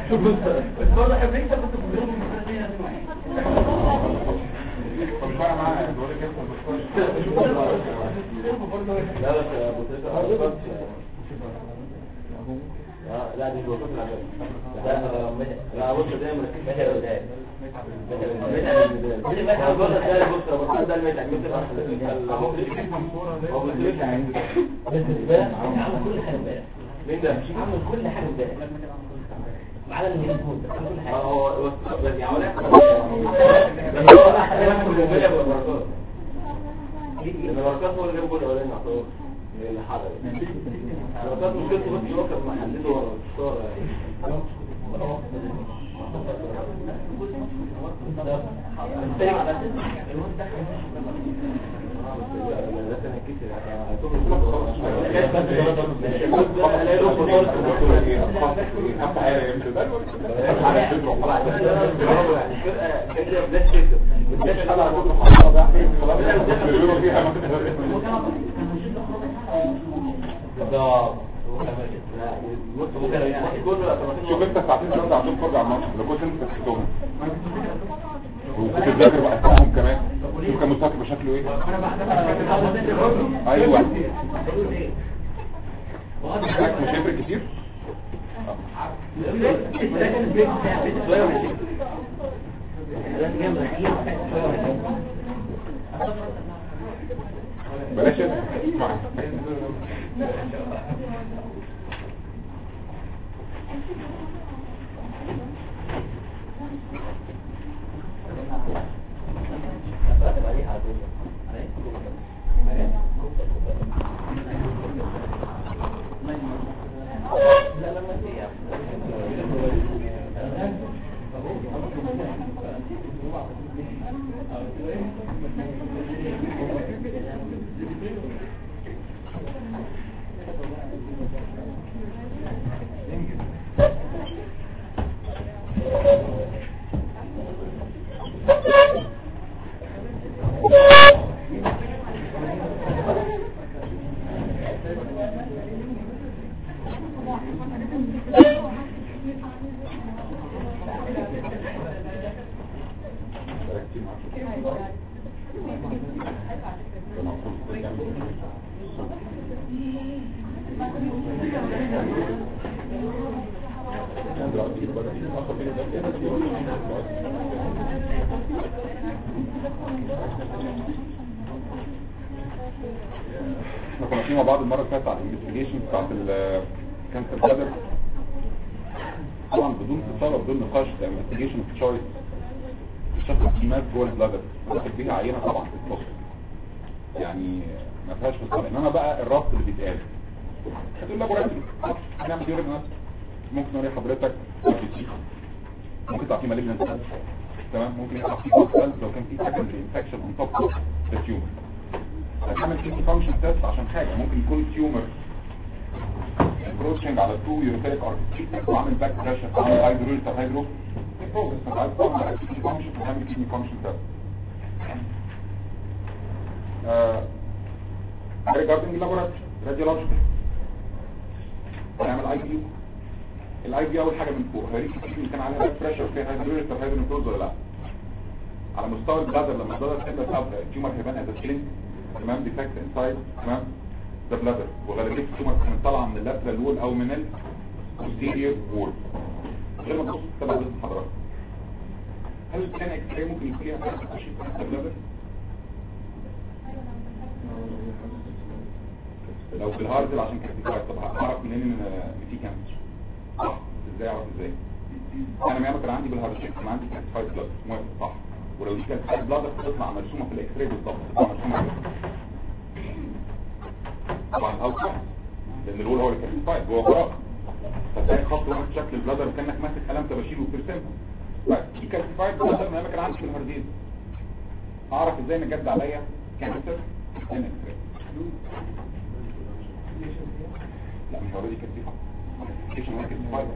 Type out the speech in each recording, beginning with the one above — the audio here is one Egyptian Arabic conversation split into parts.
بس برضه احنا بنكسب بس بنضرب من طب مش فارقه معايا بقول لك لا بس ابو تريكة لا لا دي الوقت العمل لا لا بص ده مركز ماشي ولا ده ماشي ماشي انا بقول لك ده بص لو بص ده المتع المتع هو هو بيقول عندي بس امبارح عمل كل حاجه امبارح مين ده عمل كل حاجه امبارح على اللي يكون عمل كل حاجه هو بس يعمل بس هو احسن من كل امبارح والبركات البركات هو اللي جاب جول الاولاني اعتبر من الحضر البركات مشكلته بس هو كان محدده ورا الشطاره شوف انت ساعتين ثلاثه عشان تتفرج على الماتش لو كنت انت سكتهم وكنت تذاكر بأسمائهم كمان شوف كان مستقبل بشكله ايه ايوه مش هيفرق كتير بلاش اسمع احنا كنا في مع بعض المره اللي فاتت على الانفستيجيشن بتاعت الكانسر بلادر طبعا بدون اتصال وبدون نقاش ده انفستيجيشن اوف تشويس الشخص في مات جوه البلادر باخد بيها عينه طبعا في النص يعني ما فيهاش فصال انما بقى الربط اللي بيتقال هتقول لابوراتوري هنعمل يورين نفس ممكن نوري حضرتك RBC. ممكن تعطيه مالجنت تمام ممكن يطلع فيه بوكسل لو كان في سكندري انفكشن اون توب اوف ذا تيومر هنعمل كيدني فانكشن تيست عشان حاجه ممكن يكون تيومر انكروشنج على تو يوروفيليك ارتيكل وعامل باك بريشر وعامل هايدرول طب هايدرو بروجرس انت عايز تعمل على كيدني فانكشن هنعمل كيدني فانكشن تيست ريجاردنج لابوراتوري راديولوجيكال هنعمل اي بي يو الاي بي اول حاجه من فوق هوريك الكيدني كان عليها باك بريشر وفيها هايدرول طب هايدرو ولا لا على مستوى البلادر لما البلادر تبقى اب التيومر هيبان از سكيلينج تمام ديفكت انسايد تمام ده بلادر وغالبيه التيومر كانت طالعه من اللاترال وول او من البوستيريور وول غير ما تبص تبع ضد حضرتك هل الكلام اكس راي ممكن يكون ليها تخش في البلادر لو في الهارد عشان كاتيفايد طب هعرف منين ان إن في كانسر صح ازاي اعرف ازاي انا ما كان عندي بالهارد شيك كان عندي كاتيفايد بلاد موافق صح ولو دي كانت بلاد بتطلع مرسومه في الاكس راي بالظبط بتطلع مرسومه كده. طبعا الاوت لان الرول هو اللي كاتيفايد جوه فراغ فتلاقي خط واحد شكل البلادر كانك ماسك قلم تباشير وبترسمها بس دي كاتيفايد بلادر ما كان عندي في الهاردين اعرف ازاي ان جد عليا كانسر ان اكس راي لا مش اوريدي كاتيفايد كيش هو كاتيفايد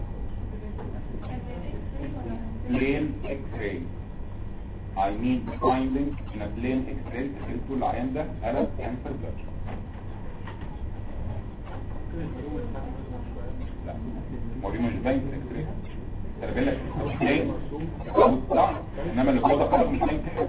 plain x-ray I mean finding in a plain x-ray تخيل كل العيان ده قلب كانسر بلاد لا ما دي مش باين في الاكس-راي خلي بالك ايه لا انما اللي جوه ده خلاص مش هينتهي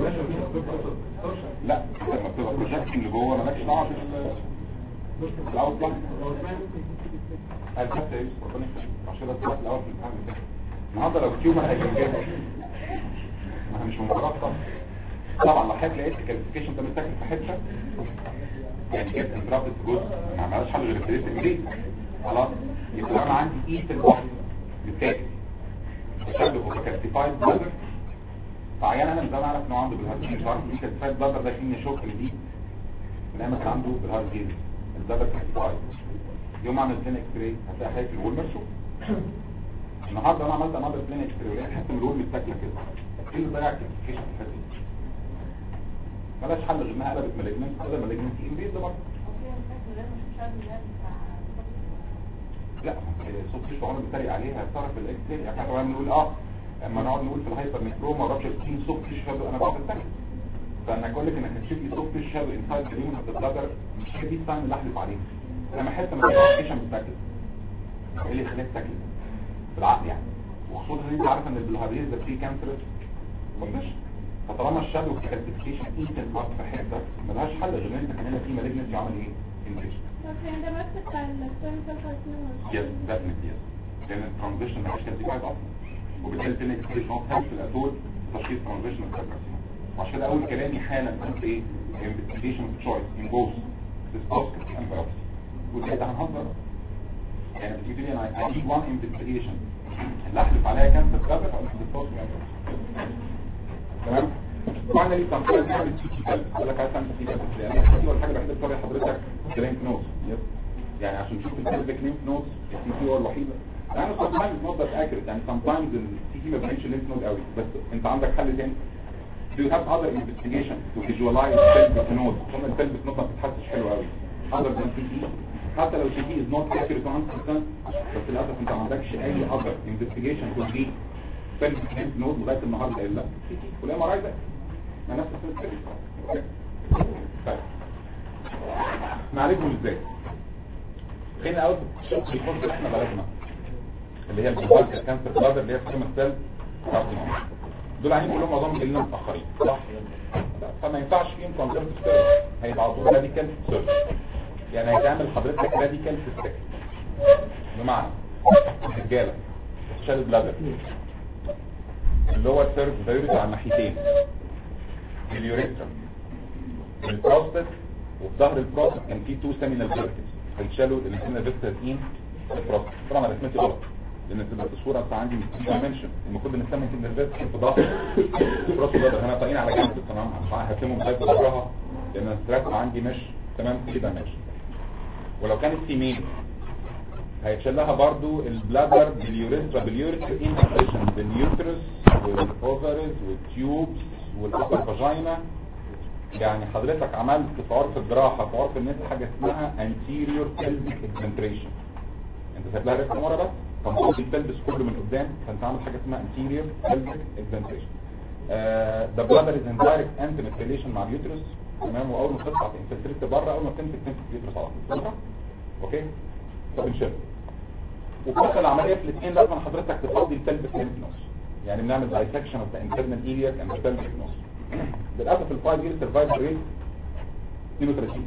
لا انت لما بتبقى بروجكت اللي جوه مالكش دعوه في ال- الاوت لاين الفتة ايه ربنا يخليك عشان ده السؤال الاول في الامتحان اللي فات النهارده لو تيومر هيجنجها ما هي مش من فراغ طبعا طبعا لو حضرتك لقيت الكاليفيكيشن ده متاكل في حته يعني جبت انترابت في جزء ما عملهاش حل غير الكريت دي خلاص يبقى انا عندي ايه في الواحد بالتالي تشبه بكالسيفايد بلادر فعيان انا مش عارف انه عنده بالهارد مش عارف ايه كالسيفايد بلادر ده فيه شوك جديد لما كان عنده بالهارد جيز البلادر كالسيفايد يوم اعمل بلين اكس راي هتلاقي حته الوول مرسوم النهارده انا عملت انظر بلين اكس راي ولقيت حته من الوول متاكله كده ايه اللي ضيع الكالسيفيكيشن في الحته دي ملاش حل غير انها قلبت مالجنس بدل مالجنس انفيد ده برضه لا صوت فيش عمر بيتريق عليها تعرف الاكس راي يعني احنا بنقول اه اما نقعد نقول في الهايبر نيكروما رابشر سكين صوت فيش شادو انا بعرف اتريق فانا اقول لك انك هتشوف لي صوت فيش شادو انسايد اليوم هتتقدر مش هي دي الساين اللي احلف عليها انا حته ما كانش متاكد ايه اللي خليك تاكد بالعقل يعني وخصوصا ان انت عارف ان البلهاريز ده فيه كانسرس كونديشن فطالما الشادو كالسيفيكيشن ايتن اب في حته ملهاش حل غير ان انت كان هنا في مالجنسي عمل ايه؟ انفيشن يس ديفنتلي يس لان الترانزيشن مش كالسيفايد اصلا وبالتالي تلك اكسبريشن اوف هيلث في الاتول تشخيص ترانزيشن الكارسينوم وعشان كده اول كلامي حالا كنت ايه انفستيجيشن تشويس ان بوث ديسبوسكس اند بايوبسي وكده هنهزر يعني بتقول لي انا اجيب وان انفستيجيشن اللي احلف عليها كانسر كذا او ديسبوسكس تمام فاينلي تنقل تعمل سي تي كلب اقول لك عايز تعمل سي تي كلب لان دي اول حاجه الوحيده بتوري حضرتك الليمف نودز يعني عشان تشوف الكلبك ليمف نودز السي تي هو الوحيده يعني sometimes not that accurate يعني sometimes السي تي ما بيبينش الليمف نود قوي بس انت عندك حل تاني do you have other investigation to visualize pelvic node ثم البلفيك نود ما بتتحسش حلو قوي other than CT حتى لو CT is not accurate 100% بس للاسف انت ما عندكش اي other investigation to be pelvic lymph node لغايه النهارده الا CT والام ار اي ده ما نفس الفكره طيب نعالجهم ازاي خلينا اول الخط اللي احنا بلدنا اللي هي البلاد كانسر بلاد اللي هي سيرم سيل كارسينوم دول عينين كلهم معظمهم جايين متاخرين صح فما ينفعش فيهم كونسرت سيرجري هيبقى على طول راديكال سيرجري يعني هيتعمل حضرتك راديكال سيستك بمعنى الرجاله شال البلادر اللي هو السيرف فيروس على الناحيتين اليوريثرا البروستات وفي ظهر البروستات كان في تو سيمينال فيرتكس هيتشالوا الاثنين فيرتكسين البروستات طبعا انا رسمتي غلط لان تبقى الصوره بتاع عندي مش دايمنشن المفروض ان نسمي كده الفيرتكس في ظهر البروستات ده هنا طايقين على جنب تمام عشان هكتمهم لغايه ظهرها لان الستراك عندي مش تمام في دايمنشن ولو كانت فيميل هيتشال لها برضو البلادر باليوريثرا باليوريثرا انفكشن باليوترس والاوفرز والتيوبس والابر فاجينا يعني حضرتك عملت في عرف الجراحه في عرف الناس حاجه اسمها anterior pelvic exentration انت سايب لها ريحه ورا بس فالمفروض البلبس كله من قدام فانت عامل حاجه اسمها anterior pelvic exentration ده بلادر از ان دايركت انتيميت ريليشن مع اليوترس تمام واول ما تطلع تنفلتريت بره اول ما تمسك تمسك اليوترس على طول اوكي طب نشيل وفي اخر العمليه في الاثنين لازم حضرتك تفضي البلبس ليمف نوز يعني بنعمل دايسكشن اوف ذا انترنال ايلياك اند pelvic نوز للاسف الفايف يير سرفايفل ريت 32%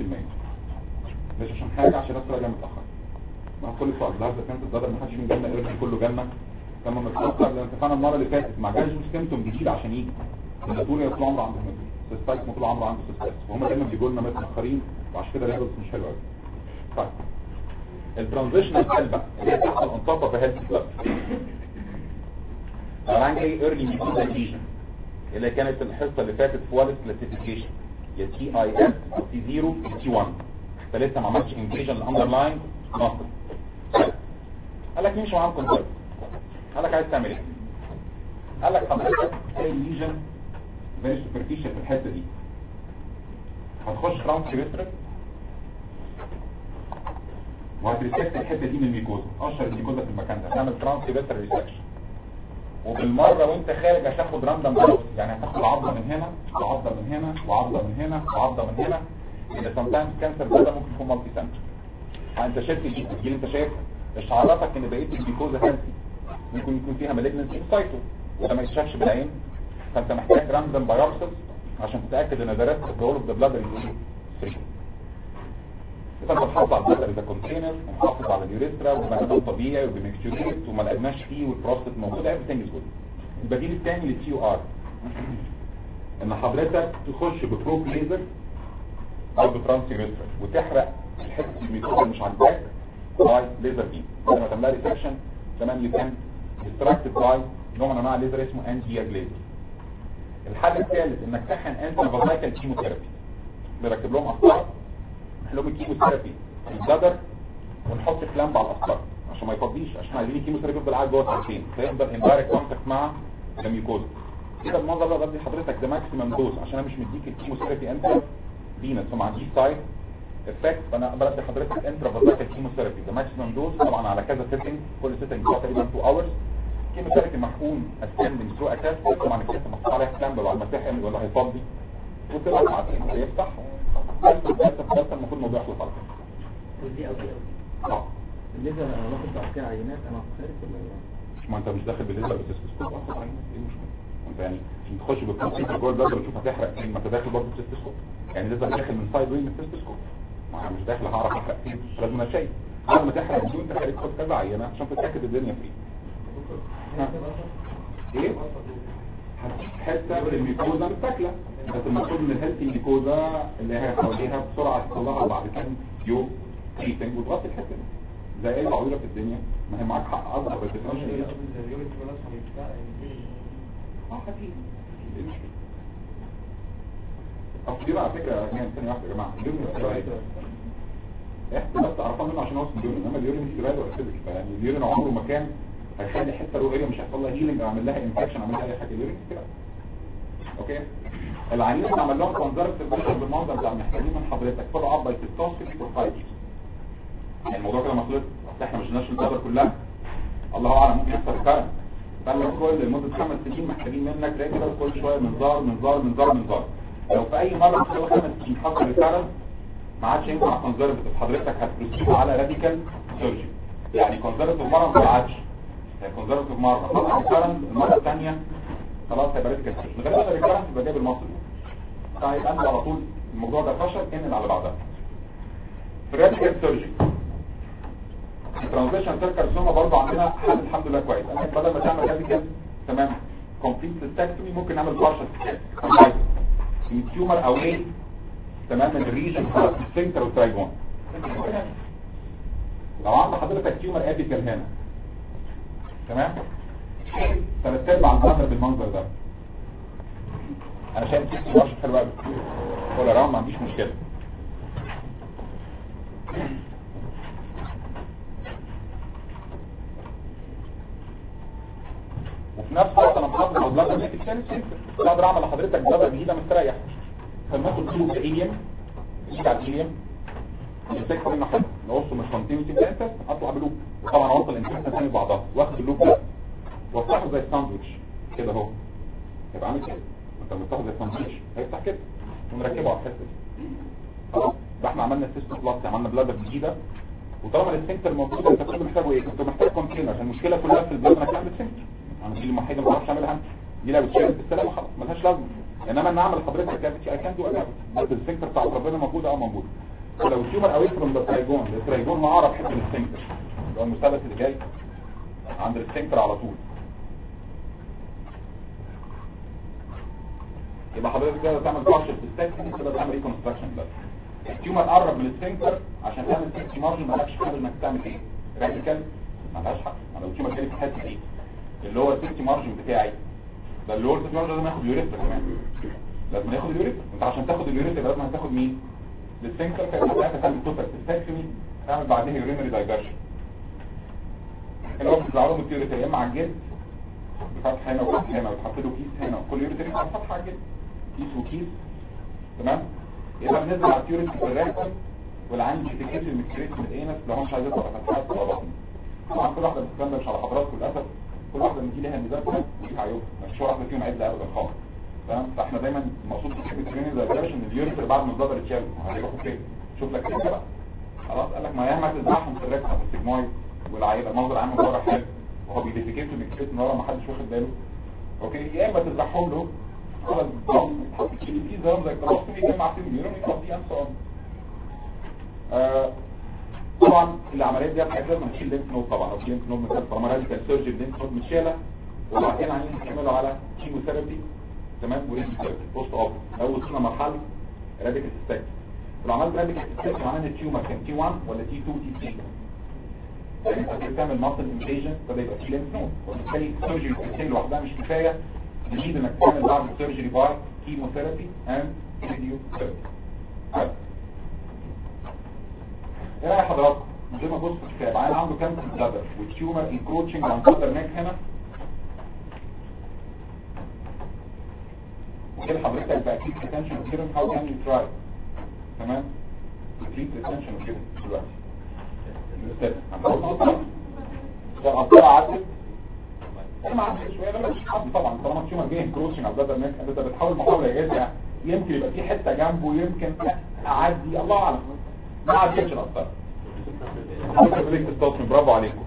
مش عشان حاجه عشان الناس راجعه متاخر ما هو كل سؤال ده كانت الضرر ما حدش من جنة ايرجي كله جنة لما متاخر لان اتفقنا المره اللي فاتت ما جاش سيمتوم جديد عشان يجي الدكتور طول عمره عنده سيستايت طول عمره عنده سيستايت وهم دايما بيجوا لنا متاخرين وعشان كده الرياضه مش حلوه قوي طيب الترانزيشنال سيل بقى اللي هي بتحصل on top of a healthy blood طبعا جاي early mucosal lesion اللي كانت الحصه اللي فاتت في والس كلاسيفيكيشن يا تي اي اس او تي 0 يا تي 1 انت لسه ما عملتش انفيجن الاندرلاين مصر قال لك مين مش معاهم كونسيرت قال لك عايز تعمل ايه قال لك حضرتك اي ليجن فيري سوبرفيشال في الحته دي هتخش ترانس كريسترال وهتريسكت الحته دي من الميكوزا اشهر الميكوزا في المكان ده هنعمل ترانس كريسترال ريسكشن وبالمره وانت خارج هتاخد راندم بلوس يعني هتاخد عضله من هنا وعضله من هنا وعضله من هنا وعضله من هنا اللي سمتايمز كانسر ده ممكن يكون مالتي سنتر انت شايف دي اللي انت شايف مش عرفك ان بقيه الجلوكوزا هيلثي ممكن يكون فيها مالجنسي سايتو وده ما يتشافش بالعين فانت محتاج راندم بايوبسيس عشان تتاكد ان ده ريسك جول اوف ذا بلادر فري فانت تحافظ على البلادر اذا كونتينر ومحافظ على اليوريثرا وبنادم طبيعي وبمكتوريت وما لقيناش فيه والبروستات موجوده everything is good البديل الثاني للتي يو ار ان حضرتك تخش ببروب ليزر او بترانس يوريثرا وتحرق الحته الميكروب اللي مش عاجباك باي ليزر بيم لما تعملها ريسكشن كمان يو كان ديستراكتد باي نوع من انواع الليزر اسمه انتي جليزر الحل الثالث انك تحقن انتي فازايكال كيموثيرابي نركب لهم اسطار نحلهم الكيموثيرابي في البلادر ونحط كلامب على الاسطار عشان ما يفضيش عشان عايزين الكيموثيرابي يفضل قاعد جوه ساعتين فيفضل اندايركت كونتاكت مع الميوكوزا كده المنظر ده بدي حضرتك ده ماكسيمم دوز عشان انا مش مديك الكيموثيرابي انت فينس وما عنديش سايد افكت فانا بدي حضرتك انترا فازايكال كيموثيرابي ده ماكسيمم دوز طبعا على كذا سيتنج كل سيتنج بتاعه تقريبا 2 اورز كيموثيرابي محقون اسندنج ثرو اتاك طبعا الكيس محطوط عليها كلامب بعد ما تحقن ولا هيفضي وتبقى ساعتين هيفتح بس بس بس المفروض الموضوع يخلص على كده ودي او دي او اه الليزر انا باخد بعد كده عينات انا خارج ولا ايه؟ ما انت مش داخل بالليزر بتستسكوب اصلا ايه المشكله انت يعني عشان تخش بالكمبيوتر جوه البلد وتشوف هتحرق فين ما انت داخل برضه بتستسكوب يعني الليزر داخل من سايد وين من التستسكوب ما انا مش داخل هعرف احرق فين لازم انا شايف بعد ما تحرق دي انت خارج خد كذا عينه عشان تتاكد الدنيا فين ها. ايه هتجيب حته من الميكوزا متاكله بس المقصود ان الهيلثي ميكوزا اللي هي حواليها بسرعه تطلعها وبعد كام يوم تريتنج وتغطي الحته دي زي اي تعويضه في الدنيا ما هي معاك حق اصغر بس ما ايه اه حكيم ايه المشكله اصل دي على فكره يعني ثانيه واحده يا جماعه اليوم الاسترايد احنا بس عرفان منه عشان هو اسمه اليورين انما اليورين استرايد ولا اسيدك يعني اليورين عمره ما كان هيخلي حته روحيه مش هيحصل لها هيلينج او اعمل لها انفكشن اعمل لها اي حاجه اليورين استرايد اوكي العينين اللي عمل لهم كونزرفتيف بالمنظر ده محتاجين من حضرتك فولو اب باي 16 فور 5 يعني الموضوع كده مطلوب احنا مش ناشر القدر كلها الله اعلم ممكن يحصل كلام فانا كل لمده خمس سنين محتاجين منك ريجولار كل شويه منظار منظار منظار منظار لو في اي مره في خمس سنين حصل الكلام ما عادش ينفع كونزرفتيف حضرتك هتبروسيد على راديكال سيرجري يعني كونزرفتيف مره ما عادش يعني كونزرفتيف مره حصل الكلام المره الثانيه خلاص هيبقى راديكال سيرجري غالبا الريكارنس يبقى جايب المصري فهيبقى انت على طول الموضوع ده فشل كان اللي على بعدها في الراديكال سيرجري الترانزيشن سيل كارسينوما برضه عندنا حل الحمد لله كويس انا بدل ما تعمل راديكال تمام كومبليت سيستكتومي ممكن نعمل بارشل تيومر او ايه تمام من الريجن بتاع السفنكتر والترايجون لو عند حضرتك تيومر ابيكال هنا تمام ثلاث ارباع المنظر بالمنظر ده انا شايف سيستم مارش حلو قوي ولا راوند ما عنديش مشكله وفي نفس الوقت انا محافظ على البلاد اللي في الثاني اقدر اعمل لحضرتك بلاد جديده مستريح فلناخد كيلو ايليوم نيجي على الايليوم نمسك منه حاجه نقصه من كونتينيتي بتاعتك اطلع بلوب وطبعا اوصل الانترنت ثاني بعضها واخد اللوب ده وافتحه زي الساندوتش كده اهو يبقى عامل كده انت بتفتحه زي الساندوتش هيفتح كده ونركبه على الحته دي خلاص ده احنا عملنا سيستم بلاس عملنا بلاد جديده وطالما السنتر موجود انت كنت محتاجه ايه كنت محتاج كونتينر عشان المشكله كلها في البلاد انك تعمل سنتر انا دي الوحيده ما بعرفش اعملها دي لو اتشالت بالسلامه خلاص ملهاش لازمه انما ان اعمل لحضرتك كافيتي اي كان دو بس السنتر بتاع ربنا موجود اه موجود ولو التيومر اوي فروم ذا ترايجون الترايجون ما اعرف حته السنتر اللي هو المثلث اللي جاي عند السنتر على طول يبقى حضرتك كده تعمل بارشل تستكشن كده تعمل ريكونستراكشن بس التيومر قرب من السنتر عشان تعمل سيفتي مارجن مالكش حل انك تعمل ايه راديكال مالهاش حق ما لو التيومر جاي في الحته دي اللي هو السيفتي مارجن بتاعي ده اللي هو السيفتي مارجن لازم ياخد يوريثرا كمان لازم ياخد اليوريثرا انت عشان تاخد اليوريثرا لازم هتاخد مين السنتر كانت هتعمل تعمل توتال تستكشن تعمل بعدها يورينري دايفرشن اللي هو بيطلع لهم اليوريثرا يا اما على الجلد بفتح هنا وفتح هنا وتحط له كيس هنا وكل يوريثرا يبقى فتحه على الجلد كيس وكيس تمام يبقى بننزل على التيوريت في الريكتم والعين بتكيس المكتريت من الانس لو هو مش عايز يطلع فتحات ولا بطن طبعا كل واحده بتتكلم مش على حضراتكم للاسف كل واحده من دي لها ميزاتها ودي عيوبها مفيش واحده فيهم عيب ابدا خالص تمام فاحنا دايما المقصود في كلمه تريننج زي ان اليوريت بعد ما البلادر اتشال هيروحوا فين شوف لك كده بقى خلاص قال لك ما ياما تزاحم في الريكتم في السيجمويد والعيبه المنظر عام بره حلو وهو بيديفيكيت وبيكتب من ورا ما حدش واخد باله اوكي يا اما تزرعهم له على الضم تحط فيه في زرم زي الكلاستومي يجمع فيه النيورون يقضي انسى آه طبعا العمليات دي حاجات لازم نشيل لينك نود طبعا او لينك نود مثلا طالما راديكال سيرجري لينك نود متشاله وبعدين عايزين نكملوا على كيموثيرابي تمام وريدي ثيرابي بوست اوب لو وصلنا مرحله راديكال ستاك لو عملت راديكال ستاك معناه ان التيومر كان تي 1 ولا تي 2 تي 3 يعني انت بتعمل ماسل انفيجن فده يبقى في لينك نود وبالتالي السيرجري بتاعتين لوحدها مش كفايه تجيب انك تعمل بعد السيرجري باي كيموثيرابي اند راديو ثيرابي ايه رايك حضراتكم زي ما بص في الكتاب عيل عنده كانسر بلادر والتيومر انكروتشنج عن صدر نيك هنا وكده حضرتك بقى اكيد ريتنشن سيرم هاو كان يو تراي تمام تريت ريتنشن كده دلوقتي الاستاذ هنقول نقطه القطره عدت انا ما عنديش شويه لما مش حد طبعا طالما التيومر جاي انكروتشنج على البلادر نيك انت بتحاول محاوله جاهزه يمكن يبقى في حته جنبه يمكن اعدي الله اعلم ما عدتش القطره حضرتك بليك تستوصم برافو عليكم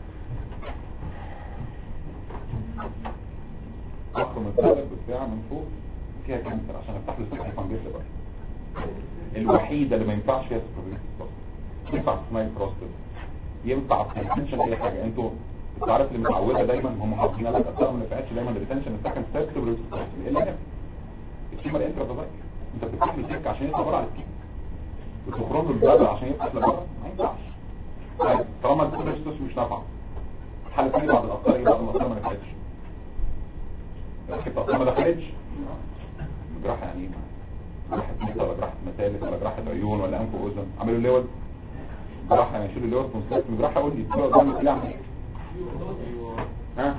اخرم الثالث بالساعة من فوق فيها كانسر عشان افتح له سكة فانجيس بقى الوحيدة اللي ما ينفعش فيها سكوبريك ينفع سمايل بروستد ينفع تنشن اي حاجة انتوا انت عارف اللي متعودة دايما هم حاطين لك اثار ما نفعتش دايما الريتنشن السكند ستيب سكوبريك الا نفع التيمر انترا بابايك انت بتفتح له سكة عشان يطلع بره على التيم بتخرج له البلد عشان يفتح لبره ما ينفعش طيب طالما الكوليستوس مش نافعه الحل الثاني بعد الاثار ايه بعد الاثار ما نفعتش الاثار ما دخلتش جراحه يعني ايه جراحه ميت ولا جراحه مسالك ولا جراحه عيون ولا انف واذن عملوا ليود جراحه يعني يشيلوا الليود كونسلت جراحه قول لي الصوره قدامك كده اعمل ها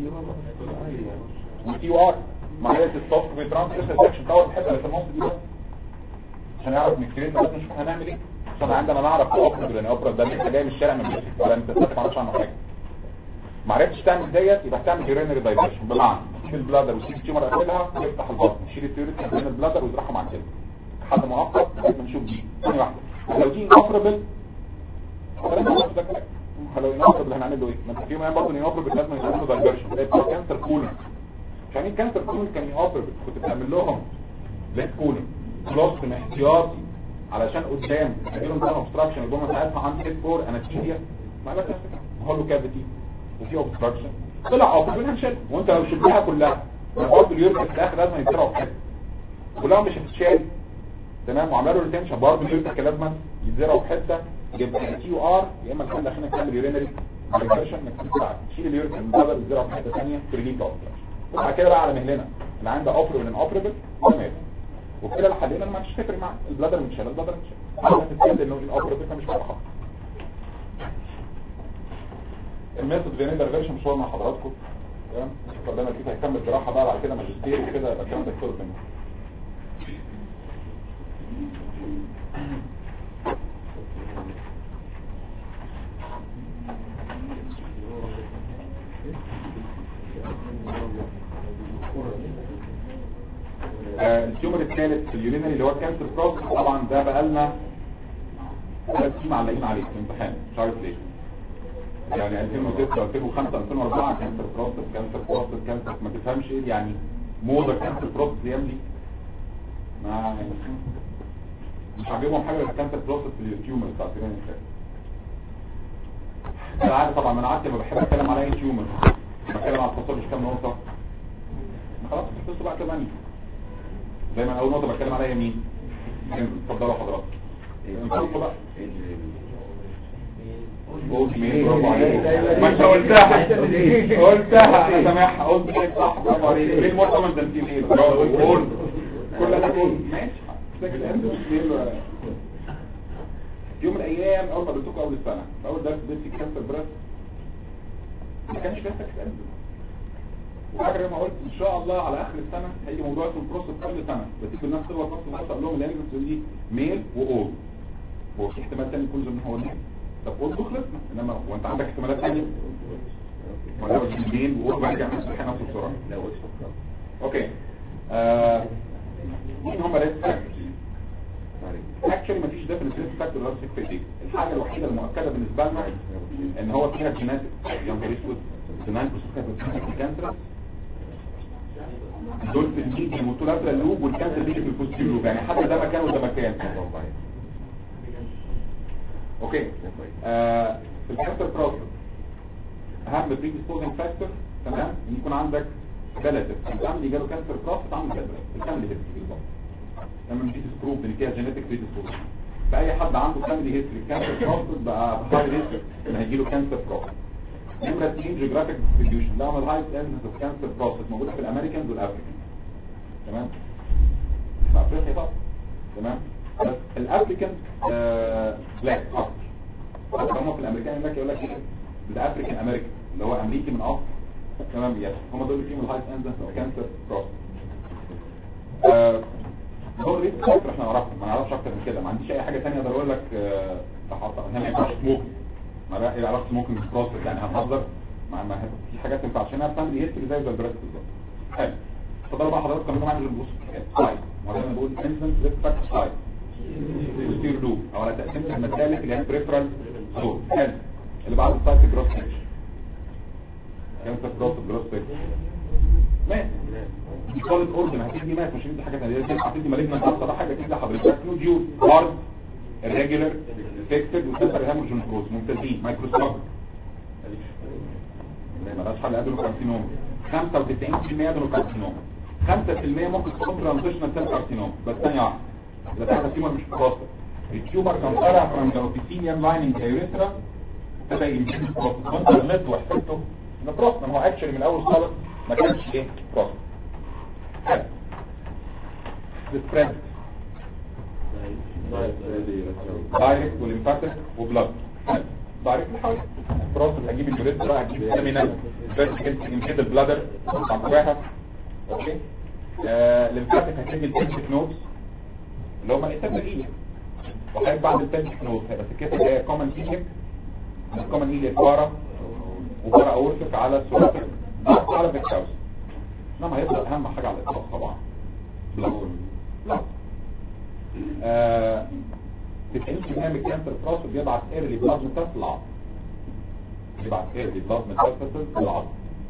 وتي ار معايا الصوت بيترانسفير سكشن بتاع الحته اللي في النص دي بس عشان نعرف نكترين بس نشوف هنعمل ايه عشان عندما نعرف الاوبرا لان الاوبرا ده لسه جاي من الشارع من بيتك ولا انت لسه ما عرفتش عنه حاجه ما عرفتش تعمل ديت يبقى تعمل هيرينري دايفرشن بمعنى تشيل البلادر وتشيل التيومر قافلها ويفتح البطن تشيل التيوريت من البلادر ويزرعهم على الكلى لحد مؤقت لغايه ما نشوف دي ثانيه واحده لو دي انوبربل لو انوبربل هنعمل له ايه؟ ما انت في يوم برضه انوبربل لازم يعمل له دايفرشن ده يبقى كانسر كولون عشان ايه كانسر كولون كان انوبربل كنت بتعمل لهم ليت كولون كلوست احتياطي علشان قدام اديلهم كان اوبستراكشن يبقى ساعتها عند هيد فور انستيزيا ما لك نفسك هولو كافيتي وفي اوبستراكشن طلع اوبر هنشيل وانت لو شلتها كلها برضه اليورك في الاخر لازم يتزرعوا في حته كلها مش هتتشال تمام وعملوا ريتنشن برضه اليورك لازم يتزرعوا في حته يبقى تي يو ار يا اما الحل الاخير تعمل يورينري ريجريشن انك تساعد تشيل اليورك من بره تزرعه في حته ثانيه تريليف اوبستراكشن وبعد كده بقى على مهلنا اللي عنده اوبر ولا اوبربل تمام وكده الحلين انا مش هتفرق معاه البلادر مش شايل البلادر مش شايل انا هتتكلم انه الاوبر ده مش فارقه الميثود فينيلر فيرجن مش مع حضراتكم تمام ربنا كده هيكمل جراحه بقى بعد كده ماجستير وكده يبقى الكلام ده كتير منه التيومر الثالث في اليورينري اللي هو الكانسر بروستات طبعا ده بقى لنا ثلاث سنين معلقين عليه في الامتحان مش عارف ليه يعني 2006 2005 2004 كانسر بروستات كانسر بروستات كانسر ما تفهمش ايه يعني موضه كانسر بروستات الايام دي ما مش عاجبهم حاجه غير الكانسر بروستات في التيومر بتاع اليورينري انا عارف طبعا انا قعدت ما بحب اتكلم على اي تيومر بتكلم على الفصول مش كام نقطه خلاص بصوا بقى كمان زي ما اول نقطه بتكلم عليها مين اتفضلوا حضرتك انتوا بقى قلت مين برافو عليك ما انت قلتها قلتها انا سامعها قلت ايه صح برافو عليك ليه مرة من تنتين ايه قول كل ده قول ماشي يوم من الايام اول ما قلتكم اول السنه في اول درس بيسك كانسر بريست ما كانش فيها سكس اندو وفاكر ما قلت ان شاء الله على اخر السنه هيجي موضوع اسمه بروسس كل سنه بتيجي الناس تغلط نفس الغلطه اقول لهم الانجليزي بتقول لي ميل واول هو في احتمال تاني كل زمان هو ميل طب قول خلصنا انما هو انت عندك احتمالات ثانيه ولا هو ميل واول بعد كده نفس نفسه بسرعه اوكي آه مين هم ريسك فاكتورز اكشلي مفيش ديفينيت ريسك فاكتور غير سيك الحاجه الوحيده المؤكده بالنسبه لنا ان هو فيها جيناتيك يا نهار اسود benign prostatic cancer دول في الميديم والتولاترال لوب والكانسر بيجي في البوستيريور لوب يعني حتى ده مكان وده مكان اوكي آه في الكانسر بروسس اهم بريديسبوزنج فاكتور تمام ان يكون عندك ريلاتيف الفاميلي جاله كانسر بروسس عامل كده الفاميلي هيستوري بالظبط لما نجي تسبروف ان فيها جينيتك بريديسبوزنج فاي حد عنده فاميلي هيستوري كانسر بروسس بقى هاي ريسك ان هيجيله كانسر بروسس نمرة 2 جيوغرافيك ديستريبيوشن ده من الهايست انسنس اوف كانسر بروسس موجوده في الامريكانز والافريكانز تمام في افريقيا طبعا تمام بس الافريكانز بلاك اكتر هم في الامريكان هناك يقول لك ايه ده افريكان امريكان اللي هو امريكي من اصل تمام يس هم دول اللي فيهم الهايست انسنس اوف كانسر بروسس هو الريسك فاكتور احنا نعرفه ما نعرفش اكتر من كده ما عنديش اي حاجه ثانيه اقدر اقول لك تحط انا ما ينفعش سموك ما بقى ايه علاقه ممكن بالبروسس يعني هنهزر مع ما في حاجات ما ينفعش هنا فاهم هيستوري زي البريست بالظبط حلو اتفضلوا بقى حضراتكم كلكم معايا نبص سلايد وبعدين انا بقول انسنس ريسك فاكتور سلايد وستير لوب او على تقسيم المسالك اللي هي بريفرال زون حلو اللي بعد السايت جروس بيكتشر كانسر جروس جروس بيكتشر مات دي كولد اوردن هتدي مات مش هتدي حاجه ثانيه هتدي مالجنت اكتر ده حاجه كده حضرتك نوديول هارد الريجولر فيكسد وسنتر هاموجين كروز ممتازين مايكروسكوب مالهاش حل ادنو كارسينوم 95% ادنو كارسينوم 5% ممكن تكون ترانزيشنال سيل كارسينوم بس ثانيه واحده اذا كان تيومر مش بروستات التيومر كان طالع من الاوبيثيليوم لايننج كيوريثرا ابتدى ينزل بروستات وانت غلطت وحسبته ان بروستات هو اكشلي من الاول خالص ما كانش ايه بروستات حلو سبريد دايركت والليمفاتيك وبلاد دايركت الحوالي بروسس هجيب اليوريثرا هجيب السيمينال فيرتيكال يمشيد البلادر جواها اوكي آه الليمفاتيك هجيب البلفيك نودز اللي هم الاسابيليه وهيبقى بعد البلفيك نودز هيبقى سكتها اللي هي كومن ايليك الكومن ايليك بارا وبارا اورفيك على السوراتيك على فيكتاوس انما هيبقى اهم حاجه على الاطلاق طبعا بلاد بلاد 90% من الكانسر بروسس بيبعت ايرلي بلاد ميتاستاسيس للعظم بيبعت ايرلي بلاد ميتاستاسيس للعظم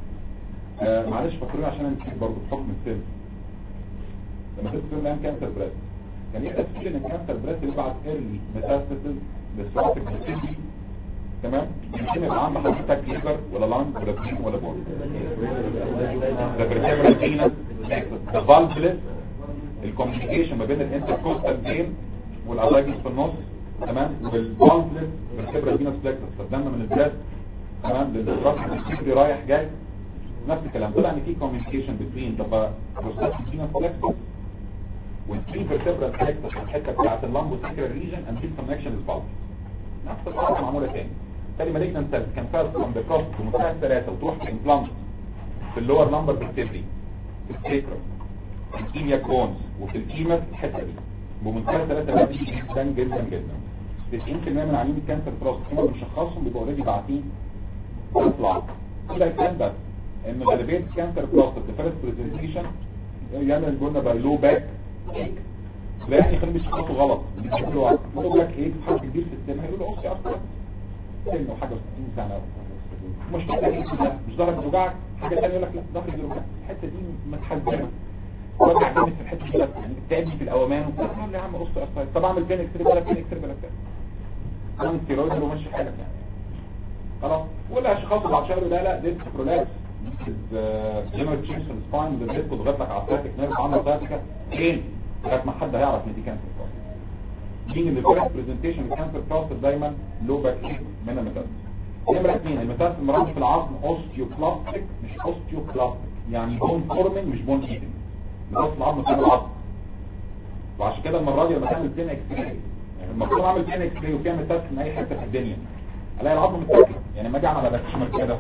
آه معلش فاكرين عشان انا نسيت برضه بحكم السن لما كنت بتقول ايام كانسر بريست كان ايه تفسير ان الكانسر بريست بيبعت ايرلي ميتاستاسيس للسواتيك بروتين تمام يمكن يبقى عند حضرتك ليفر ولا لانج ولا برين ولا بول ده بريتيرال فينس ده فالفلس الكوميونيكيشن ما بين الانتركوستال بين والادايجس في النص تمام والبالفلس بالخبره فينس فلكسس فالدم من البلاس تمام للراس الكبري رايح جاي نفس الكلام طلع ان في كوميونيكيشن بين ذا بروستاتيك فينس فلكسس والتري فيرتبرال فلكسس الحته بتاعت اللامبو سيكرال ريجن اند ذيس كونكشن از بالفلس نفس الحاجه معموله تاني تاني مالجنت سيلز كان فيرست فروم ذا بروست بمنتهى الثلاثه وتروح في امبلانت في اللور نمبر بالتبري في السيكرال في الكيميا كونز وفي الكيمس الحته دي بمنتهى الثلاثه بدري جدا جدا جدا 90% من عيانين الكانسر بروست هم بنشخصهم بيبقوا اوريدي باعتين تطلع كده الكلام بس ان غالبيه الكانسر بروست في فيرست برزنتيشن يعمل قلنا باي لو باك لا يعني يخليهم يشخصوا غلط بيقولوا يقول لك ايه حد كبير في السن هيقول له اختي اصلا سن وحاجه 60 سنه مش محتاج مش ظهرك بتوجعك حاجه ثانيه يقول لك لا ظهري بيوجعك الحته دي متحزنه وجع جامد في الحته دي يعني بتعبني في الاوامان وبتاع يا عم قص قص طب اعمل بين اكستري ولا بين اكستري ولا بتاع انا ستيرويد وماشي حالك يعني خلاص ولا اشخاص بعد شهر لا لا ديسك برولابس جنرال تشينج في السباين ده ديسك ضغط لك على الساتيك نيرف عامله ساتيكا فين لغايه ما حد هيعرف ان دي كانسر بروستات مين اللي فيرست برزنتيشن الكانسر بروستات دايما لو باك من الميتاستس نمرة اثنين الميتاستس المرض في العظم اوستيوبلاستيك مش اوستيوبلاستيك يعني بون فورمينج مش بون ايتنج بس العظم بتاع العظم وعشان كده المره دي لما تعمل بين اكس راي يعني المفروض اعمل بين اكس راي وفيها ميتاستس من اي حته في الدنيا الاقي العظم متاكل يعني لما اجي اعمل على بكشمر كده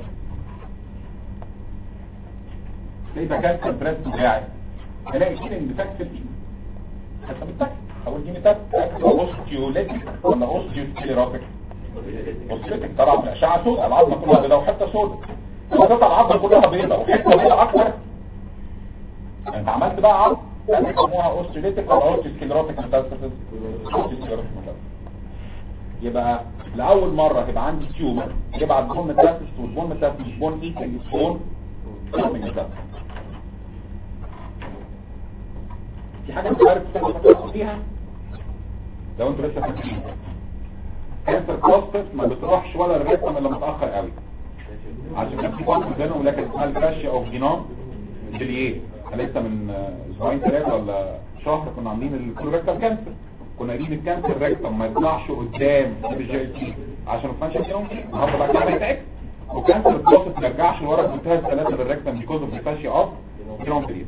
تلاقي كانسر بريست بتاعي الاقي فيه اندفاك في الايد حتى متاكل اقول دي ميتاستس اوستيوليتيك ولا اوستيوسكليروتيك اوستيوليتيك طبعا من الاشعه سوداء العظمه كلها بيضاء وحته سوداء وقطع العظمه كلها بيضاء وحته بيضاء اكتر انت عملت بقى عظم بيسموها اوستيوليتيك او اوستيوسكليروتيك ميتاستاسيس اوستيوسكليروتيك ميتاستاسيس يبقى لاول مره هيبقى عندي تيومر يبعت بون ميتاستس والبون ميتاستس مش بون ايتنج بون كومينج ميتاستس في حاجه مش عارف تفكر فيها لو انتوا لسه فاكرين كانسر بروستات ما بتروحش ولا الريتم الا متاخر قوي عشان كان في فرق بينهم لكن اسمها الكاشيا اوف جينوم ديليه لسه من آه، اسبوعين ثلاثه ولا شهر كنا عاملين الكولوريكتال كانسر كنا قايلين الكانسر ريكتم ما يطلعش قدام الجي تي عشان ما تفهمش اليوم النهارده بقى كده محتاج وكانسر البروستات ما يرجعش لورا بمنتهى الثلاثه بالريكتم بيكوز اوف الكاشيا اوف جينوم ديليه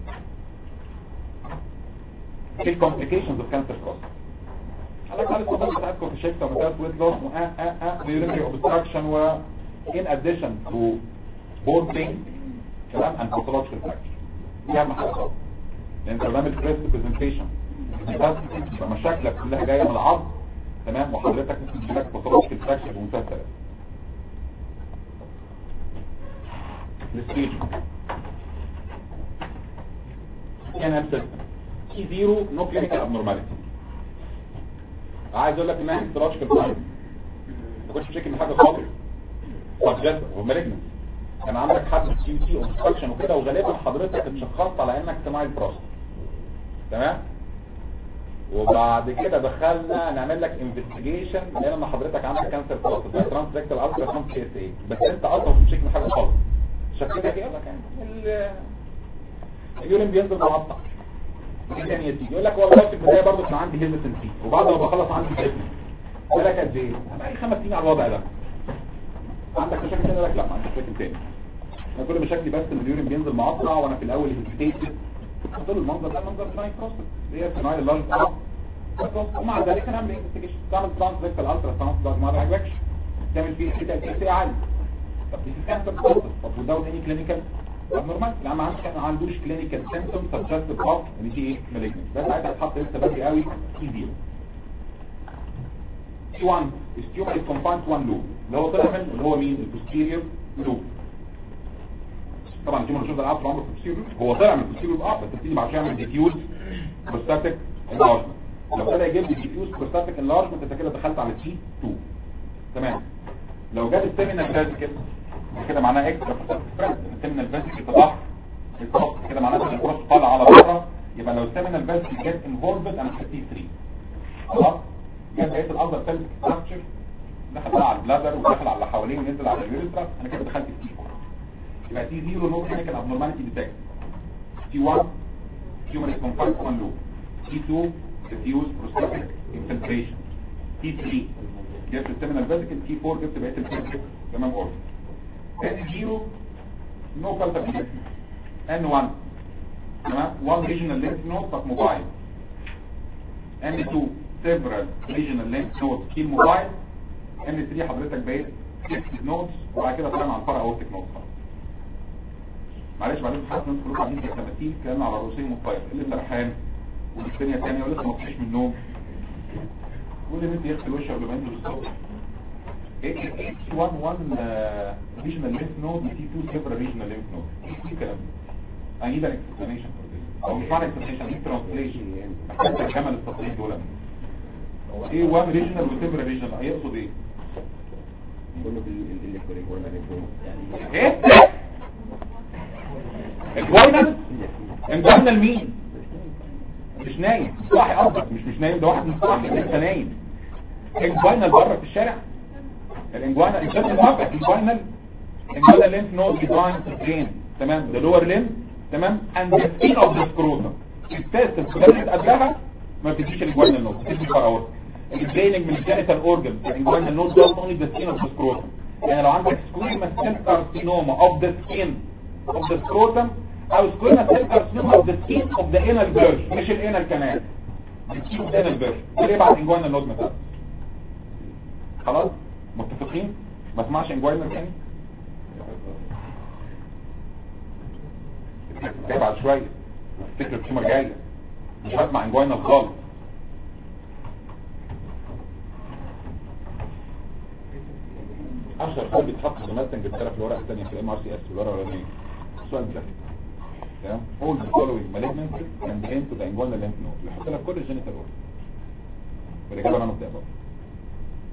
ايه الكومبليكيشنز اوف كانسر بروستات على كل الصدمات بتاعتكم في الشيكتا ومتاس ويت لوس و اه اه اه urinary obstruction و in addition to bone pain كلام and pathological fracture دي اهم حاجه خالص لان انت بتعمل بريست برزنتيشن بتبقى مشاكلك كلها جايه من العظم تمام وحضرتك ممكن تجيلك pathological fracture بمنتهى السلاسه الستيج يعني نفس تي زيرو نو كلينيكال ابنورماليتي عايز اقول لك انها هيستولوجيكال ساين ما كنتش بتشكي من حاجه خالص سبجكت ومالجنس كان عندك حد كيو تي اوبستراكشن وكده وغالبا حضرتك اتشخصت على انك سماعي بروست تمام وبعد كده دخلنا نعمل لك انفستيجيشن لقينا ان حضرتك عندك كانسر بروست ده ترانس ريكتال الترا ساوند سي اس اي بس انت اصلا مش بتشكي من حاجه خالص شكلك ايه يقول لك ال- اليورين بينزل معطل ايه تاني يا سيدي يقول لك والله في البدايه برضه كان عندي هيزيتنسي وبعد ما بخلص عندي هيزيتنسي يقول لك قد ايه؟ انا بقالي خمس سنين على الوضع ده عندك مشاكل تانية يقول لك لا ما عنديش مشاكل تاني انا كل مشاكلي بس ان اليورين بينزل معطلة وانا في الاول هيزيتيتد قلت له المنظر ده منظر سنايل بروستات هي سنايل اللارج اه ومع ذلك انا اعمل انفستيجيشن تعمل ترانس ريكتال الترا ساوند ده ما بيعجبكش تعمل فيه حته كيسي عالي طب دي كانسر بروستات طب without any clinical abnormal لا ما عندوش ما عندوش clinical symptoms suggestive of ان دي ايه malignant بس ساعتها هتحط لسه بدري قوي تي زيرو تي 1 الستيومر is confined to one loop اللي هو طلع منه اللي هو مين البوستيريور لوب طبعا التيومر الشوز ده عارف عمره في البوستيريور هو طلع من البوستيريور اه بس بتيجي بعد شويه يعمل ديفيوز بروستاتيك انلارجمنت لو طلع يجيب لي ديفيوز بروستاتيك انلارجمنت انت كده دخلت على تي 2 تمام لو جاب السيمينال فاسيكل كده معناها اكسترا السيمينال فاسيكل تضخ الكروس كده معناها ان الكروس طالع على بره يبقى لو السيمينال فاسيكل جت انفولفد انا في تي 3 خلاص جاب بقيه الافضل سيلف ستراكشر دخل بقى على البلادر ودخل على اللي حواليه ونزل على اليوريثرا انا كده دخلت في تي 4 يبقى تي 0 نو كلينيكال ابنورماليتي ديتكت تي 1 human is confined to one loop تي 2 diffuse prostatic infiltration تي 3 جبت السيمينال فاسيكل تي 4 جبت بقيه الفاسيكل تمام اورد ان 0 نو كالتر ان 1 تمام 1 regional lymph node but mobile ان 2 several regional lymph nodes still mobile ان 3 حضرتك بقيت 6 nodes وبعد كده طلعنا على الفرع اورتيك نود معلش معلش حاسس ان انتوا كلكم قاعدين كتماثيل كلام على رؤوسهم الطير اللي سرحان والدنيا الثانيه ولسه ما صحيش من النوم واللي بنت يغسل وشه قبل ما ينزل الصبح ايه 1 1 regional lymph node تي 2 several regional lymph node ايه الكلام ده I need an explanation for this او مش معنى explanation need translation محتاج ترجمه للتطبيق دول ايه 1 regional و several regional هيقصد ايه كله في الالكتريك يعني ايه الجوينال الجوينال مين مش نايم صاحي قصدك مش مش نايم ده واحد مش صاحي لسه نايم الجوينال بره في الشارع الانجوينال الجوينال بره الجوينال الجوينال لينف نود ديزاين برين تمام ده لور ليم تمام اند ذا سكين اوف ذا سكروتم التست اللي قبلها ما بتديش الجوينال نود بتدي الفراغات الدريننج من الجينيتال اورجن الجوينال نود ده اونلي ذا سكين اوف ذا سكروتم يعني لو عندك سكويما سيل كارسينوما اوف ذا سكين of the scrotum او سكويما سيل كارسينوما of the skin of the anal verge مش الانال كمان السكين of the anal verge ده ليه بعد انجوانا نود مثلا خلاص متفقين ما اسمعش انجوانا تاني جاي بعد شويه افتكر التيومر جايه مش هسمع انجوانا خالص اشهر سؤال بيتحط في مثلا انجلترا في الورقه الثانيه في الام ار سي اس في الورقه الاولانيه السؤال ده تمام all the following malignancies can be into the inguinal lymph node يحط لك كل الجينيتال اورجن والاجابه انا مبدئ بقى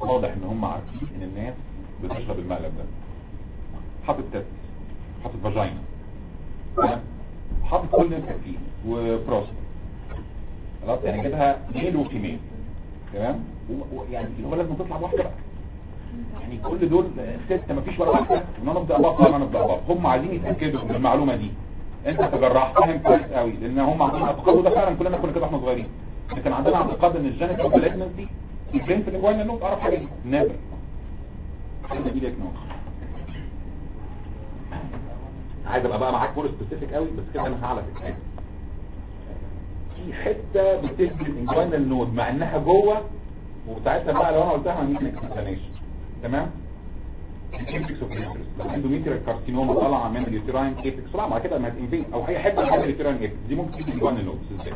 واضح ان هم عارفين ان الناس بتشرب المقلب ده حاطط تست حاطط فاجينا تمام؟ حاطط كل نفسك فيه وبروست خلاص يعني جابها ميل وفيميل تمام و- و- يعني هو لازم تطلع بواحده بقى يعني كل دول ستة مفيش ولا واحدة نون اوف ذا اباف نون اوف ذا اباف هم عايزين يتأكدوا من المعلومة دي انت كجراح فاهم كويس قوي لان هم عندهم اعتقاد وده فعلا كلنا كنا كده واحنا صغيرين كان عندنا اعتقاد ان الجينيتال مالجنسي يمكن في الاجوان النوت اعرف حاجه دي نابر حاجه دي لك نوت عايز ابقى بقى معاك مور سبيسيفيك قوي بس كده انا هعلى في الحاجه في حته بتدي الانجوانال نود مع انها جوه وساعتها بقى لو انا قلتها هنيجي اكسبلانيشن تمام الكيمبكس اوف اليوترس لو اندوميتريال كارسينوما طالعه من اليوتراين كيبكس طالعه بعد كده ما هتنفي او اي حته من اليوتراين كيبكس دي ممكن تيجي انجوانال نودز ازاي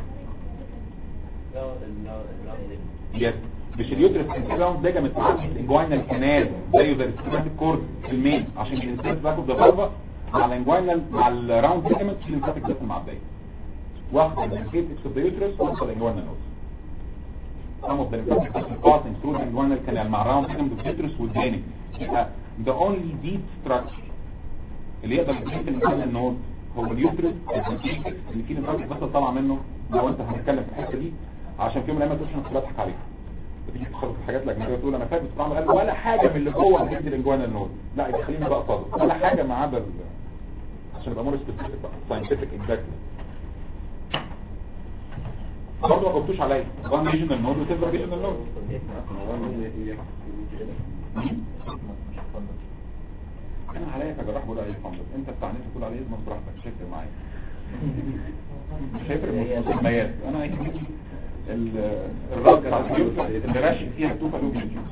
يس مش اليوترس انتراوند ده جامد معاه الانجوينال كانال زيه زي السيماتيك كورد في المين عشان الانسان باكو ده فالفا مع الانجوينال مع الراوند ليجمنت في الانساتيك ده المعديه واخد من الكيبكس اوف ذا يوترس وصل الانجوينال نود some of the lymphatic vessels passing through the inguinal canal مع round ligament of uterus والdrainage يبقى the only deep structure اللي يقدر يديك الانجوينال نود هو اليوترس الكيبكس اللي فيه lymphatic vessel طالعه منه لو انت هنتكلم في الحته دي عشان في يوم من الايام ما تقولش انا كنت بضحك عليك بتيجي تخلص الحاجات الاجنبيه تقول انا فاكر بتعمل قال ولا حاجه من اللي جوه هتدي الانجوينال نود لا يبقى خلينا بقى صادق ولا حاجه ما عدا ال- عشان يبقى مور سبيسيفيك بقى ساينتفك اكزاكتلي برضه ما قلتوش عليا وان ريجنال نود وتبقى ريجنال نود انا عليا كجراح بقول عليه فندق انت بتاع نفسك تقول عليه اضمن براحتك مش هيفرق معايا مش هيفرق من المسميات انا هيجي ال- الراس بتاع البيوت اللي راشق فيها توفا لوب جوز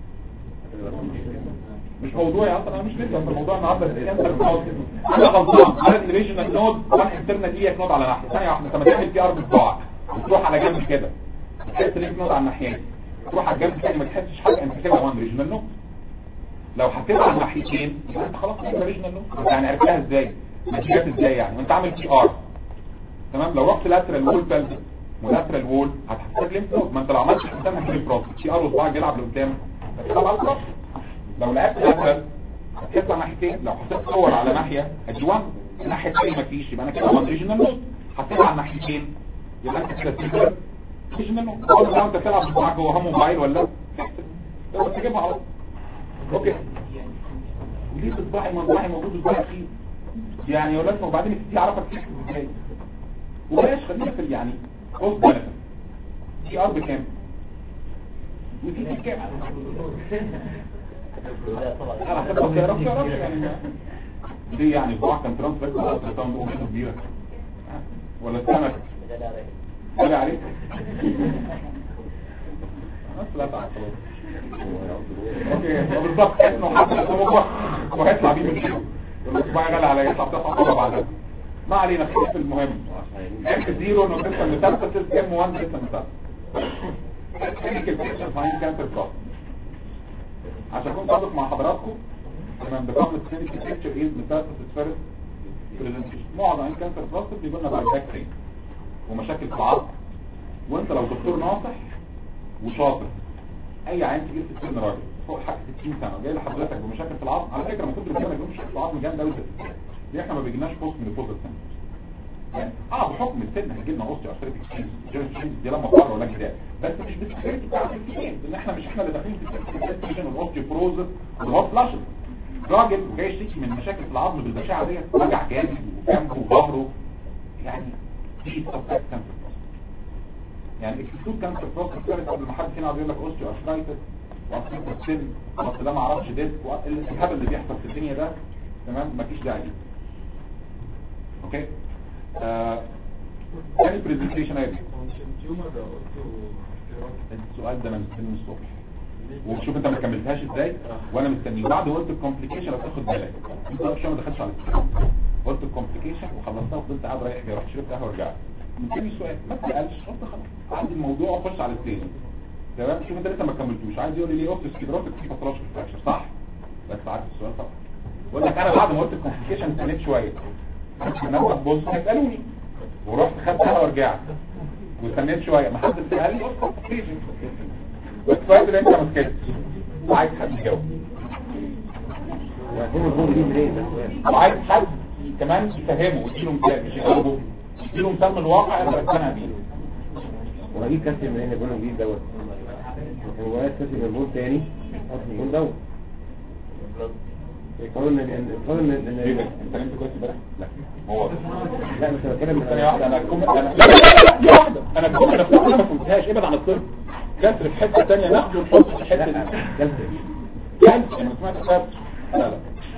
مش موضوعي اصلا انا مش لسه في الموضوع النهارده الكانسر النود انا غلطان عارف الريجنال نود وان انترنال اياك نود على ناحيه ثانيه واحده انت ما تعمل فيه ارض صباعك وتروح على جنب كده تحس ليك نود على الناحيتين تروح على الجنب الثاني ما تحسش حاجه انت كده وان ريجنال نود لو حطيت على الناحيتين يبقى انت خلاص كده ريجنال نود يعني عرفتها ازاي نتيجات ازاي يعني وانت عامل بي ار تمام لو رحت لاترال وول بلد ولاترال وول هتحتاج ليمف نود ما انت لو عملت قدام هتجيب بروس بي ار وصباعك بيلعب لقدام هتلعب على البروس لو لعبت لاترال هتطلع ناحيتين لو حطيت صور على ناحيه ادي 1 الناحيه الثانيه مفيش يبقى انا كده 1 ريجنال نود حطيت على الناحيتين يبقى انت كده سيلفر ريجنال نود خلاص لو انت بتلعب بصباعك هو هم موبايل ولا تقدر تجيبها على طول. اوكي وليه صباعي ما صباعي موجود صباعي فيه يعني ولا اسمه وبعدين الستي عرفت تكتب ازاي وبلاش خلينا في يعني كوست بنفيت دي ار بكام ودي بكام انا حسب ما تعرفش تعرفش يعني دي يعني صباع كان ترانس بس ولا ترانس اوميجا كبيره ولا السمك ولا عليك بس لا تعال خلاص اوكي بالظبط انه حتى هو وهيطلع بيه من كده الصباع غالي عليا يطلع تسعة طبعا بعدها ما علينا خلاص في المهم ام زيرو انه لسه متاسس ام 1 لسه متاسس كلينيكال بيكتشر فاين كانسر بلس عشان اكون صادق مع حضراتكم تمام ده قبل كلينيكال بيكتشر از متاسس فيرست برزنتيشن معظم الكانسر بلس بيجي لنا بعد باك بين ومشاكل في العظم وانت لو دكتور ناصح وشاطر اي عيان كبير في السن راجل فوق حاجه 60 سنه جاي لحضرتك بمشاكل في العظم على فكره ما كنت بتكلم مش مشاكل في العظم جامده قوي دي احنا ما بيجيناش بوست من الفوز السن يعني اه بحكم السن هيجي لنا اوستي ارثريتك جيرن دي لما بره ولا كده بس مش بالسكريت بتاع السنين لان احنا مش احنا اللي داخلين في السكريت والاوستيوبروزس والهوت فلاشز راجل جاي يشتكي من مشاكل في العظم بالبشاعه ديت وجع جامد وجنبه وظهره يعني دي سبتاك كانسر يعني اكسكلود كانسر بروستات كانت قبل ما حد فينا يقول لك اوستيو ارثرايتس واصل السن واصل ده ما اعرفش ديسك الهبل اللي بيحصل في الدنيا ده تمام مفيش داعي ليه. اوكي آه تاني برزنتيشن ايه السؤال ده انا مستني من الصبح وشوف انت ما كملتهاش ازاي وانا مستني وبعد قلت الكومبليكيشن هتاخد بالك انت عشان ما دخلتش على السؤال قلت الكومبليكيشن وخلصتها وفضلت قاعد رايح جاي رحت شربت قهوه ورجعت مستني السؤال ما تسالش قلت خلاص عندي الموضوع واخش على الثاني تمام شوف انت لسه ما كملتوش عايز يقول لي ليه اوبتس كيدروتك في فترات فراكشر صح بس عارف السؤال صح بقول لك انا بعد ما قلت الكومبليكيشن استنيت شويه الناس بص هيسالوني ورحت خدت قهوه ورجعت واستنيت شويه ما حد سال لي بس كويس ان انت ما سكتش وعايز حد يجاوب وهيكون الجمله دي منين ده سؤال وعايز حد كمان يفهمه ويديله مثال مش يجاوبه يديله مثال من الواقع انا بقتنع بيه وهجيب كاسر منين الجون الجديد دوت هو عايز كاسر من الجون تاني اصل الجون دوت قالوا ان ان قالوا ان ايه ده ان انت نمت كويس امبارح لا هو لا مش بتكلم من ثانيه واحده انا الجمله انا لا لا لا لا واحده انا الجمله نفسها انا ما فهمتهاش ابعد عن الطب كسر في حته ثانيه ناخده ونحط في الحته دي كاسر كسر انا سمعت كسر لا لا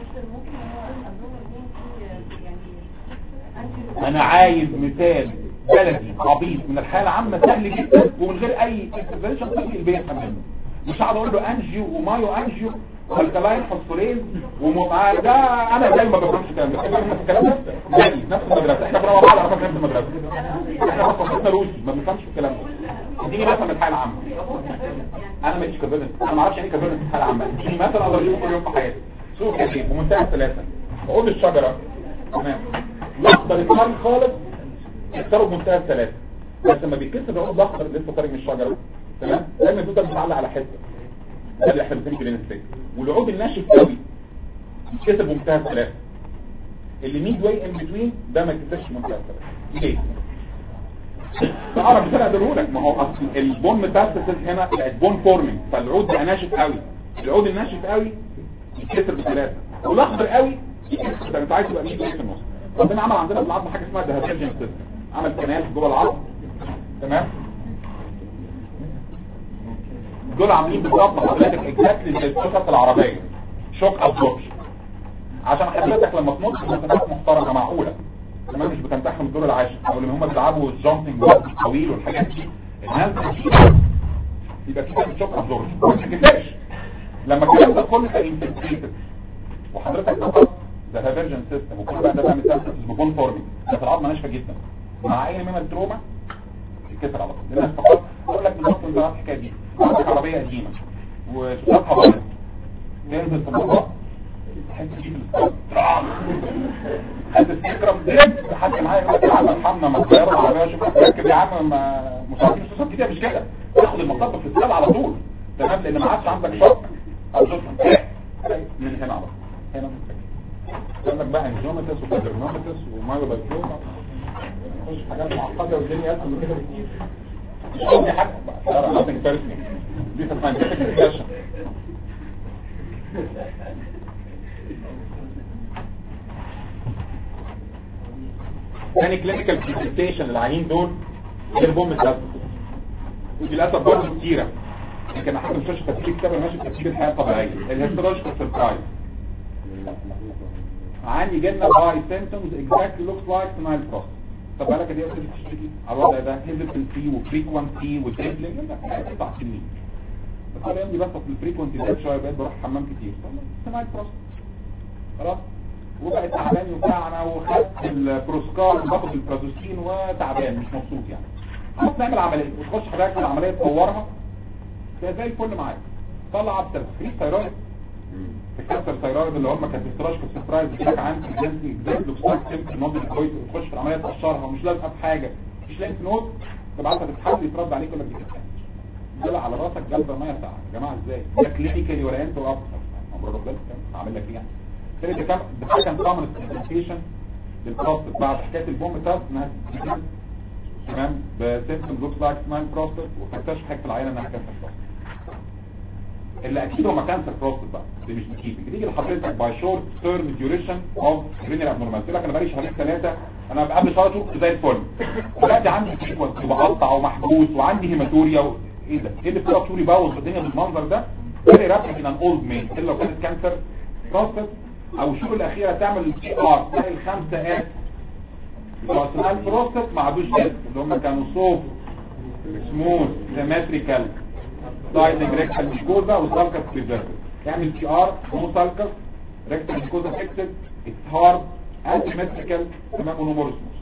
انا عايز مثال بلدي عبيط من الحياه العامه سهل جدا ومن غير اي اكسبريشن طفل البيت يفهم منه مش هقعد اقول له انجيو ومايو انجيو والكلاين فوسفوريز ومع ده انا زي ما بفهمش الكلام ده بفهم الكلام ده زي نفس المدرسه احنا كنا مع بعض على فكره نفس المدرسه احنا بس فصلنا روسي ما بنفهمش الكلام ده اديني مثلا من الحياه العامه انا ماليش كفيرنس انا ما اعرفش يعني ايه كفيرنس في الحياه العامه اديني مثلا اقدر اشوفه كل يوم في حياتي سوق كتير بمنتهى الثلاثه اقول للشجره تمام الاخضر الحار خالص يكسروا بمنتهى الثلاثه بس لما بيتكسر العود الاخضر اللي لسه طالع من الشجره تمام دايما بيفضل متعلق على حته ده اللي احنا بنسميه جرين ستيك والعود الناشف قوي يتكسر بمنتهى الثلاثه اللي ميد واي ان بتوين ده ما يتكسرش بمنتهى الثلاثه ليه؟ تعرف مثال اقدره لك ما هو اصل البون ميتاستاسيس هنا بقت بون فورمينج فالعود بقى ناشف قوي العود الناشف قوي يتكسر بثلاثه والاخضر قوي يتكسر انت عايز تبقى 100 في النص ربنا عمل عندنا في العظم حاجه اسمها دهافيرجن سيستم عمل كنال جوه العظم تمام دول عاملين بالظبط حضرتك اكزاكتلي زي الشوكه العربيه شوك ابزوربشن عشان حضرتك لما تنط مسافات محترمه معقوله كمان مش بتنتحم الدور العاشر او اللي هم بيلعبوا الجامبنج الطويل والحاجات دي الناس دي يبقى في كده شوك ابزوربشن ما تتكسرش لما الكلام ده كله يبقى انفلتريتد وحضرتك تاخد ده فيرجن سيستم وكل بقى ده بقى مثال بكون فورمي ده في العظمه ناشفه جدا مع اي من التروما يتكسر على طول لان فقط اقول لك بالظبط انت عارف الحكايه دي عندك عربيه قديمه وشوطها بايظ تنزل في الموضوع تحس فيه في الاسطول حاسس تكرم زيت حتى معايا يقول لك يا عم ارحمنا ما تغيروا العربيه شوف ركب يا عم ما مش عارفين الصوصات كتير مش كده تاخد المطب في السال على طول تمام لان ما عادش عندك شوك او شوك من هنا على طول هنا يقول لك بقى انجومتس وكادرنومتس ومايو بايكوما مش حاجات معقده والدنيا اسهل من كده بكتير مش قصدي حاجه بقى nothing personal دي scientific discussion تاني كلينيكال بريزنتيشن للعيانين دول غير بوم الاسف ودي للاسف برضه كتيره لكن حتى مش تفكير كتاب ماشي تفكير الحياه الطبيعيه الهيستولوجيكال سربرايز عندي جنة باي سيمتومز exactly looks like سمايل كروس طب بالك دي اصلا بتشتكي على الوضع ده هيزيتنسي وفريكوانسي وتريبلينج اربع سنين بس انا عندي بس في الفريكوانسي ده شويه بقيت بروح حمام كتير سمايل كروس خلاص وبقت تعبان وبتاع انا وخدت البروسكار وباخد البرازوسين وتعبان مش مبسوط يعني خلاص نعمل عمليه وتخش حضرتك العمليه تطورها زي زي الفل معاك طلع بتفريق ثيرويد الكانسر ثيرويد اللي هم كانت استراش في السفرايز بتاعك عندك جنسي اكزاكت لوكساك سيمت نوت كويس وتخش في العمليه تقشرها ومش لازقه في حاجه مش لينك نود تبعتها تتحل يترد عليك ولا بتتحل دل على راسك جلبه ميه ساعه يا جماعه ازاي ده كلينيكالي ولا انت واكتر امر ربنا عامل لك ايه يعني ثالث كام ده كان كومن برزنتيشن للبروستات بعد حكايه البوم تاست انها تجيب تمام بسيمتوم لوكس لايك سمايل بروستات وتكتشف حاجه العينه انها كانسر بروستات اللي اكيد هو كانسر بروستات بقى دي مش بتيجي بتيجي لحضرتك باي شورت تيرم ديوريشن اوف رينال ابنورماليتي لك انا بقالي شهرين ثلاثه انا قبل شهر كنت زي الفل دلوقتي عندي فريكونسي وبقطع ومحبوس وعندي هيماتوريا و... ايه ده ايه اللي بتبقى طولي باوظ الدنيا بالمنظر ده فيري رابيد ان اولد مان الا لو كانت كانسر بروستات او الشهور الاخيره تعمل البي ار تلاقي الخمسه اس بتوع سمال بروستات ما عادوش اس اللي هم كانوا صوف سموث سيمتريكال سلايدنج ريكتال ميكوزا وسالكس بريزرفد يعمل بي ار نو سالكس ريكتال ميكوزا فيكسد اتس هارد اسيمتريكال تمام ونومورسموس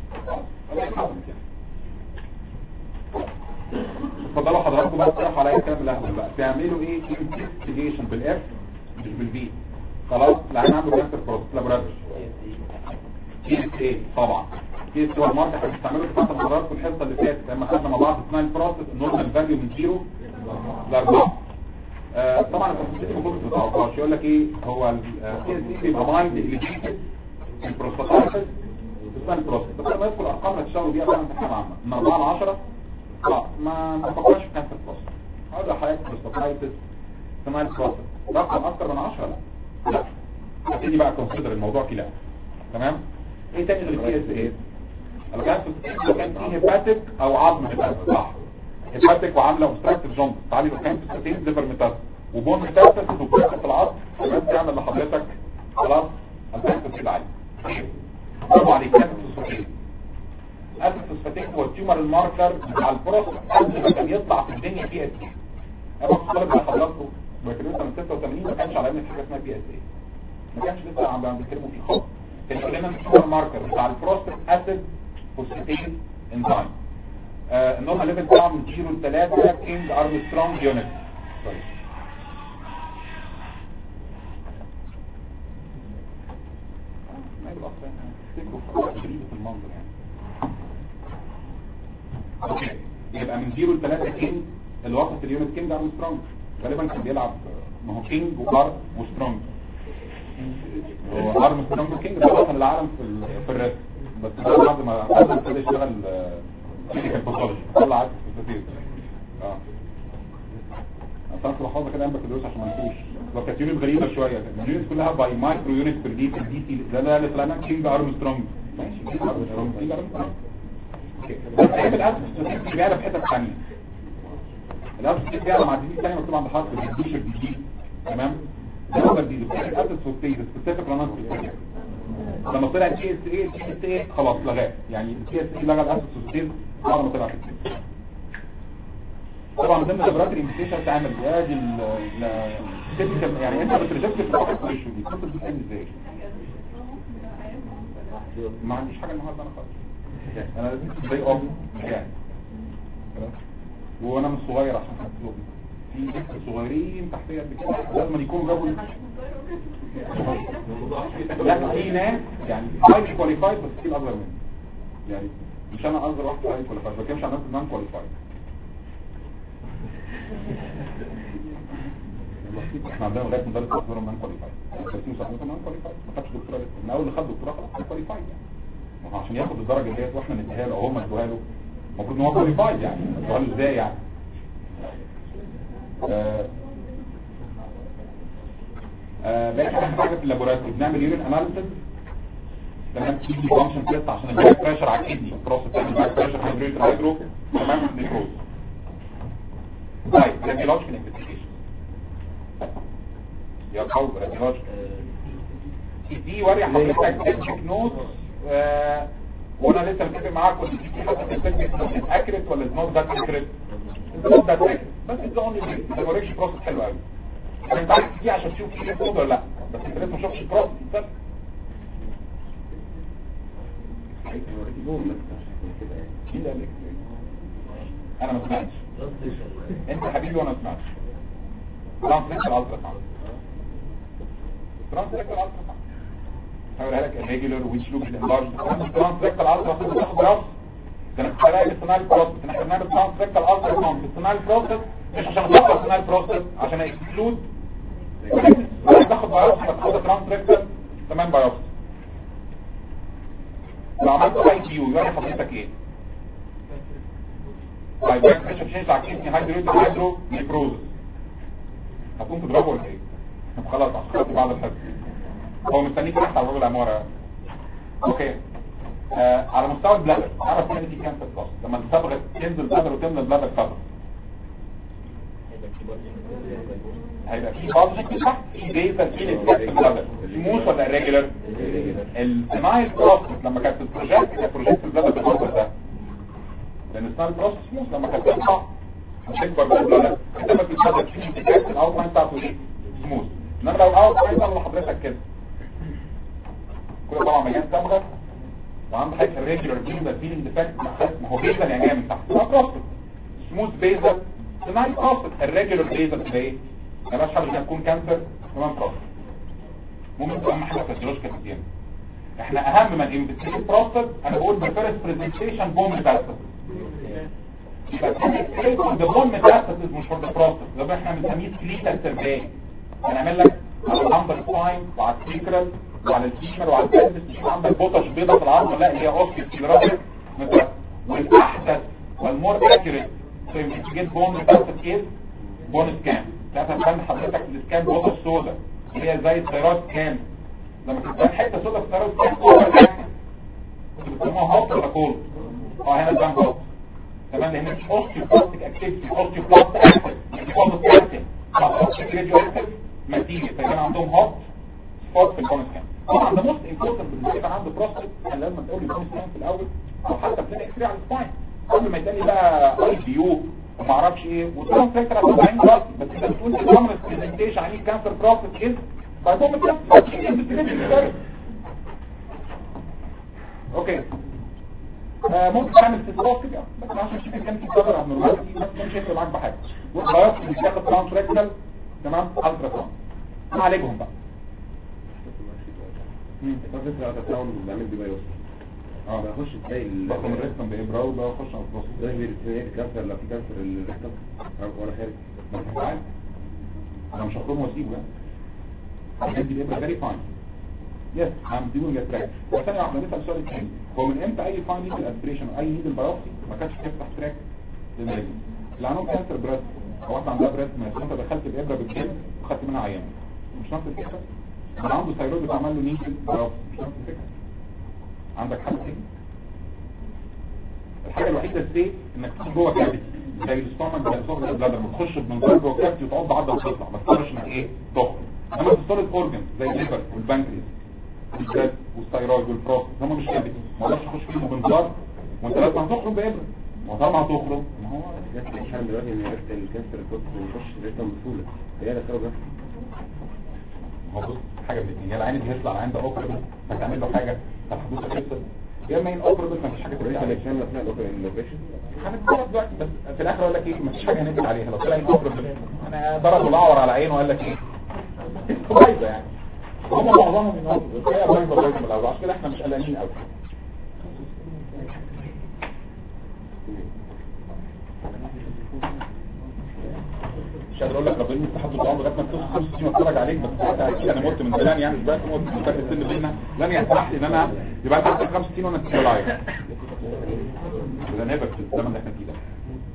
اتفضلوا حضراتكم بقى تروحوا على اي كلام الاهبل بقى تعملوا ايه انفستيجيشن بالاف مش بالبي خلاص العين عنده كانسر بروست لابوراتوري كي اس ايه طبعا كي اس هو الماركه احنا بنستعمله في فتره حضرتك في الحصه اللي فاتت لما خدنا مع بعض اسمها البروسيس النورمال فاليو من 0 ل 4 آه، طبعا الكونسنتريشن ما كنتش بتعرفهاش يقول لك ايه هو السي اس سي بيبقى مايند الليجيتد البروستاتايتس بتستنى البروستات بس لما يدخل ارقام اللي تشتغلوا بيها بقى امتحان عامه من 4 ل 10 لا ما ما تفكرش في كانسر بروستات هذا حضرتك بروستاتايتس سمايل بروستات رقم اكتر من 10 لا لا ابتدي بقى كونسيدر الموضوع كده تمام ايه تاني غير السي اس ايه لو كان في لو كان في هيباتيك او عظم هيباتيك صح هيباتيك وعامله اوبستراكتيف جونت تعالي لو كان في ستين ليفر ميتاز وبون ميتاز وبتاعت في العظم بس تعمل لحضرتك خلاص الفاسد كده عالي برافو عليك كانت الفوسفاتين الفوسفاتين هو التيومر الماركر بتاع البروستات قبل ما كان يطلع في الدنيا بي اس اي انا طالب مع حضراتكم بكالوريوس من 86 ما كانش على علم حاجه اسمها بي اس اي ما كانش لسه عم عم بيتكلموا فيه خالص كان يقول لنا التيومر ماركر بتاع البروستات اسيد فوسفاتين انزيم آه النورمال ليفل بتاعه من 0 ل 3 كينج ارمسترونج يونت ما يبقى أصلاً تفتكروا في حاجات غريبة في المنظر يعني اوكي يبقى من 0 ل 3 كينج اللي وصف اليونت كينج ارمسترونج غالبا كان بيلعب ما هو كينج وار وسترونج هو ارمسترونج وكينج ده بطل العالم في ال- في الرسم بس ده بعد ما بعد ما ابتدى يشتغل كلينيكال باثولوجي طلع عكس في اه اصلا كنت بحفظها كده جنب الدروس عشان ما انسوش لو كانت يونت غريبه شويه اليونت كلها باي مايكرو يونت بير دي دي سي ده ده اللي طلعنا كينج ارمسترونج ماشي كينج ارمسترونج كينج ارمسترونج اوكي بس هي بالاساس بيعرف في حته ثانيه الاساس بيعرف مع دي ثانيه مكتوب عند حرف الديشر دي جي تمام ده هو الدي الاساس فوكتيز سبيسيفيك رانات لما طلع السي اس اي السي اس اي خلاص لغاه يعني السي اس اي لغى الاساس فوكتيز بعد ما طلع في السي طبعا من ضمن خبرات الانفستيشن تعمل يا دي ال ال- يعني انت بترجكت في الواحد كويشن دي القصه دي بتعمل ازاي ما عنديش حاجه النهارده انا خالص انا لازم زي اب يعني خلاص؟ وانا مش صغير عشان هتطلب في ناس صغيرين تحتيه قد كده لازم يكونوا جابوا لا في ناس يعني هاي كواليفايد بس في اصغر مني يعني مش انا اصغر واحد هاي كواليفايد ما بتكلمش عن ناس نون كواليفايد احنا عندنا لغايه مدرس اصغر من كواليفايد 30 سنه نون كواليفايد ما خدش دكتوراه لسه من اول اللي خد دكتوراه خلاص كواليفايد يعني ما هو عشان ياخد الدرجه ديت واحنا نديها له او هم يدوها له المفروض ان هو كواليفايد يعني ادوها له ازاي يعني آه، آه، باقي حاجه حاجه في اللابوراتوري بنعمل يورين اناليسيس تمام تيجي فانكشن تيست عشان الباك بريشر على الكدني بروسس تعمل باك بريشر هيدريت هيدرو تمام نيكروز طيب راديولوجيكال انفستيجيشن يا قوي راديولوجيكال دي وري حضرتك تكنيك نوت آه، وانا لسه متفق معاك كنت في حد في التكنيك اكريت ولا نوت ذات اكريت نوت ذات اكريت بس اتس اونلي ما بوريكش بروسس حلو قوي يعني انت عايز تيجي عشان تشوف في كود ولا لا بس انت لسه ما شفتش البروسس بس مين اللي قال لك؟ انا ما سمعتش انت حبيبي وانا ما سمعتش ترانسليكت الالترا ساوند ترانسليكت الالترا ساوند هقولها لك الريجولار ويتش لوب الانلارج ترانسليكت الالترا ساوند بتاخد راس ده انا كنت رايح السنال بروسس ان احنا بنعمل ترانسليكت الالترا ساوند في السنال بروسس مش عشان نطلع السنال بروسس عشان اكسكلود باخد بايوبسي باخد ترانسليكت تمام بايوبسي لو عملت اي بي يو يعني حضرتك ايه طيب بقى مش هتشيل على كيدني هيدرو هيدرو نيكروزس هتقوم تضربه ولا ايه خلاص عشان بعد الحفظ هو مستنيك تحت على باب العماره اوكي آه على مستوى البلادر عرف ان في كانسر بلس لما الصبغه تنزل البلادر وتملى البلادر صبغه هيبقى في بادجت تحت في بيزل فيلينج في البلادر سموث ولا ريجولار السمايل بروسس لما كانت البروجكت كانت بروجكت البلادر بالمنظر ده لان السمايل بروسس سموث لما كانت تطلع هتكبر بالبلادر كتبت البلادر في انتكاس الاوت لاين بتاعته ايه سموث انما لو اوت لاين طلع لحضرتك كده كل طبعا مليان صبغه وعند حضرتك الريجولار بيزل فيلينج ديفكت ما هو بيزل يعني جاي من تحت ده بروسس سموث بيزل سمايل بروسس الريجولار بيزل ده ايه ملاش حاجه انها تكون كانسر تمام بروسس ممكن تبقى اهم حاجه فيزيولوجيكال كتير احنا اهم من انفستيجيت بروسس انا بقول بالفيرست برزنتيشن بوم ميتاستاسيس يبقى كان ذا بون ميتاستاسيس مش فور ذا بروسس ده احنا بنسميه سكليتال سيرفي هنعمل لك على الامبر سباين وعلى السيكرال وعلى الفيمر وعلى البلبس مش عندك بوتش بيضة في العظم لا هي اوستيوسكليروتيك والاحدث والمور اكيوريت في انفستيجيت بون ميتاستاسيس ايه بون سكان ساعتها كان حضرتك السكان بوتش سودا اللي هي زي الثيرويد سكان لما تبقى حته سودا في الثيرويد سكان اوفر اكتف بيسموها هوت ولا كولد اه هنا البان هوت تمام لان مش اوستيوبلاستيك اكتيفيتي اوستيوبلاست اكتيف مش اوستيوبلاستيك اوستيوبلاستيك راديو اكتيف ماتيريال فكان عندهم هوت سبوت في البون سكان طبعا ده موست امبورتنت بالنسبه لي عنده بروستات كان لازم تقول لي بون سكان في الاول او حتى بتلاقي اكس على السباين قبل ما يتقال لي بقى اي بي يو وما اعرفش ايه وطبعا فكره 40 راسي بس انت بتقول الكاميرا برزنتيشن عليه كانسر بروستات از بعدهم بتلاقي اوكي آه ممكن تعمل استثبات كده بس عشان تشوف كان في كفر عن النورماليتي بس مش هيفرق معاك بحاجه والبيوبسي اللي بتاخد ترانس ريكتال تمام الترا ساوند نعالجهم بقى فكرة الألتراساوند بعمل بيه بايوس اه بخش ازاي ال- باخد من الريكتم بإبرة وده اخش على البروستات ده بيرسميات كانسر لو في كانسر الريكتم وانا خارج بس عادي انا مش هخرجه واسيبه يعني هدي الابره فيري فاين يس ام دوينج ا تراك وثاني واحده نسال سؤال تاني هو من امتى اي فاين نيدل اسبريشن او اي نيدل بايوبسي ما كانش بتفتح تراك للمريض اللي عندهم كانسر بريست او واحده عندها بريست ما انت دخلت الابره بالجلد وخدت منها عيان مش نفس الفكره اللي عنده ثايرويد بتعمل له نيدل بايوبسي مش نفس الفكره عندك حل تاني الحاجه الوحيده السيف انك تكون جوه كافيتي زي الاستومك زي الاسوفاجس البلادر بتخش بمنظار جوه كافيتي وتقعد عضله وتطلع ما تقدرش انك ايه تخرج انما في السوليد اورجن زي الليفر والبنكرياس والجلد والثايرويد والبروست هم مش كافيتي ما تقدرش تخش فيهم بمنظار وانت لازم هتخرج بابره ما طالما هتخرج ما هو الناس بتتحمل دلوقتي ان عرفت الكانسر الكوست بيخش الريكتم بسهولة هي ده سبب ده هو بص حاجه من الاثنين يا العين اللي هيطلع العين ده اوبريبل هتعمل له حاجه هتحدث قصه يا اما ان اوبريبل ما فيش حاجه وليس تتعمل الاكشن اثناء الاوبريشن هنتفرج دلوقتي بس في الاخر اقول لك ايه مفيش حاجه هنقفل عليها لو طلع اوبريبل انا ضربوا الاعور على عينه وقال لك ايه بايظه يعني هم معظمهم من بس هي بايظه بايظه من الاول عشان كده احنا مش قلقانين قوي مش قادر اقول لك ربنا يفتح حد العمر لغايه ما توصل 65 واتفرج عليك بس ساعتها اكيد انا مت من زمان يعني دلوقتي مت من فرق السن بيننا لن يسمح لي ان انا يبقى انت عندك 65 وانا 60 لايف ده نهبك في الزمن اللي احنا فيه ده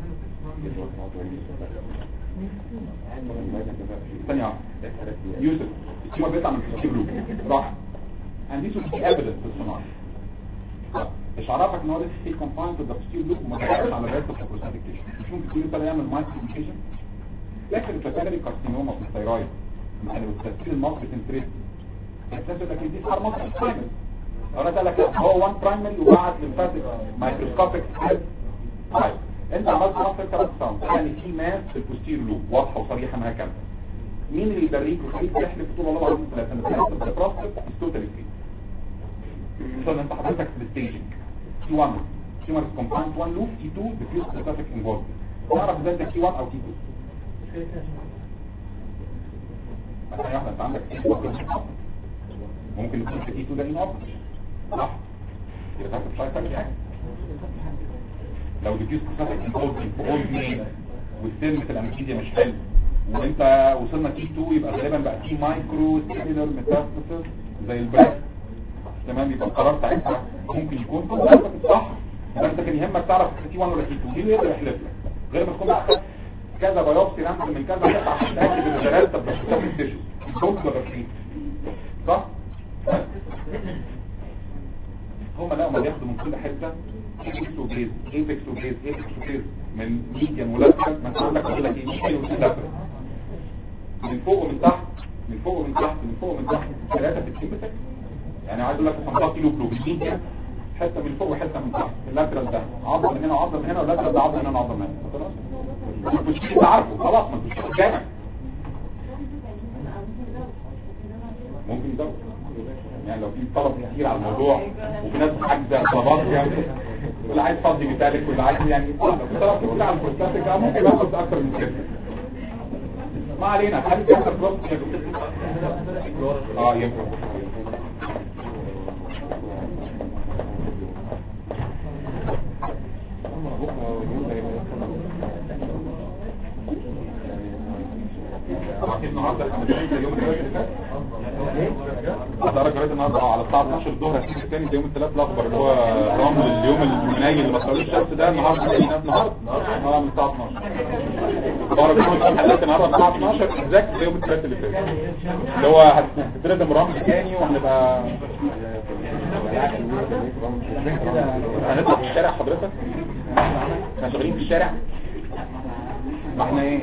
ثانية واحدة يوسف السيما بيطلع من الكيب لوب راح and this will be evidence في الصناعة مش عرفك ان هو لسه في confined to the posterior loop وما تبقاش على الريست of the prosthetic tissue مش ممكن تقول انت يعمل microplication لكن البلاتينري كارسينوما في الثيرويد يعني بالتسكيل المصري تنتريد الاساس يقول لك دي صار مصري برايمري انا قال لك هو 1 برايمري وبعد لمفاتيك مايكروسكوبيك سكيل طيب انت عملت مصر كارت ساوند يعني في ماس في البوستير لوب واضحه وصريحه انها كانسر مين اللي يبريك ويخليك تحلف طول الله العظيم ثلاثه انا ثلاثه البروستات توتالي فري مثلا انت حضرتك في الستيجنج تي 1 تي 1 كومباوند 1 لوب تي 2 ديفيوز سبيسيفيك انفولد تعرف ازاي ده تي 1 او تي 2 مثلا واحده انت عندك تي 1 ممكن يكون في تي 2 ده ان صح يبقى انت مش عايز تعمل حاجه لو ديفيوز سبيسيفيك انفولد في اول مين والسن في الامكيديا مش حلو وانت وصلنا تي 2 يبقى غالبا بقى تي مايكرو سيلولر ميتاستاسيس زي الباك تمام يبقى القرار ساعتها ممكن يكون كل ده صح يبقى انت كان يهمك تعرف تي 1 ولا تي 2 دي يقدر يحلف لك غير ما تكون بقى أخدت كذا بايوبسي رمز من كذا حته عشان تاكد ان ده رسم مش بتاخد التيشو الدوت ولا فري صح هم لا هم بياخدوا من كل حته ايبكس وبيز ايبكس وبيز ايبكس وبيز من ميديان ولاترال ما تقول لك اقول لك ايه ميديان ولاترال من فوق ومن تحت من فوق ومن تحت من فوق ومن تحت ثلاثه في الكيمبسك يعني عايز اقول لك 15 كيلو بلو الميديان حته من فوق وحته من تحت اللاترال ده عضله من هنا وعضله من هنا واللاترال ده عضله من هنا وعضله من هنا خلاص مش انت عارفه خلاص ما انتش قدامك ممكن يزود يعني لو في طلب كتير على الموضوع وفي ناس حاجزه طلبات يعني واللي عايز فضي مثالك واللي عايز يعني لو في طلب كتير على البروستاتيك ممكن ياخد اكتر من كده ما علينا هل في اكتر بروست اه ينفع بكره يوم ده يبقى اكيد النهارده احنا ماشيين زي يوم الثلاث اللي فات هتقرا جرايد النهارده اه على الساعه 12 الظهر هتيجي الثاني زي يوم الثلاث الاخضر اللي هو رمل اليوم المنايل اللي ما طلعوش الشمس ده النهارده زي النهارده اه من الساعه 12 بره كل الحلقات النهارده الساعه 12 بالذات زي يوم الثلاث اللي فات اللي هو هتتردم رمل تاني وهنبقى هنطلع في الشارع حضرتك احنا شغالين في الشارع ما احنا ايه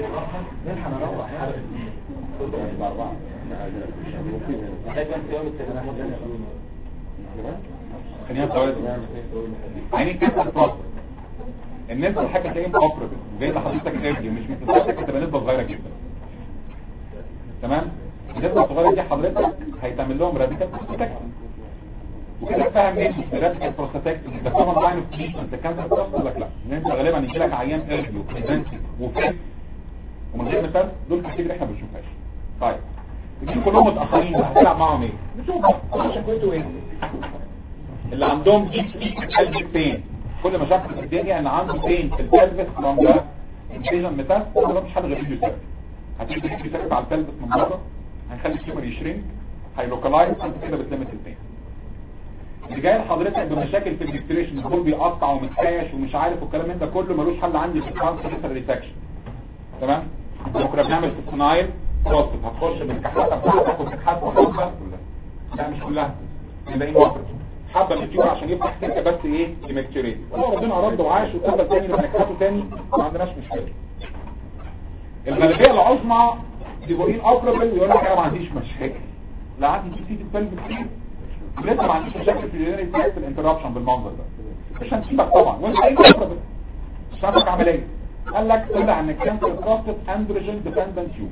خلينا ثواني يعني كده البروسس النسبة الحاجة تلاقيه مقرب زي اللي حضرتك ارجي مش متساعدك هتبقى نسبة صغيرة جدا تمام النسبة الصغيرة دي حضرتك هيتعمل لهم راديكال بروستاكتومي وكده فاهم ايه راديكال بروستاكتومي ده طبعا لاين اوف تريتمنت ده كانسر بروستات لك لا ان انت غالبا يجي لك عيان ارجي وبريزنتي وفيت ومن غير مثال دول كتير احنا ما بنشوفهاش طيب يجي كلهم متاخرين بقى هتلعب معاهم ايه نشوف بقى عشان كنتوا ايه اللي عندهم ديب فيك قلب بين كل مشاكل في الدنيا ان عنده بين في البلفس من ده انفيجن ميتاس ده مش حل غير فيديو ثيرابي هتيجي فيديو ثيرابي على البلفس من بره هنخلي التيومر يشرينك هيلوكالايز انت كده بتلمس البين اللي جاي لحضرتك بمشاكل في الديكتريشن الكل بيقطع ومتكاش ومش عارف والكلام من ده كله ملوش حل عندي في الكانسر ريسكشن تمام بكره بنعمل في الصنايل بروسس هتخش بالكحلة بتاعتك وبتتحس وحبة كلها لا مش كلها باقيين واحد حبة من التيومر عشان يفتح سكة بس ايه يمكتريت ولو ربنا رد وعاش وقبل تاني لما نكحته تاني ما عندناش مشكلة الغالبية العظمى ديبورين اوبرابل يقول لك انا ما عنديش مشاكل لا عندي دي سي الفيلم كتير لسه ما عنديش مشاكل في اليوناني في الانترابشن بالمنظر ده مش هنسيبك طبعا وانت ايه اوبرابل مش هنفك عملية قال لك طلع ان الكانسر بروستات اندروجين ديبندنت تيومر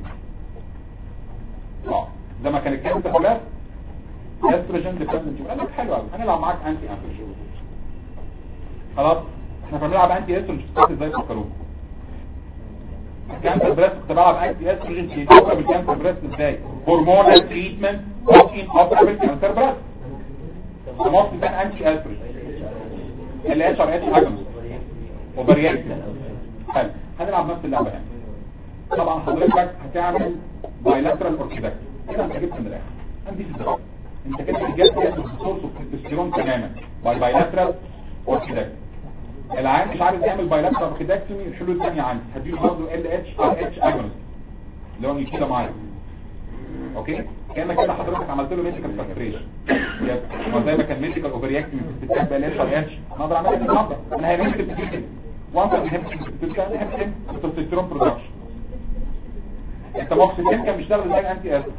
اه ده ما كان الكانسر كلها استروجين ديبندنت تيومر قال لك حلو قوي هنلعب معاك انتي اندروجين خلاص احنا كنا بنلعب انتي استروجين ازاي فكروك الكانسر بريست كنت بلعب انتي استروجين في فكره بالكانسر بريست ازاي هرمونال تريتمنت اوف ان اوبرابل كانسر بريست مصر كان انتي استروجين ال اتش ار اتش اجونست اوفريات حلو هنلعب نفس اللعبه يعني طبعا حضرتك هتعمل بايلاترال اوركيداكت كده انت جبت من الاخر عندي الدرجه انت كده جبت السورس اوف التستيرون تماما باي بايلاترال اوركيداكت العيان مش عارف يعمل بايلاترال اوركيداكتومي الحلول الثانيه عندي هديله برضه ال اتش ار اتش اجونست اللي هو كده معايا اوكي كانك كده حضرتك عملت له ميديكال كاستريشن ما زي ما كان ميديكال اوفرياكتومي في الستات بقى ال اتش ار اتش انا اقدر اعملها النهارده انا هي ميديكال وانت بتهمك التستوستيرون برودكشن انت موكسيدين كان بيشتغل زي انتي اسيد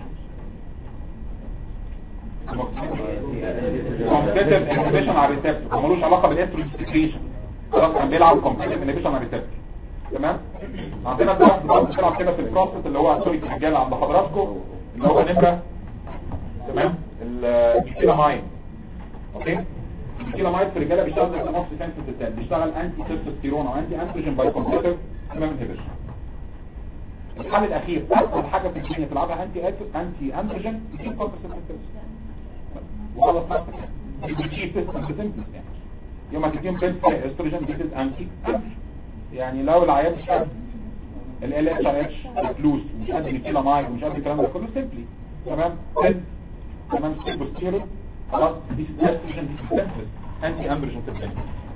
كومبتيتيف انهبيشن على الريسبتور ملوش علاقه بالاستروجين سكريشن خلاص كان بيلعب كومبتيتيف انهبيشن على الريسبتور تمام عندنا دلوقتي بنلعب كده في البروسيس اللي هو سوري الرجاله عند حضراتكم اللي هو نمره تمام الكيلاماين اوكي الكيلامايد في الرجاله بيشتغل زي نفس سنسيتيف بيشتغل انتي تستوستيرون او انتي اندروجين باي كومبتيتيف تمام انهبيشن الحل الاخير اسهل حاجه في الدنيا تلعبها انتي انتي اندروجين تجيب كونترسبتيف وخلاص نفسك بتجيب تيست سيمبلس يعني يوم ما تديهم بنت استروجين دي انتي يعني لو العيان مش قد ال ال اتش ار اتش فلوس مش قد الكيلامايد مش قد الكلام ده كله سيمبلي تمام تمام ستيبوستيرون خلاص دي استروجين دي سيمبلس انتي اندروجين تبقى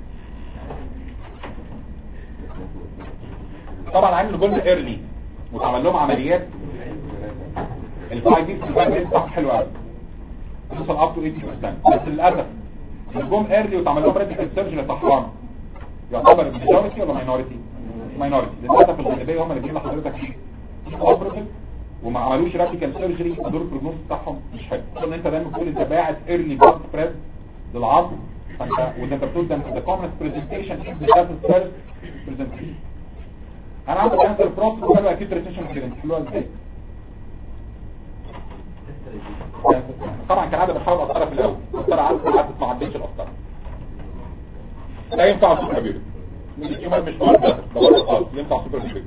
طبعا عامل جولد ايرلي وتعمل لهم عمليات الفاي دي الفاي دي بتاعهم حلو قوي توصل اب تو 80% بس للاسف الجم ايرلي وتعمل لهم راديكال سيرجري طحران يعتبر ماجوريتي ولا ماينوريتي ماينوريتي للاسف الغالبيه هم اللي بيجوا لحضرتك اوبريتيف وما عملوش راديكال سيرجري دور البروجنوز بتاعهم مش حلو ان انت دايما بتقول انت باعت ايرلي بلاد سبريد للعظم فانت وده انت بتقول ده ذا كومن برزنتيشن ذا فيرست برزنتيشن انا عندي كانسر بروست وكانوا اكيد ريسيشن كلينيك حلوه ازاي طبعا كان عادة بحاول اقطرها في الاول اقطرها عدد عدد ما عدتش الاقطرها لا ينفع سوبر بيبي الكيومر مش مهم ده ده بره خالص ينفع سوبر بيبي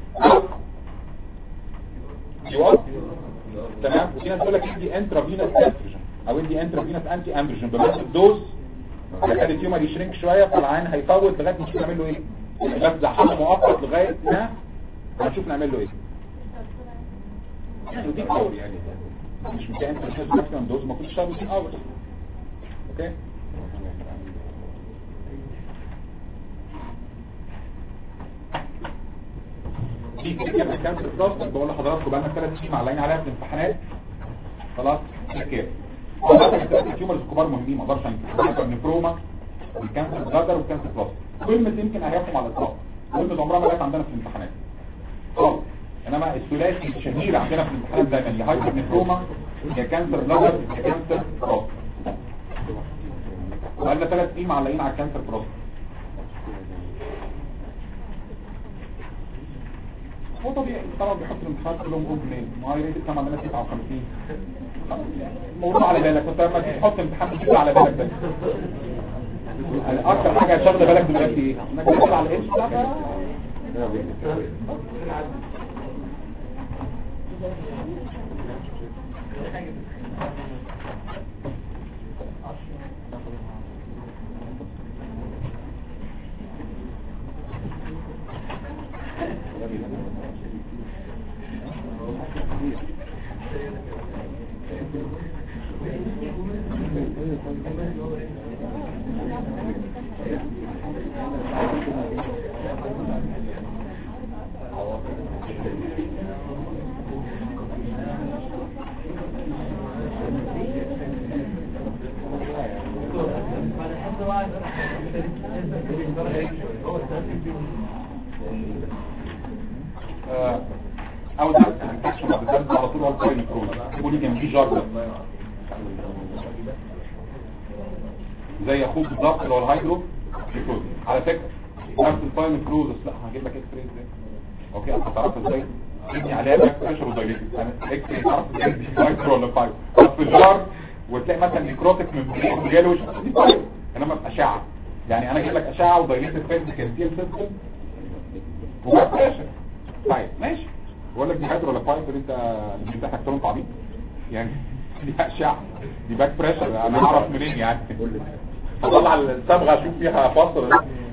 يوات تمام وفي ناس تقول لك دي انترافينوس استروجين او دي انترافينوس انتي اندروجين بنفس الدوز هيخلي التيومر يشرنك شويه فالعين هيفوت لغايه ما نشوف نعمل له ايه بس ده حل مؤقت لغايه ما هنشوف نعمل له ايه يعني ودي اور يعني مش مكان انت مش ماكسيمم دوز المفروض تشتغل ودي اور اوكي دي كده كانت الدراسه بقول لحضراتكم بقى لنا ثلاث سنين معلقين عليها في الامتحانات خلاص كده والله الثلاث تيومرز الكبار مهمين ما اقدرش انكر النفروما والكانسر بلادر والكانسر بلاس كلمة يمكن اهيافهم على الاطلاق كلمة عمرها ما جت عندنا في الامتحانات خالص انما الثلاثي الشهير عندنا في الامتحانات دايما يا هايبر نفروما يا كانسر بلادر يا كانسر بلاس وقالنا ثلاث سنين معلقين على الكانسر بلاس هو طبيعي طبعا بيحط الامتحانات كلهم اوبن ما هي ريت كام عندنا 59 الموضوع على بالك انت لما تحط امتحان كده على بالك بس اكتر حاجه شغله بالك دلوقتي ايه انك تدخل على الاتش آه، او ده الانفكشن بعد ذلك على طول هو الكوين نكروز يقول لي جنبيه جارده زي اخوك بالظبط اللي هو الهايدرو نكروز على فكره نفس الفاين نكروز لا هجيب لك اكس راي ازاي اوكي انت تعرف ازاي ابني عليها باك بريشر ودايليتد انا اكس راي تعرف ازاي دي مايكرو ولا فايف في الجار وتلاقي مثلا نيكروتك من جاله وش دي فايف انما باشعه يعني انا اجيب لك اشعه ودايليتد فيلم كانتيل سيستم وباك بريشر طيب ماشي بقول لك دي هيدرو ولا بايب انت انت هتكترون تعبيط يعني دي اشعه دي باك بريشر انا اعرف منين يعني اطلع الصبغه اشوف فيها فصل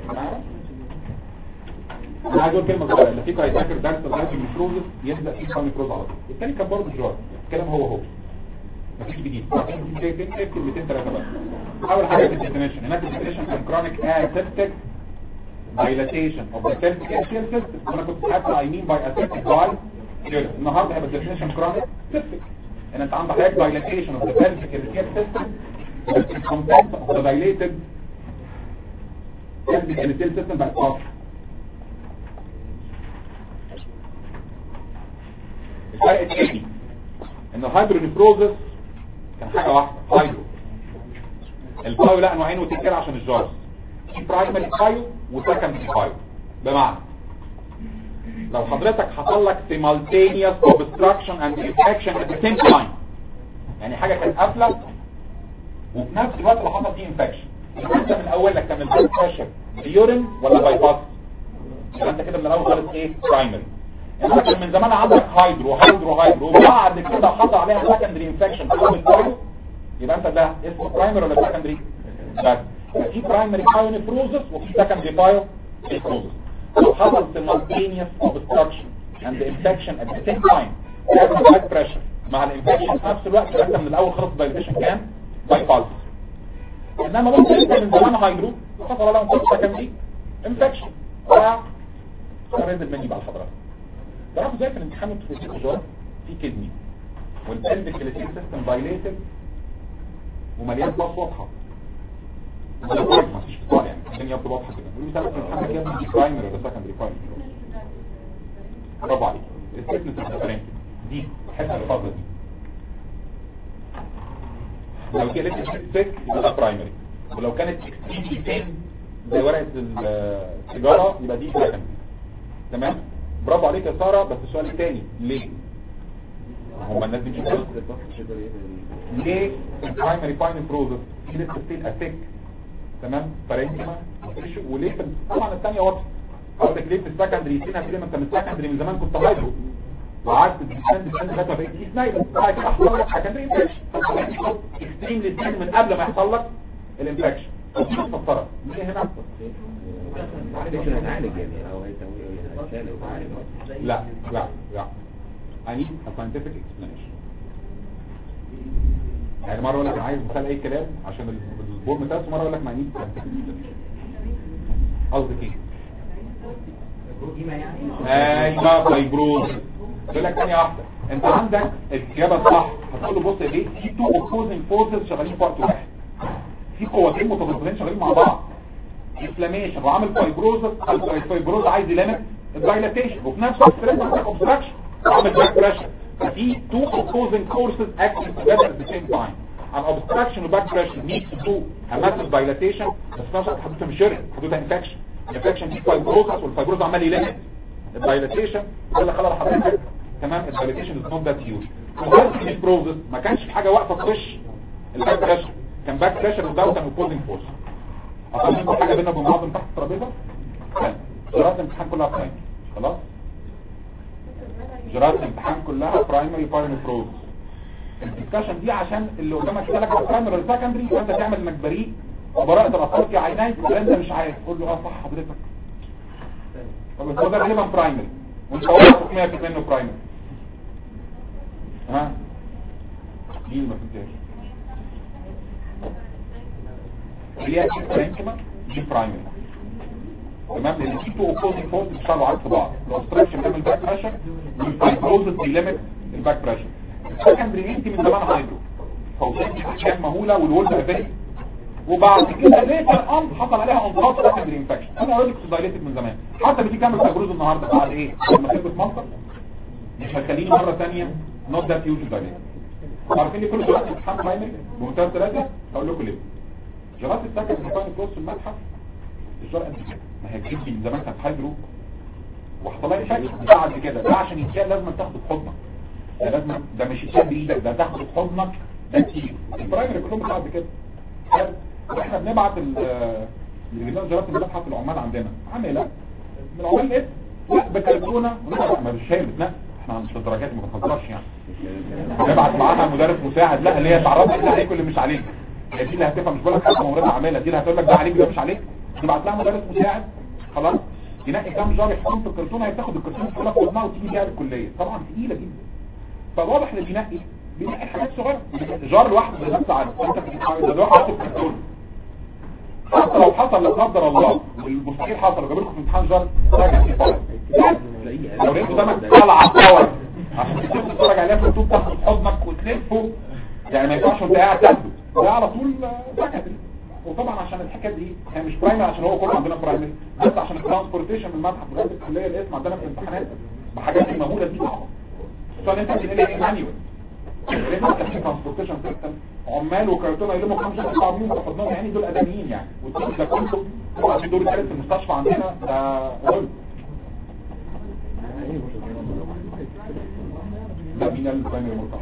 انا عايز اقول كلمه صغيره اللي فيك هيذاكر درس لغايه الميكروزس يبدا فيه كام ميكروز على طول الثاني كان برضه جوار الكلام هو هو مفيش جديد كلمتين كلمتين ثلاثه بس اول حاجه الديفينيشن هناك الديفينيشن كان كرونيك اسيبتك dilatation of the pelvic axial system وانا كنت حاسس I mean by aseptic by النهارده هيبقى definition chronic septic ان انت عندك حاجه dilatation of the pelvic axial system but the content of the dilated pelvic axial system بقت off الفرق الثاني ان الهايدرونيفروزس كان حاجه واحده هايدرو الفايو لا نوعين وتتكال عشان الجارز في برايمري فايو وسكندري فايو بمعنى لو حضرتك حصل لك simultaneous obstruction and infection at the same time يعني حاجة كانت قافلة وفي نفس الوقت اللي حصل فيه infection يبقى انت من اول لك تعمل blood pressure بيورين ولا باي باس يبقى انت كده من الاول خالص ايه برايمري انت كان من زمان عندك هايدرو هايدرو هايدرو وبعد كده حصل عليها سكندري انفكشن في الفايو يبقى انت ده اسمه برايمري ولا سكندري بس في برايمري بايونيفروزس وفي سكندري بايونيفروزس لو حصل simultaneous obstruction and the infection at the same time تعمل blood pressure مع الانفكشن في نفس الوقت يبقى انت من الاول خالص الدايليشن كان باي بالس انما ممكن انت من زمان هايدرو وحصل عليهم كل سكندري انفكشن فرد مني بقى لحضرتك تعرفوا ازاي في الامتحان انتوا في الجواب في كدني والبلفيك كليتين سيستم دايليتد ومليان باص واضحه ما فيش فصال يعني الدنيا بتبقى واضحه كده يقول لي سالك الامتحان كده دي برايمري ولا سكندري برايمري برافو عليك الستيفنس الديفرنت دي الحته الفاضله دي لو كانت ستيك يبقى ده برايمري ولو كانت اكستريملي تين زي ورقه السيجاره يبقى دي سكندري تمام برافو عليك يا ساره بس السؤال الثاني ليه هم الناس دي مش كده ليه البرايمري باين بروزس دي لسه ستيل اتيك تمام فرنجما وليه في طبعا الثانيه واضحه هقول لك ليه في السكندري سينا في ما انت من السكندري من زمان كنت هايدرو وقعدت الديستانس ديستانس لغايه ما بقيت كيس نايله بعد كده حصل لك سكندري انفكشن اكستريملي ستيل من قبل ما يحصل لك الانفكشن مفسره ليه هنا معلش هنعالج يعني او هيسوي هيشال وتعالج لا لا لا I need a scientific explanation يعني مرة اقول لك انا عايز مثال اي كلام عشان ال- البور متاس ومرة اقول لك ما I need scientific explanation قصدك ايه؟ ايوه فايبروز يقول لك ثانيه واحده انت عندك الاجابه الصح هتقول له بص يا بيه في تو اوبوزنج فورسز شغالين في وقت واحد في قوتين متضادتين شغالين مع بعض انفلاميشن وعامل فايبروز الفايبروز عايز يلمت الدايلاتيشن وفي نفس الوقت لازم عندك اوبستراكشن وعامل باك بريشر ففي تو اوبوزنج فورسز اكتنج together at the same time an obstruction وباك بريشر needs to do a massive dilatation بس في نفس الوقت حدوثها مش شرق حدوثها انفكشن الانفكشن دي فايبروزس والفايبروز عمال يلمت الدايلاتيشن ده اللي خلى حضرتك تمام الدايلاتيشن از نوت ذات هيوج وغير البروزس ما كانش في حاجه واقفه تخش الباك بريشر كان باك بريشر وده كان اوبوزنج فورس اصلا في حاجه بيننا وبين بعض من تحت الترابيزه جرات الامتحان كلها برايمري خلاص جرات الامتحان كلها برايمري بايرن بروز الدسكشن دي عشان اللي قدامك يسالك على برايمري ولا سكندري فانت تعمل انك بريء وبراءة الاطفال في عينيك ولا انت مش عارف قول له اه صح حضرتك طب بس هو ده غالبا برايمري وانت واثق 100% انه برايمري ها دي ما فهمتهاش اللي هي الانكما دي برايمري تمام لان في تو اوبوزنج فورس بيشتغلوا عكس بعض الاوبستراكشن بيعمل باك بريشر والفايبروزس بيليمت الباك بريشر السكندري انت من زمان هايدرو فوزات كانت مهوله والولد افري وبعد كده ليه الامر حصل عليها امراض سكندري انفكشن انا اقول لك دايليتد من زمان حتى بتيجي تعمل فايبروز النهارده بعد ايه لما تلبس منطق مش هتخليني مره ثانيه نوت ذات يوز دايليتد عارفين لي كل دلوقتي امتحان برايمري بمنتهى ثلاثه اقول لكم ليه جرات السكن اللي كان في المتحف الجرأة قد كده ما هي الجيب من زمان كانت هايدرو وحصل لها انفكشن بعد كده ده عشان يتشال لازم تاخده في حضنك ده لازم ده مش يتشال بايدك ده تاخده في حضنك ده كتير البرايمري كلهم بعد كده واحنا بنبعت ال- اللي جبنا جرات المتحف العمال عندنا عامله من العمال ايه لا بكرتونه لا ما مش شايل بتنقل احنا مش الدرجات ما بنهزرش يعني نبعت معاها مدرس مساعد لا اللي هي تعرض لا عليك واللي مش عليك هي دي اللي هتفهم مش بقول لك حاجه ممرضه عامله دي اللي هتقول لك ده عليك ده مش عليك نبعت لها مدرس مساعد خلاص ينقي كام جار يحطهم في الكرتونه هتاخد الكرتونه كلها في ودنها وتيجي بيها الكليه طبعا تقيله جدا فواضح اللي بينقي بينقي حاجات صغيره جار لوحده زي ما انت عارف انت بتتعامل ده لوحده في الكرتونه حتى لو حصل لا قدر الله والمستحيل حصل وجاب لكم في امتحان جار راجع في فرق لو لقيت قدامك طلعه باور عشان تشوف تتفرج عليها في اليوتيوب تاخد حضنك وتلفه يعني ما ينفعش وانت قاعد تاخده ده على طول سكندري وطبعا عشان الحكايه دي هي مش برايمري عشان هو كله عندنا برايمري بس عشان الترانسبورتيشن من المتحف لغايه الكليه الاسم عندنا في الامتحانات بحاجات المهوله دي صعبه عشان انت بتنقل ايه مانيوال لازم تحكي ترانسبورتيشن سيستم عمال وكرتونه يلموا خمسه اربع بيهم وتحضنهم يعني دول ادميين يعني والتيم ده كله طبعا في دور الثالث في المستشفى عندنا ده غلط ده مين البرايمري مرتبط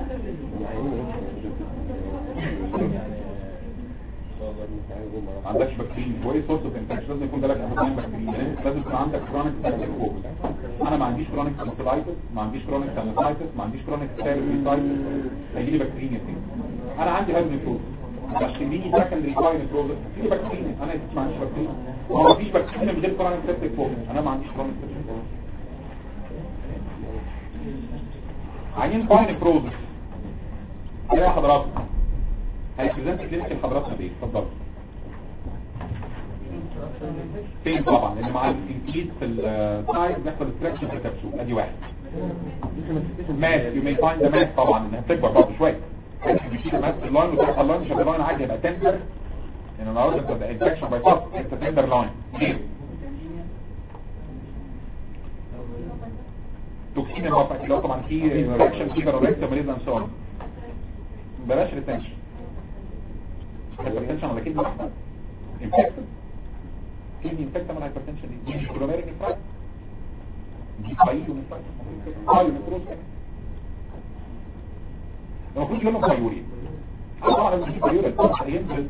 ما عندكش بكتيريا هو ايه سورس اوف انفكشن لازم يكون جالك ابوتين بكتيريا يعني انت لازم يكون عندك كرونيك سايتوكوكس انا ما عنديش كرونيك سايتولايتس ما عنديش كرونيك ساينوسايتس ما عنديش كرونيك سايروسايتس هيجي لي بكتيريا تاني انا عندي هايبر نيفروز بس تديني سكندري باي نيفروز في بكتيريا انا ما عنديش بكتيريا هو ما فيش بكتيريا من غير كرونيك سيبتيك فوكس انا ما عنديش كرونيك سيبتيك فوكس عينين باي نيفروز ايه يا حضراتكم هيبريزنت كلينيكال حضراتنا بايه اتفضلوا فين طبعا لان مع الانكريز في السايز بيحصل ستريكشن في الكبسول ادي واحد ماس يو ماي فايند ذا ماس طبعا انها بتكبر برضه شويه بيشيل ماس في اللاين وتحت اللاين مش اللاين عادي يبقى تندر ان النهارده بتبقى انفكشن باي فاست انت تندر لاين ليه؟ توكسين الموافقة اللي هو طبعا في انفكشن في كاروريكتا مريض انسان بلاش ريتنشن هايبرتنشن ولا كلمه واحده انفكتد كلمه انفكتد من الهايبرتنشن دي دي كلوميريك انفراكت دي قايل انفراكت قايل انفراكت المفروض يقول لهم بايوريا طبعا لما تجيب بايوريا طبعا هينزل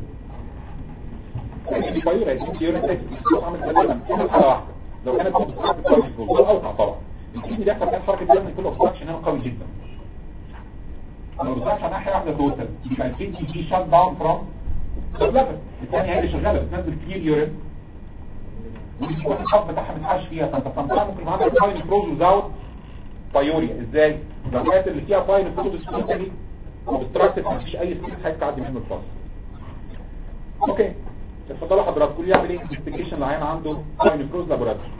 دي بايوريا دي بايوريا تكس عامل كلام كده حاجه واحده لو كانت بتستخدم كويس ده اوقع طبعا الكيمي ده كان حركه دم كله اوبستراكشن هنا قوي جدا لو بتساعدش على ناحيه واحده توتال يبقى الكيدني دي شات داون فروم الليفل الثانيه هي اللي شغاله بتنزل كتير يورين والخط بتاعها ما تنفعش فيها فانت سمتها ممكن يبقى عندك فاين بروز وزاوت بايوريا ازاي لو كانت اللي فيها فاين فلويد سبيشالي وبستراكتد مفيش اي سبيس هيتعدي منه الفاس اوكي اتفضلوا حضراتكم كل يعمل ايه انفستيجيشن العيان عنده فاين فلويد لابوراتوري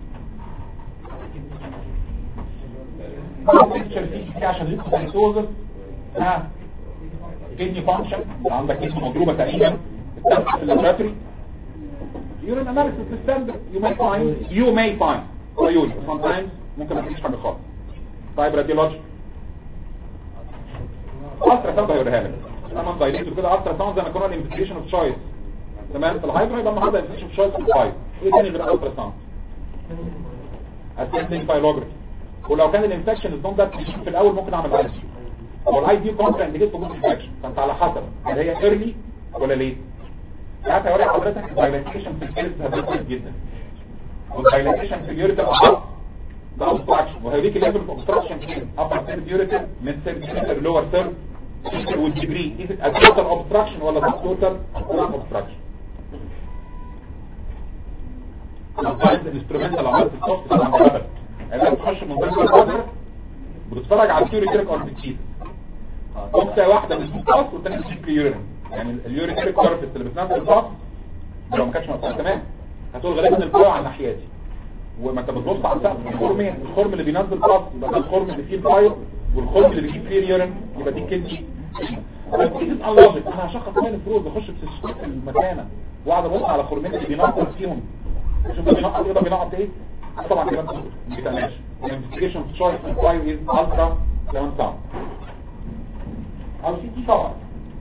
البيكتشر دي عشان ليكوسايتوزس ها كدني فانكشن عندك كدني مضروبه تقريبا التست في اللابوراتوري urine analysis is standard you may find you may find عيون sometimes ممكن ما تلاقيش حاجه خالص طيب راديولوجي الترا ساوند هيوريها لك انا دايليتور كده الترا ساوند زي ما كنا الانفستيجيشن اوف تشويس تمام في الهايبر يبقى النهارده انفستيجيشن اوف تشويس في الفايف ايه تاني غير الترا ساوند اسيستنج بايلوجرافي ولو كان الانفكشن از نون ذات في الاول ممكن اعمل اي دي هو الاي دي كونترا انديكيت وجود انفكشن فانت على حسب هل هي ايرلي ولا ليت ساعتها هوري حضرتك الدايلاتيشن في الكيرس هتبقى جدا والدايلاتيشن في اليوريتر احط ده اوبستراكشن وهيوريك الليفل اوف اوبستراكشن فين ابر ثيرد يوريتر ميد ثيرد يوريتر لور ثيرد والديجري از ات توتال اوبستراكشن ولا توتال اوبستراكشن الفايز الانسترومنتال عملت الصوت بتاع الجبل يعني بتخش من ضمن القدر بتتفرج على اليوريتريك اوربيتيز نقطه واحده من الصوت والثانيه من اليورين يعني اليوريتريك اوربيت اللي بتنزل الصوت لو ما كانتش مقطوعه تمام هتقول غالبا الفلو على الناحيه دي وما انت بتبص على السقف الخرمين الخرم اللي بينزل صوت يبقى ده الخرم اللي فيه الفايل والخرم اللي بيجيب فيه اليورين يبقى دي كنتي بس دي انلوجيك انا هشخص فين الفروز اخش في المكانه واقعد ابص على الخرمين اللي بينقط فيهم شوف ده بينقط ايه ده بينقط ايه طبعا كلام ما بيتقناش الانفستيجيشن تشويس انكوايري از الترا ساوند ساوند او سي تي طبعا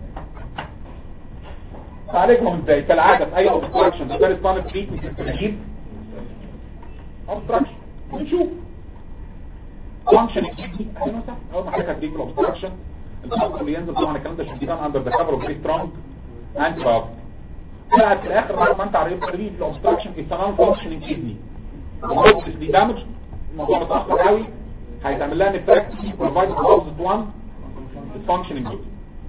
تعالجهم ازاي كالعاده في اي اوبستراكشن ده فيرست لاين تريتمنت التنجيب اوبستراكشن ونشوف فانكشن الكيدني اول ما حضرتك هتجيب في الاوبستراكشن الضغط اللي ينزل طبعا الكلام ده شديد اندر ذا كفر اوف سترونج انتي بايوتيك طلعت في الاخر بعد ما انت عرفت تدريب في الاوبستراكشن السنان فانكشن كيدني وهوبسلي دامج الموضوع متاخر قوي هيتعمل لها نفراكتي بروفايد كوز 1 فانكشننج جود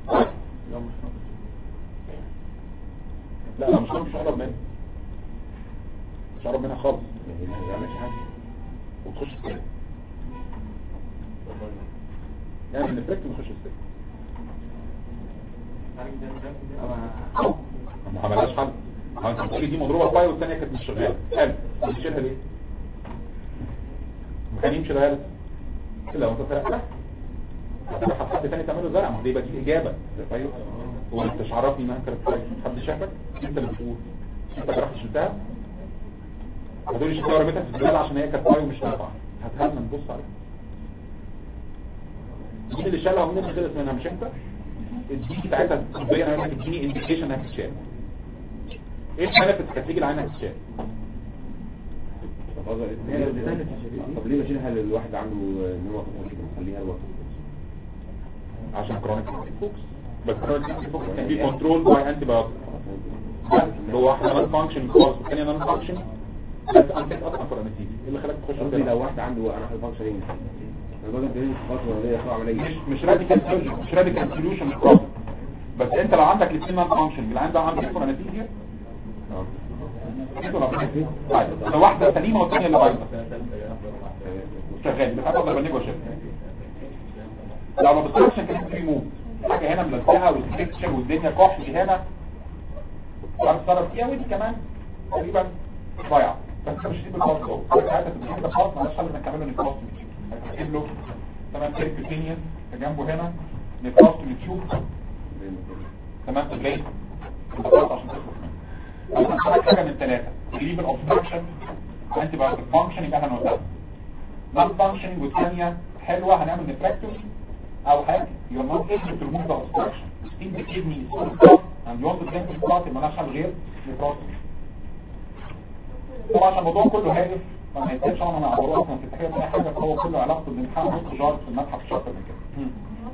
لا لا مش مش قرب منها مش قرب منها خالص ما يعملش حاجه وتخش السجن يعني نفركت ونخش السجن ما عملهاش حل ما انت بتقولي دي مضروبه فاي والثانيه كانت مش شغاله حلو بتشيلها ليه ما كان يمشي لها لا وانت فرقت هتروح حد تاني تعمله زرع ما دي يبقى دي اجابه طيب هو انت مش عرفني انها كانت كويس حد شافك انت اللي بتقول انت جربت شلتها هتقول لي شلتها ورميتها في الزباله عشان هي كانت كويس ومش نافعه هتهمنا نبص عليها مين اللي شالها ومين اللي خلص منها مش انت الدي بتاعتها طبيا انا اديني انديكيشن انها تتشال ايه البنفيتس كانت تيجي العين هتتشال طب ليه بشيلها للواحد عنده نوع كده نخليها الوقت عشان كرونيك فوكس بس كرونيك فوكس كان بي كنترول باي انتي بايوتيك هو واحده نون فانكشن كوز والثانيه نون فانكشن بس انت اصلا كرونيك ايه اللي خلاك تخش قصدي لو واحد عنده انا حاجه فانكشنينج الراجل ده ليه فتره ولا يخلع عمليه مش مش راديكال سيرجن مش راديكال سوليوشن بروبلم بس انت لو عندك الاثنين نون فانكشن اللي عنده عنده كرونيك طيب لو واحده سليمه والثانيه اللي بايظه شغال بتاخد البرنامج وشغال لو ما بتطلعش كان في موت حاجه هنا ملزقه والسكتشر والدنيا كحل هنا وهتصرف فيها ودي كمان تقريبا ضايعه بس مش دي بالخاص هو ساعتها تبقى كده خلاص مالهاش حل انك تعمله نيكروس هتكتب له تمام بيركوتينيوس جنبه هنا نيكروس تيوب تمام تبريد خلاص عشان تخلص منه مثلا حاجه من ثلاثه تجيب الاوبستراكشن انتي بايوتيك فانكشن يبقى احنا نوزعها نون فانكشننج والثانيه حلوه هنعمل نفراكتوري او حاجه you're not able to remove the obstruction still the kidney is full stop and you want to drink the clot ما لهاش حل غير نفراكتوري طبعا الموضوع كله هادف ما يحتاجش انا مع عبارات ما تتحكي اي حاجه فهو كله علاقته بامتحان نص جار في المتحف مش اكتر من كده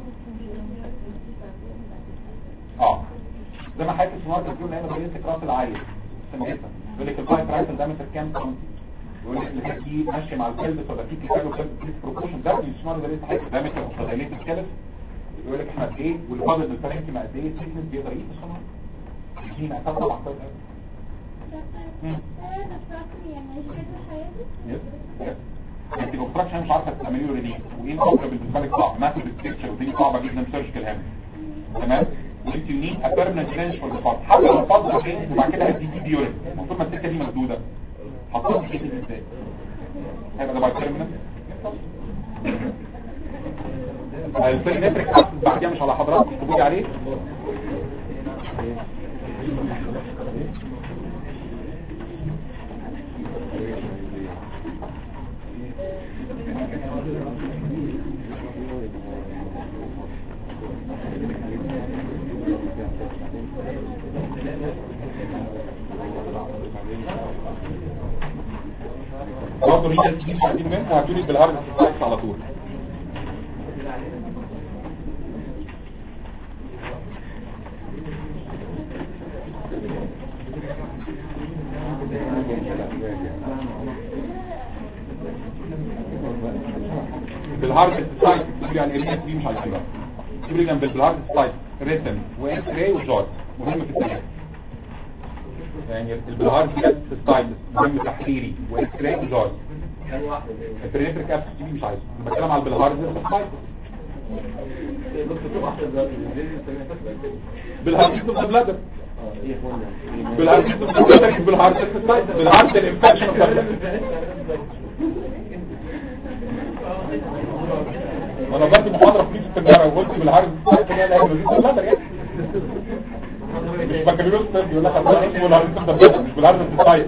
اه زي ما حضرتك سمعت بتقول هنا بين الكراس العالي سمعتها يقول لك الفايت رايت ده مثل كام سم يقول لك اللي دي ماشيه مع الكلب ولا في كيلو كلب بروبوشن ده بيسمعوا ده لسه حاجه ده مثل اوكسيديليت الكلب يقول لك احنا قد ايه والفاضل من الفرنك ما قد ايه سيكنس بيقدر يقيس خلاص دي نقطه طبعا كويس قوي يس يس انت الاوبستراكشن مش عارفه تعملي له ريليف وايه الامر بالنسبه لك صعب ماث ستيكشر ودي صعبه جدا سيرجيكال هامش تمام وانت يو نيد ا بيرمننت رينج فور ذا حتى لو فاضل فين وبعد كده هتدي دي يورين المفروض ما السكه دي مسدوده حطيت في كده ازاي هيبقى ده بعد بيرمننت البرينتريك اسيد بعديها مش على حضراتكم تقولي عليه برضه ريال تجيب شايفين منه وهتقولي بالهارد سايكس على طول بالهارد سايت تقولي على الاريا دي مش عايزينها تقولي جنب بالهارد سايت ريتن واكس راي وجار مهم في التاريخ يعني بالهارد دي سايت مهم تحريري واكس راي وجار البرينتريك ابس دي مش عايزه انا بتكلم على بالهارد سايت بالهارد دي بلادر بالهارد دي بلادر بالهارد سايت بالهارد الانفكشن وانا بدي محاضره في في الجامعه وقلت بالعرض ان انا لا يجوز لا ده مش بكالوريوس طب يقول لك انا اسمه بالعرض ده مش بالعرض السايت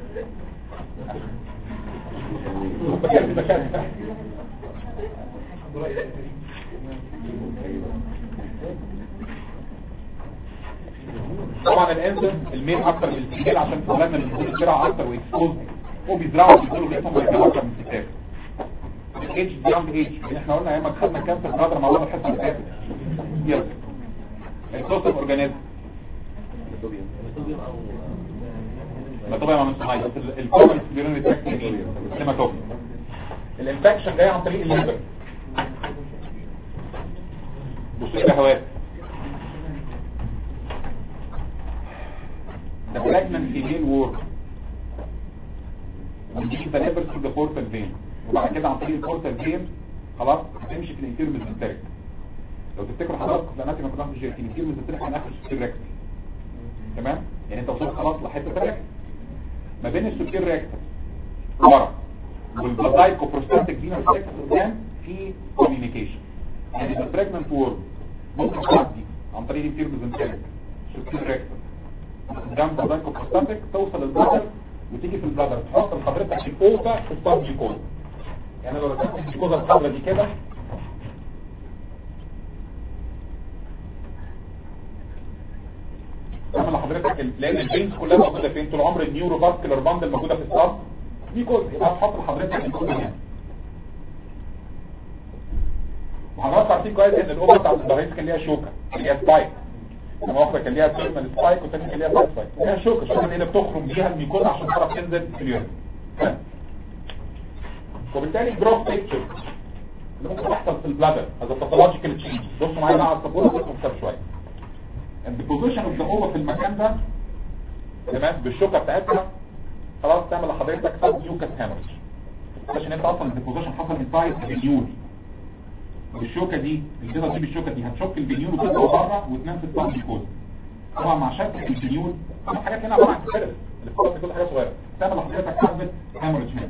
طبعا الانسان الميل اكتر من الفيميل عشان فلان من الزراعه اكتر واكسبوز هو بيزرعوا بيقولوا جسمهم بيبقى اكتر من الستات ايج بياند ايج احنا قلنا ايام ما خدنا كانسر بلادر مع بعض الحصه اللي فاتت يلا الكوستم اورجانيزم ما طبعا ما نسمعش بس الكومن سبيروني تراكت هيماتوم الانفكشن جاي عن طريق الليفر بصوا كده هواء ده pregnant female work ودي بنبر في البورتال فين وبعد كده عن طريق البورتال فين خلاص هتمشي في الانتير ميزنتريك لو تفتكروا حضراتكم في الاناتي ما كنا في الجيرتين الانتير ميزنتريك كان اخر السوبر ريكت تمام يعني انت وصلت خلاص لحته الريكت ما بين السوبر ريكت ورا والبلادايكو بروستاتيك فينا سكس قدام في كوميونيكيشن يعني البريجننت وورد ممكن تعدي عن طريق الانتير ميزنتريك سوبر ريكت قدام بلادايكو بروستاتيك توصل للبلادر وتيجي في البلادر تحط لحضرتك الأوفا في الصاب جيكوز يعني لو ركبت الجيكوزة الخضرة دي كده تعمل لحضرتك ال- لان البينز كلها موجوده فين طول عمر النيورو فاسكولار باند الموجوده في الصاب جيكوز يبقى تحط لحضرتك الجيكوزة هنا وحضرتك عارفين كويس ان الاوفا بتاعت الدهيس كان ليها شوكه اللي هي سبايك لما واحده كان ليها تيرمال سبايك والثانيه كان ليها سايد سبايك ليها شوكه الشوكه دي اللي بتخرج بيها الميكوزا عشان تعرف تنزل في اليورين وبالتالي الجروث بيكتشر اللي ممكن تحصل في البلادر از باثولوجيكال تشينج بصوا معايا بقى على السبوره بصوا مكتب شويه الديبوزيشن اوف ذا اوفا في المكان ده تمام بالشوكه بتاعتها خلاص تعمل لحضرتك سب نيوكاس هامرج عشان انت اصلا الديبوزيشن حصل انسايد البنيول بالشوكه دي البيضه دي بالشوكه دي هتشك البنيول وتطلع بره وتنام في الصام جلوكوز طبعا مع شكل البنيول طبعا حاجات هنا عباره عن كفرس اللي في الصام كل حاجه صغيره تعمل لحضرتك حربه هامرج هنا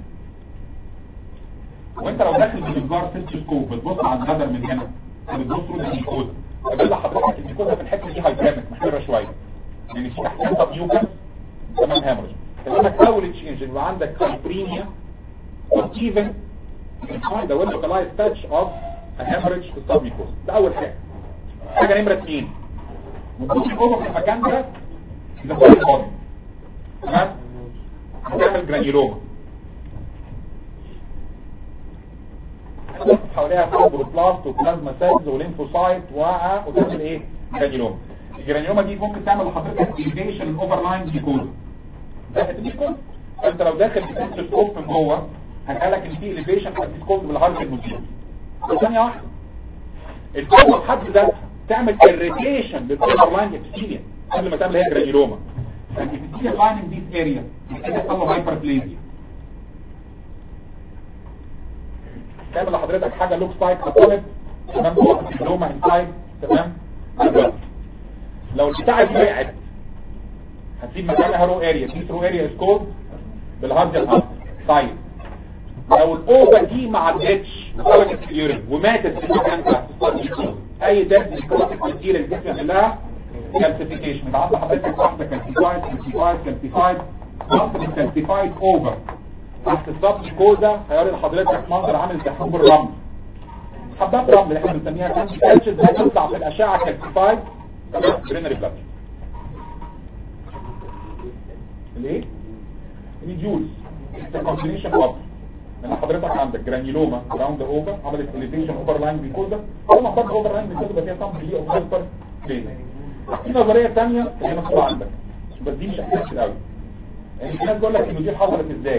وانت لو داخل بالجار سيلسكوب بتبص على البدر من هنا بتبص له الجلوكوز فبيطلع حضرتك الجلوكوز في الحته دي هايبرامك محتاجه شويه يعني في تحتها طب نيوكاس تمام هامرج يقول لك اول تشينج يبقى عندك هايبريميا or even find a well-localized patch of a hemorrhage في السبميكوز ده اول حاجه حاجه نمره اثنين وجود الجوه في المكان ده ده هو الفاضي تمام هتعمل جرانيولوما حواليها فايبروبلاست وبلازما سيلز وليمفوسايت وتعمل ايه جرانيولوما الجرانيولوما دي ممكن تعمل لحضرتك ايفيشن الاوفر لاين جلوكوز ده الجلوكوز انت لو داخل بسنسوسكوب من جوه هتقالك ان في اليفيشن في الجلوكوز بالهارت الموتيل ثانيه واحده الجوه بحد ذاتها تعمل irritation للاوفر لاين ابسيليا قبل ما تعمل هي جرانيولوما الابسيليا لاين دي اريا بتحصل له هايبربليزيا تعمل لحضرتك حاجه لوك سايك ابوليت تمام هو اللوما انسايد تمام بالظبط. لو البتاعه دي وقعت هتسيب مكانها رو اريا دي رو اريا سكوب بالهارد الهارد طيب لو الاوبا دي ما عدتش وخرجت في اليورين وماتت في المكان ده اي دم الكروتيك كتير الجسم لها كالسيفيكيشن انت عندك حضرتك واحده كالسيفايد كالسيفايد كالسيفايد منطقه كالسيفايد اوفر تحت السب كوزا هيوري لحضرتك منظر عامل زي حب الرمل حبات رمل اللي احنا بنسميها كانسي كالشز هتطلع في الاشعه كالسيفايد تمام برينري بلاد الايه؟ الجولز الكومبينيشن اوف ان حضرتك عندك جرانيلوما راوند اوفر عملت اليفيشن اوفر لاين بيكوزا طبعا برضه اوفر لاين بيكوزا بس هي صم دي او سوبر بين في نظريه ثانيه هي مكتوبه عندك بس دي مش احساس قوي يعني في ناس بيقول لك ان دي حصلت ازاي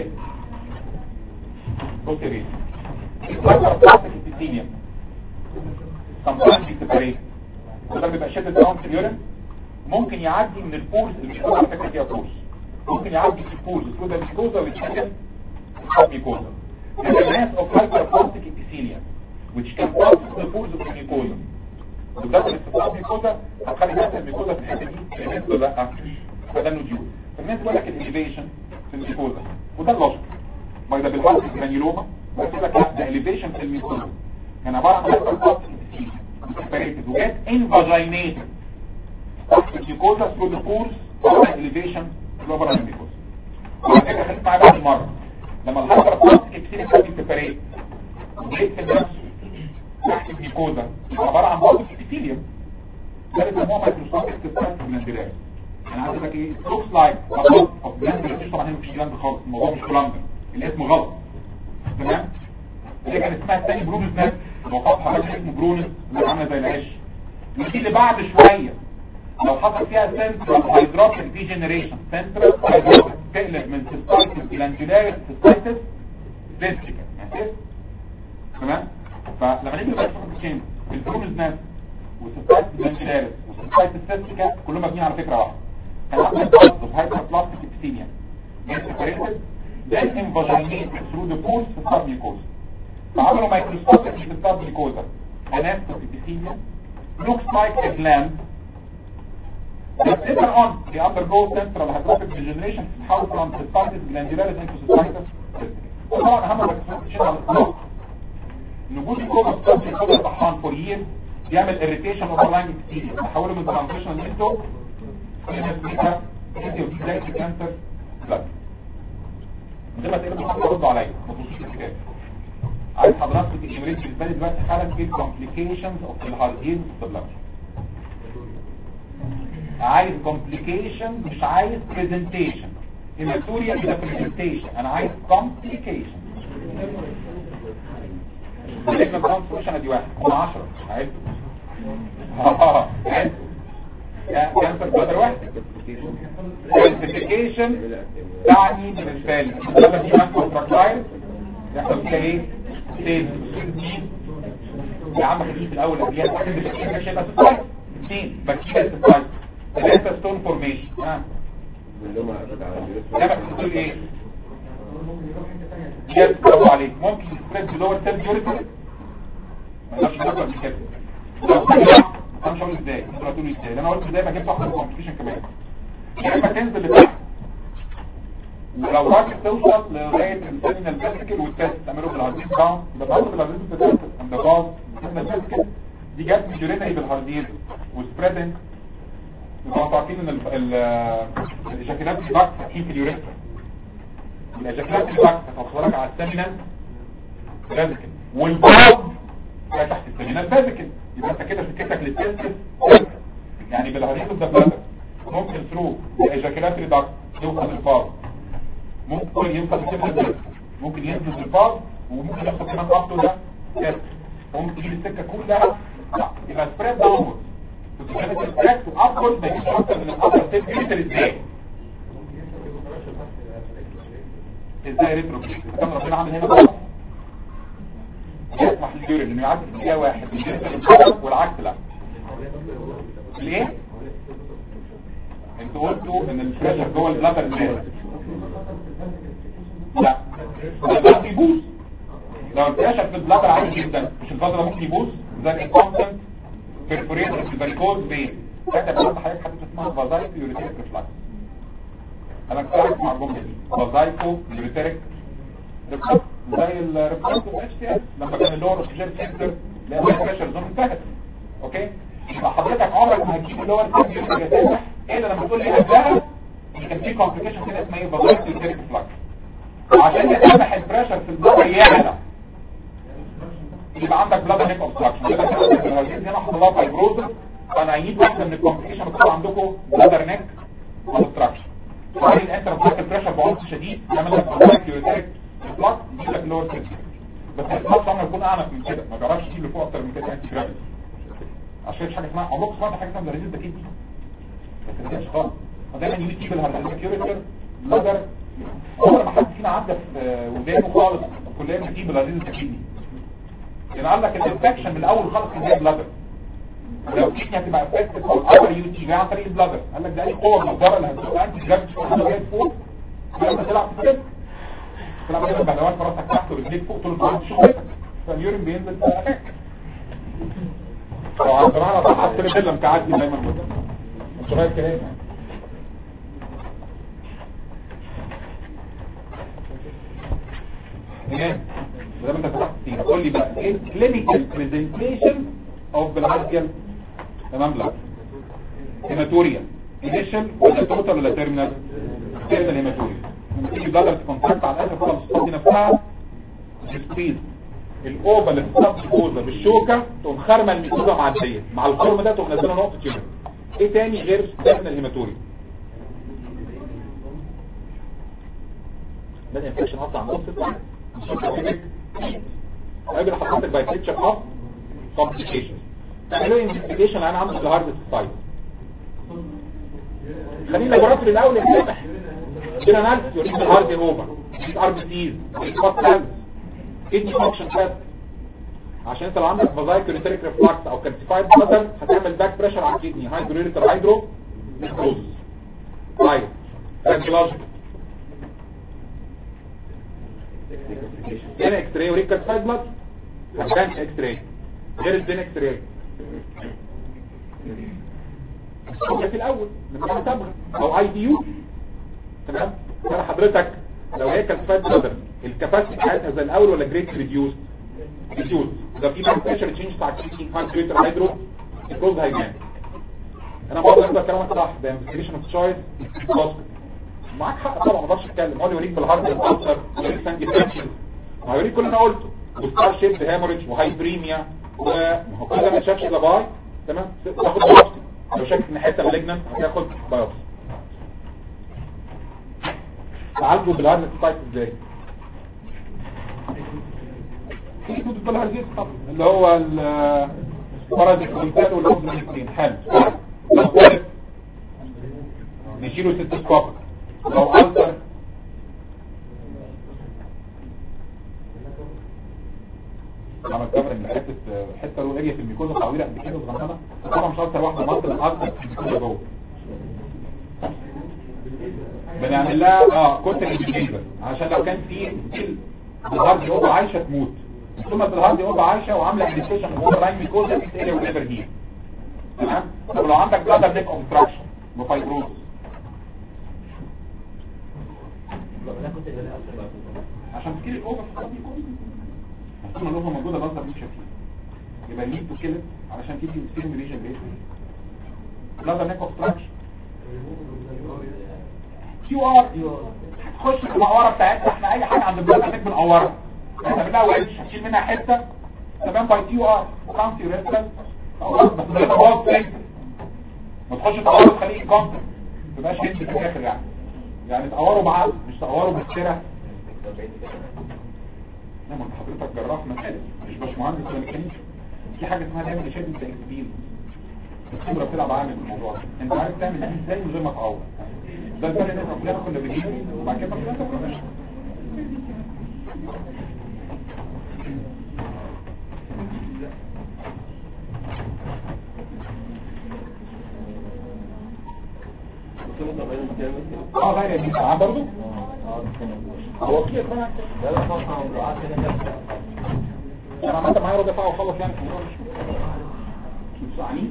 بص يا بيه الفايبر بلاستيك التيتانيوم sometimes بيتفريق وده بيبقى شدة راوند في اليورين ممكن يعدي من البورز اللي بيكون على فكرة فيها بورز ممكن يعدي في البورز ثرو ذا ميكوزا ويتشكل mucosa. And the mass of hyperplastic epithelium, which can pass through the pores of the mucosa. وده الاستفاضة الميكوزا هتخلي ناس الميكوزا في الحتة دي الناس ولا لا فده النوديول فالناس بيقول لك الاليفيشن في الميكوزا وده اللوجيك ما ده بالحالة الجرانيولوما بس يقول لك لا ده اليفيشن في الميكوزا كان عبارة عن hyperplastic epithelium separated وجات invaginated تحت الميكوزا through the pores of الاليفيشن اللي هو بره الميكوزا وعلى فكرة خليك معايا بعد المرة لما الهايبر بلاستيك ابتدي كان سيبريت وجيت في النفس تحت الميكوزا عبارة عن بلوك ابيثيليوم ده بيسموها مايكروسكوبيك سيستم من الدراج انا عايز اقول لك ايه لوكس لايك اوف جلاند مفيش طبعا هنا مفيش جلاند خالص الموضوع مش كولامبر الاسم غلط تمام اللي كان اسمها الثاني برونز ناس وقفها راجل اسمه برونز اللي عامله زي العش ودي اللي بعد شويه لو حصل فيها سنترال هيدروبيك ديجنريشن سنترال هيدروبيك تقلب من سيستايتس جلاندولاريس سيستايتس فيستيكا ماشي تمام فلما نيجي بقى نشوف الكلمه البرومز ناس وسيستايتس جلاندولاريس وسيستايتس فيستيكا كلهم مبنيين على فكره واحده كان عندنا بلس هايبر بلاستيك ابيثيليوم separated then invaginated through the pores في السبميكوزا فعملوا مايكروسكوبيك في السبميكوزا anastic epithelium looks like a gland But later on, they undergo central hydraulic degeneration تتحول from cystitis glandularis into cystitis cystica. طبعا اهم بكتيريا تشيل على الاطلاق. ان وجود الكوما ستاف في الكوما طحان فور يير بيعمل irritation اوفر لاين ابيثيليوم تحوله من ترانزيشن انتو كلينيكا ودي زي الكانسر بلاد. من غير ما تقلب حد يرد عليا ما تبصوش الكتاب. عايز حضرتك الامريكي بالنسبه لي دلوقتي حاله ايه complications of الهاردين بلاد. عايز complication مش عايز presentation هيماتوريا ده presentation انا عايز complication لكن كونسوليشن ادي واحد هم 10 عد اه عد كانسر بلادر واحد complication تعني بالنسبه لي الدوله دي ماسكه تراكلايز يحصل فيها ايه؟ سيل يا عم خليك الاول قبليها واحد بالتاكيد مش هيبقى سيستايت اثنين بكتيريا سيستايت ثلاثة ستون فورميشن ها اللي هم قصد على ده بس بتقول ايه يس برافو عليك ممكن يسبريد بلور سيل بيوريتي ما يقدرش يدخل من كده لو كده انا مش هقول ازاي انتوا هتقولوا ازاي لان انا قلت ازاي ما جبت واحده كومبليكيشن كمان يا اما تنزل لتحت ولو راجل توصل لغايه السيمينال فيزيكال والتست تعمله بالهاردين داون يبقى تعمله بالهاردين بتاعت عند باز السيمينال فيزيكال دي جت من يورينري بالهاردين وسبريدنج يبقى انتوا عارفين ان ال- ال- الاجاكيلات الباكس فاتحين في اليوريثرا الاجاكيلات الباكس هتوصلك على السيمينال فيزيكال والباز ده تحت السيمينال فيزيكال يبقى انت كده سكتك للتست يعني بالهاردين والدبلاتر ممكن ثرو الاجاكيلات الباكس يوصل للباز ممكن يوصل للسيمينال فيزيكال ممكن ينزل للباز وممكن يحصل كمان ابطو ده تست ممكن تجيب السكه كلها لا يبقى سبريد داونورد وتتكلم التراك وأفضل ما يجيش أكتر من الأفضل سيل جدا إزاي إزاي ريترو كان ربنا عامل هنا بقى يسمح لليورين إنه يعدي في دقيقة واحد من جنس الانفجار والعكس لا ليه؟ انتوا قلتوا ان البريشر جوه البلادر نازل لا البلاد بيبوظ لو البريشر في البلادر عالي جدا مش البلادر ممكن يبوظ زي الكونتنت بيرفوريتد في الفاريكوز فين ساعتها بقى حضرتك حاجه اسمها فازايكو يوريتريك ريفلاكس انا كنت مع الجمله دي فازايكو يوريتريك ريفلاكس زي الريفلاكس اتش تي اس لما كان اللور اوكسجين سنتر لا البريشر زون انتهت اوكي يبقى حضرتك عمرك ما هتجيب اللور سنتر يتفتح الا لما تقول لي قبلها ان كان في كومبليكيشن كده اسمها ايه فازايكو يوريتريك ريفلاكس عشان يتفتح البريشر في البلادر يعلى يبقى عندك بلاد نيك اوبستراكشن يبقى عندك الهرجين هنا حصل لها فايبروزس فانا عيد واحده من الكومبليكيشن بتطلع عندكم بلادر نيك اوبستراكشن فهي الانتر بتاعت البريشر بعنف شديد يعمل لك بلاد يوريتريك بلاد يجيب لك لور سيستم بس البلاد عمره يكون اعنف من كده ما جربش يجيب لفوق اكتر من كده انتي جرافيتي عشان مفيش حاجه اسمها عمرك سمعت حاجه اسمها ريزيد دي بس ما مش خالص ودايما يجي يجيب الهرجين كيوريتر بلادر عمر ما حد فينا عدى في ودانه خالص كلنا بنجيب الريزيد التكيني يبقى عندك الانفكشن من الاول خالص كان جاي بلادر لو كيدني هتبقى افكتد او الابر يو تي جاي عن طريق البلادر قال لك ده اي قوه من بره اللي هتزق انتي جرافيتي جاي فوق لما تلعب في كده تلعب كده بهلوات في راسك تحت ورجليك فوق طول الوقت شغلتك فاليورين بينزل في قفاك لو على الجماعه صح السيربيلم كعدي دايما كده مش غير كلام يعني تمام زي ما انت فتحت فيه قول لي بقى ايه clinical presentation of bilharzial تمام لا هيماتوريا initial ولا توتال ولا تيرمينال تيرمينال هيماتوريا لما تيجي بلادر تكونتاكت على الاخر خالص الصوت دي نفسها سكويز الاوبا اللي بتتصاب جوزه بالشوكه تقوم خارمه الميكوزا معديه مع الخرم ده تقوم نازله نقطه كده ايه تاني غير تيرمينال هيماتوريا ده الانفكشن اصلا عن نص قبل حضرتك الباي بيكتشر اوف كومبليكيشن تعملوا انفستيجيشن انا عامل الهارد سايت خلينا لابوراتوري الاول يفتح كده اناليسيس يوريك الهارد اوفر ار بي سيز سبوت سيلز كدني فانكشن تيست عشان انت لو عندك فازايك يوريتريك ريفلاكس او كالسيفايد بلادر هتعمل باك بريشر على الكدني هايدروليتر هايدرو نيكروز طيب راديولوجيك دين اكس راي وريك كالسيفايد بلاد هتبان اكس راي غير الدين اكس راي الصوره في الاول نبقى صبغه او اي دي يو تمام ترى حضرتك لو هي كالسيفايد بلادر الكباسيتي بتاعتها زي الاول ولا جريد ريديوس ريديوس ده في باك بريشر تشينج بتاع الكيدني هايدريتر هيدرو الكوز هيبان انا برضه اقدر كلامك صح ده انفستيجيشن اوف تشويس معاك حق طبعا ما اقدرش اتكلم هو يوريك بالهارد الالسر يوريك سانجي فاكشن ما يوريك كل اللي انا قلته وستار شيب هيموريج وهايبريميا وما هو كل ده ما شافش الا باي تمام تاخد بايوبسي لو شاك ان حته مالجنانت هتاخد بايوبسي تعالجوا بالهارد سايت ازاي في كتب بالهارد طبعا اللي هو البارازيت والكات والاوبزيتين حلو لو قلت نشيله ستسكوب لو ألتر عمل كفر من حته حته له اريا في الميكوزا طويله قد كده صغننه طبعا مش اكتر واحده مصر الارض في الميكوزا جوه بنعمل لها اه كنت الجديده عشان لو كان في الهارد اوبا عايشه تموت ثم الهارد اوبا عايشه وعامله اديستيشن هو الراين ميكوزا في اريا وليفر دي تمام طب لو عندك بلادر نيك اوبستراكشن وفايبروز عشان تكيل الاوفر في القضية هتكون الاوفر موجودة بصدر مش فيه يبقى ليد تو كيلت علشان تيجي ستيرم ريجن بيت بلادر نيك اوبستراكشن كيو ار تخش في العوارة بتاعتنا احنا اي حاجة عند البلادر نيك بنعورها احنا بنلاقي وعيش هتشيل منها حتة تمام باي كيو ار كانسي ريستل بس ده باظ فين ما تخش تعور تخليه كونتر ما تبقاش هند في الاخر يعني يعني تقوروا بعض مش تقوروا بالسرة لا ما انت حضرتك جراح مسألة مش باش مهندس ولا ميكانيكي في حاجة اسمها تعمل شادي انت اكسبيرينس الخبرة بتلعب عامل في الموضوع ده انت عارف تعمل ايه ازاي من غير ما تعور ده الفرق ان احنا كلنا كنا بنجيب وبعد كده كنا بنجيب اه غير يا برضه هو كده كمان ده بقى خلاص موضوعات كده كده انا عملت معايا ربع ساعه واخلص يعني الموضوع مش مش مستعنين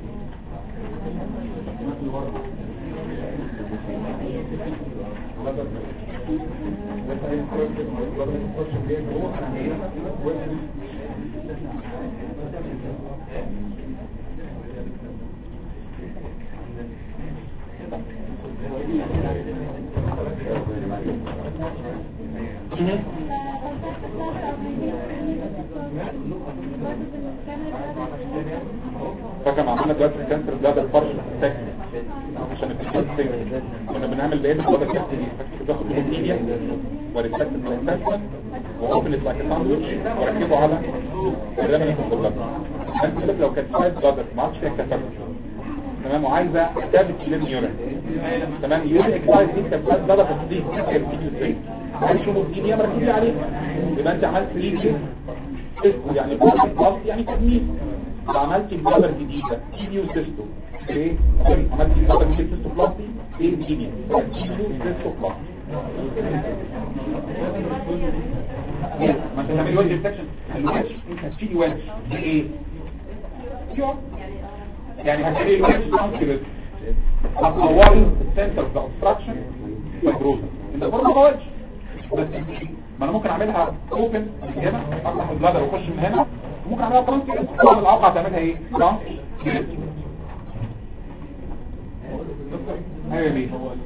فاكر ما عملنا دلوقتي الكانسر ده ده الفرش التك عشان التكنيك كنا بنعمل بايه بالوضع الكانسر دي فاكر باخد بروتينيا وريسبت الكانسر واوبن لايك ساندوتش واركبه على الرمل في البلد انت كده لو كانت سايد بلادر ما عادش فيها كانسر تمام وعايزه ثابت كلين يورين تمام يورين اكسايز دي كانت سايد بلادر بس دي كانت عايز شو بروتينيا مركز عليه يبقى انت عملت ليه اسمه يعني بلس يعني تجميل عملت الجبر جديدة كيميو سيستو ايه عملت الجبر جديد سيستو بلاستي ايه كيميو كيميو سيستو بلاستي ما انت تعمل وجه انفكشن الوجه انت هتشيلي وجه ايه يعني هتشيلي الوجه ترانسكريبت هتطوري السنتر اوف اوبستراكشن فايبروزا انت برضه ما وجه بس ما انا ممكن اعملها اوبن هنا افتح البلادر واخش من هنا ممكن اعملها ترانس طبعا العقعه تعملها ايه ترانس ايوه ليه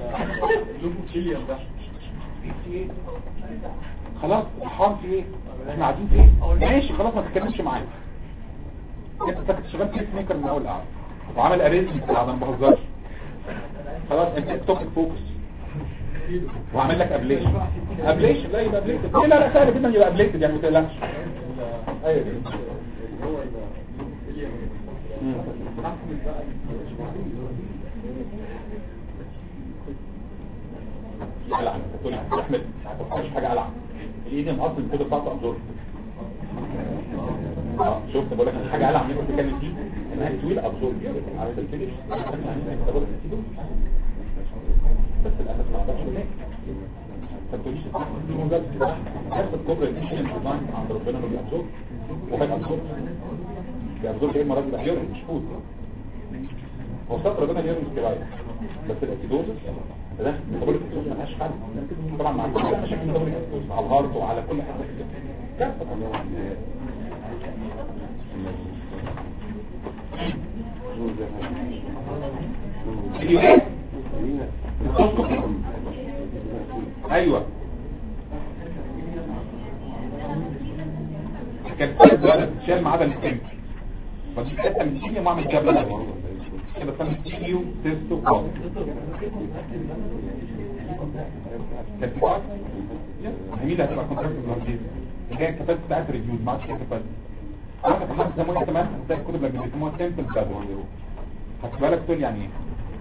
خلاص الحوار في ايه احنا قاعدين في ايه ماشي خلاص ما تتكلمش معايا انت كنت شغال كيس ميكر من اول قعده وعامل اريزم بتاع ده ما بهزرش خلاص انت توبك فوكس وعامل لك ابليشن ابليشن لا يبقى ابليشن لا لا سهل جدا يبقى ابليشن يعني ما تقلقش ايوه لا تقول احمد مش حاجه العب الايد اصلا كده بتاعته ابزورب اه شفت بقول لك حاجه العب اللي بتتكلم فيه انها طويل ابزورب عارف الفينش بس الاساس ما عندكش هناك فتقوليش نفس الكوبرا دي شيء ديزاين عند ربنا ما بيأبزورب وهي ابزورب بيأبزورب ايه المرض ده يورين مش فود هو صدر ربنا اليورين كراية بس الاسيدوزس ده ميتابوليك اسيدوز ملهاش حل طبعا مع كل مشاكل ميتابوليك اسيدوز على الهارت وعلى كل حاجه في الجسم كارثه طبعا اليورين ايوه كانت ثلاث بلد تشال ما عدا الكيمياء فدي حته من الكيمياء ما عمل جبل كده اسمها تيجيو تيستو كوم كانت واحد مين اللي هتبقى كونتراكت بالهرجيز اللي هي الكفاءه بتاعت ريديوز ما عادش فيها كفاءه عارف حد زمان كمان هتلاقي الكتب اللي بيسموها تمبل بلاد هتبقى بالك تقول يعني ايه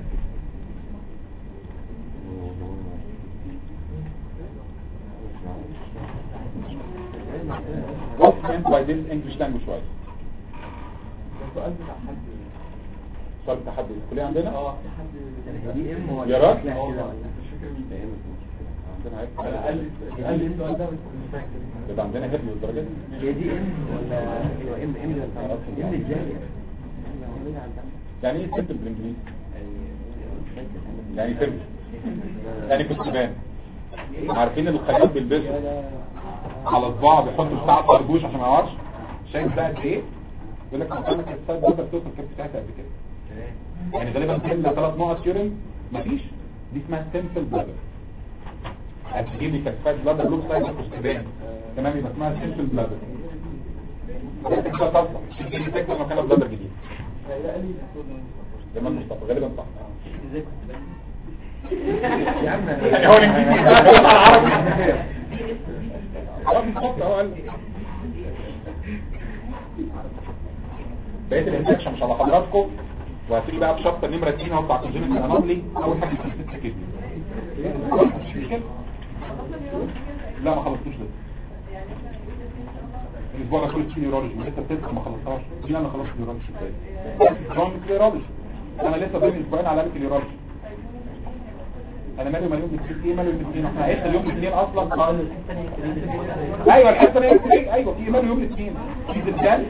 What's meant by this English language wise? سؤال تحدي الكلية عندنا؟ اه دي ام ولا يا راجل؟ شكلها كده؟ عندنا عيب قال لي السؤال ده يبقى عندنا هبل للدرجة هي دي ام ولا ايوه ام ام ام الجاهلية يعني ايه سيمبل بالانجليزي؟ يعني سيمبل يعني كتبان عارفين الخياط بيلبسوا على صباع بيحطوا بتاع طربوش عشان ما يعورش شايف ده قد ايه يقول لك مثلا كانت السايد بلادر توصل كانت بتاعتها قد كده يعني غالبا كلها ثلاث نقط يورين مفيش دي اسمها سيمبل بلادر هتجيب لي كانت سايد بلادر لوك سايد كوستبان تمام يبقى اسمها سيمبل بلادر ده تصل تجيب تكتب مكانها بلادر جديد زي ما مصطفى غالبا صح يا عم يعني هو الانجليزي العربي اه بالظبط هو قال بقيت الانفكشن مش على حضراتكم وهتيجي بقى بشابتر نمره 2 اهو بتاع كونجنتال انوملي اول حاجه في الست كده مش مشكله لا ما خلصتوش لسه الاسبوع ده كله نيورولوجي ولسه بتذكر ما خلصتهاش مين انا خلصت نيورولوجي ازاي؟ جون نيورولوجي انا لسه بين اسبوعين على النيورولوجي انا مالي ومال يوم الاثنين ايه مالي يوم الاثنين احنا عشنا اليوم الاثنين اصلا ايوه الحته دي الاثنين ايوه في مالي يوم الاثنين في زلزال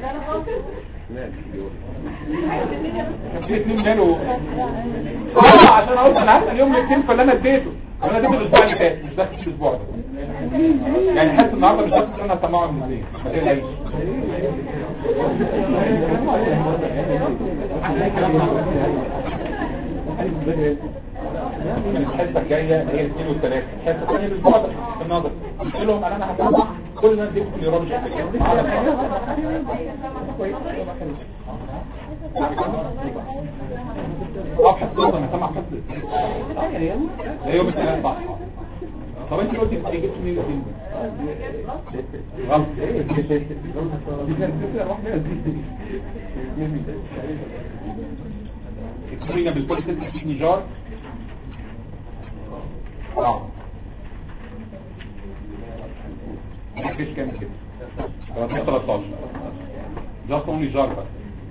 كان في اثنين ماله اه عشان قلت انا هسال يوم الاثنين فاللي انا اديته انا اديته الاسبوع اللي فات مش داخل في الاسبوع ده يعني حاسس النهارده مش داخل ان انا هسمعه من الاثنين ما تقلقش من الحصه الجايه هي الاثنين والثلاثه الحصه الثانيه الاسبوع ده في النظر قلت لهم انا انا هسمع كل الناس دي في النيورولوجي ابحث نظر انا سمع حصه لا يوم الثلاث صح طب انت قلتي انت جبت منين الاثنين غلط دي كانت فكره واحده اكتبينا بالبوليسيستيك نيجار اه مفيش كام كده 13 جاست اونلي جار بس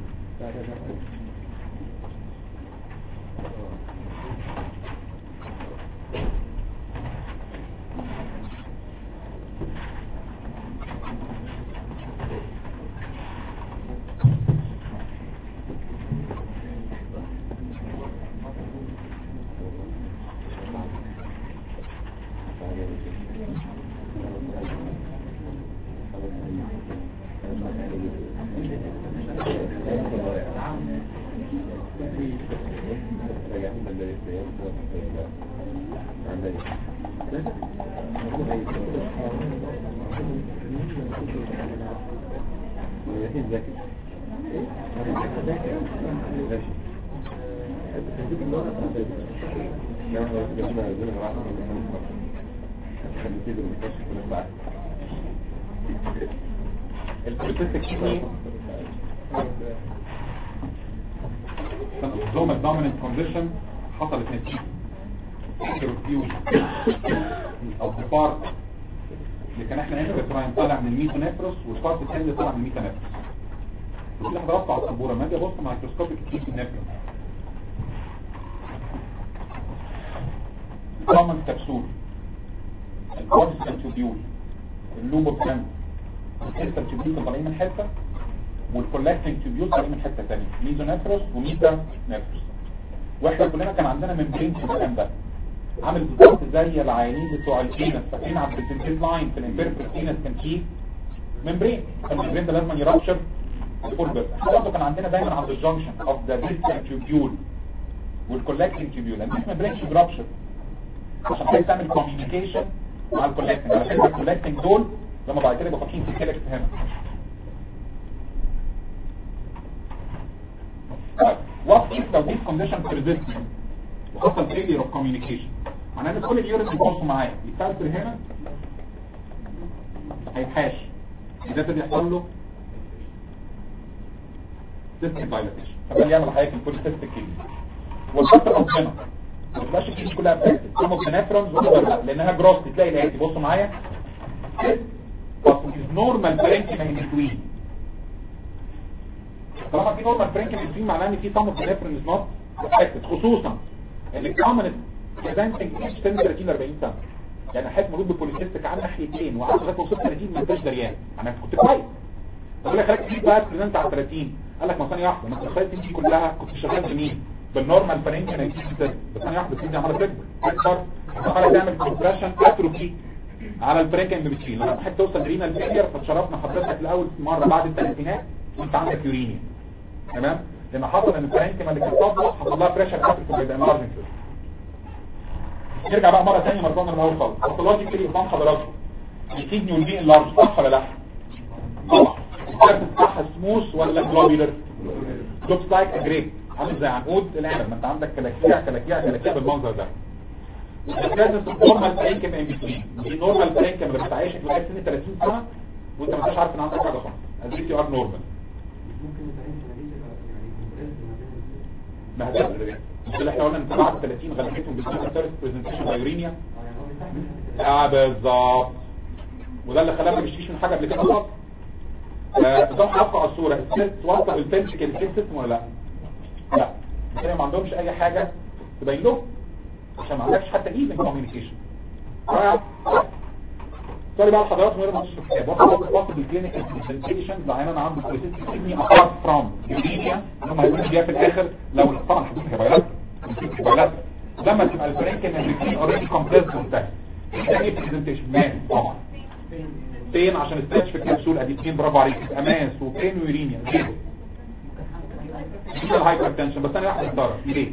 البوليسيستيك كيدني autosomal dominant condition حصلت نتيجة كيروفيوجن او بارت اللي كان احنا هنا بتراين طالع من الميتونيفروس والبارت الثاني اللي طالع من الميتونيفروس وكل حضرات على السبوره ما اجي ابص مايكروسكوبيك الميتونيفروس الكومن كبسول الكورسيكال تيوبيول اللوبو بلانت الكريستال تيوبيول طالعين من حته والكولكتنج تيوبيول طالعين من حته ثانيه ميزونيفروس وميتا نيفروس واحنا كلنا كان عندنا ممبرين في المكان ده عامل بالظبط زي العيانين بتوع الفينس فاكرين عند السنتيز لاين في الامبيرفكت فينس كان فيه ممبرين فالممبرين ده لازم يرابشر الفول بيرد احنا برضه كان عندنا دايما عند الجنكشن اوف ذا ديستنت تيوبيول والكولكتنج تيوبيول لان احنا بريكش برابشر عشان كده تعمل كوميونيكيشن مع الكولكتنج على فكره الكولكتنج دول لما بعد كده يبقوا فاتحين في كلكت هنا طيب what if لو this condition persisted وحصل failure of communication معناه ان كل اليورين بيبصوا معايا يتفلتر هنا هيتحاش ده اللي بيحصل له سيستم دايلاتيشن فده اللي يعمل حضرتك البوليسيستيك كيدني والفتره ربنا ما تبقاش الكيدني كلها افكتد سم اوف نيفرونز لانها جروس تلاقي الاتي بصوا معايا but is normal parenchyma in between طالما في نورمال برينكينج ان معناه ان في سم اوف نيفرون از نوت افكتد خصوصا ان الكومن بريزنتنج ايج 30 40 سنه يعني حد موجود ببوليسيستيك على ناحيتين وقعدت لغايه ما وصلت 30 ما انتش دريان انا كنت كويس بقول لك خليك تجيب بقى بريزنت على 30 قال لك ما ثانيه واحده ما تخيلت دي كلها كنت شغال بمين بالنورمال برينكينج بس ثانيه واحده السيدي عماله تكبر تكبر عماله تعمل كومبريشن اتروفي على البرينكينج بتشيل لما تحب توصل رينال فيلير فشرفنا حضرتك الاول مره بعد الثلاثينات وانت عندك يورينيا تمام لما حصل ان البرينكيما اللي كانت طاقه حصل لها بريشر اتروفي بيبقى انلارجنج نرجع بقى مرة ثانيه مرجعنا من الاول خالص باثولوجيكالي قدام حضراتكم الكيدني والبي اللارج صح ولا لا طبعا الكارت بتاعها سموث ولا جلوبيلر لوكس لايك اجريت عامل زي عنقود العنب ما انت عندك كلاكيع كلاكيع كلاكيع بالمنظر ده الكارت نورمال برينكم ان بتوين دي نورمال برينكم اللي بتعيشك لغايه سن 30 سنه وانت ما انتش عارف ان عندك حاجه خالص اديك يو ار نورمال ما هدف مش اللي احنا قلنا ان بعد 30 غلبتهم بالسيرفر فيرست برزنتيشن بايورينيا اه بالظبط وده اللي خلانا ما نشتكيش من حاجه قبل كده خالص نظام حفظ على الصوره الست واصله بالبنتيكال سيستم ولا لا لا يعني ما عندهمش اي حاجه تبين له عشان ما عندكش حتى ايفن كوميونيكيشن سوري بقى لحضراتكم غير ما تشوفوا الكتاب واخد واخد الكلينيكال برزنتيشن زي انا عندي كويسيت كدني ابارت فروم جلينيا هم هيقولوا بيها في الاخر لو طبعا حدود هيبقى لك لما تبقى الفرنكل امريكي اوريدي كومبليت كونتاكت تاني برزنتيشن مان طبعا فين عشان استراتش في الكبسول ادي اتنين برافو عليك تبقى ماس وفين ويرينيا زيرو دي الهايبر تنشن بس انا واحد اختار ليه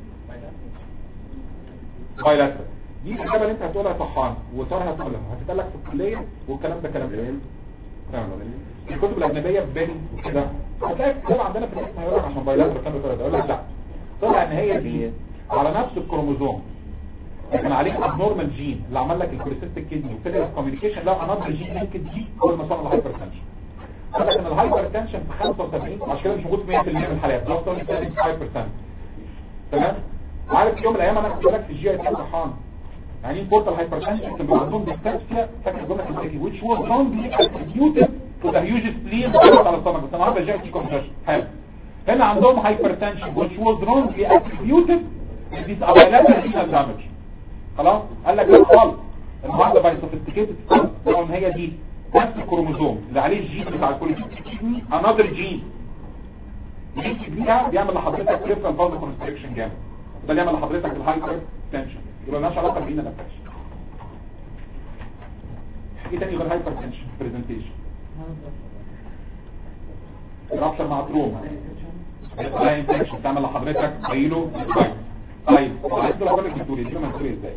بايلاترال دي الإجابة اللي انت هتقولها صحان وطارها هتقولها هتتقال لك في الكلية والكلام ده كلام ايه تمام الكتب الأجنبية في بالي وكده هتلاقي الكتاب عندنا في الاسم هيقول لك عشان بايلاترال كام بتقول اقول لك لا طلع ان هي دي على نفس الكروموزوم لكن عليك ابنورمال جين اللي عمل لك الكوليسيستيك كيدني وفيلر كوميونيكيشن لو انذر جين ممكن دي هو المسار الهايبر تنشن قال لك ان الهايبر تنشن في 75 عشان كده مش موجود في 100% من الحالات ده اصلا 5% تمام عارف يوم من الايام انا كنت لك في الجي اي تي صحان يعني بورتال هايبرتنشن كان بيبقى عندهم ديستانسيا فاكر الجمله الامريكيه which was wrongly attributed to the huge spleen ضغط على السtomach بس النهارده جاي في كونجكشن حلو هنا عندهم هايبرتنشن which was wrongly attributed to this available renal damage خلاص قال لك لا خالص النهارده باي سوفيستيكيتد لو ان هي دي نفس الكروموزوم اللي عليه الجين بتاع الكوليستيك انذر جين يمسك بيها بيعمل لحضرتك بريفرال فاز كونستريكشن جامد ده اللي يعمل لحضرتك الهايبر تنشن يبقى مالهاش علاقه بينا نفسش ايه تاني غير هايبر تنشن برزنتيشن رابشر مع تروما لا انفكشن تعمل لحضرتك بايلو طيب وعايز لو اقول لك الدكتور دي منسوي ازاي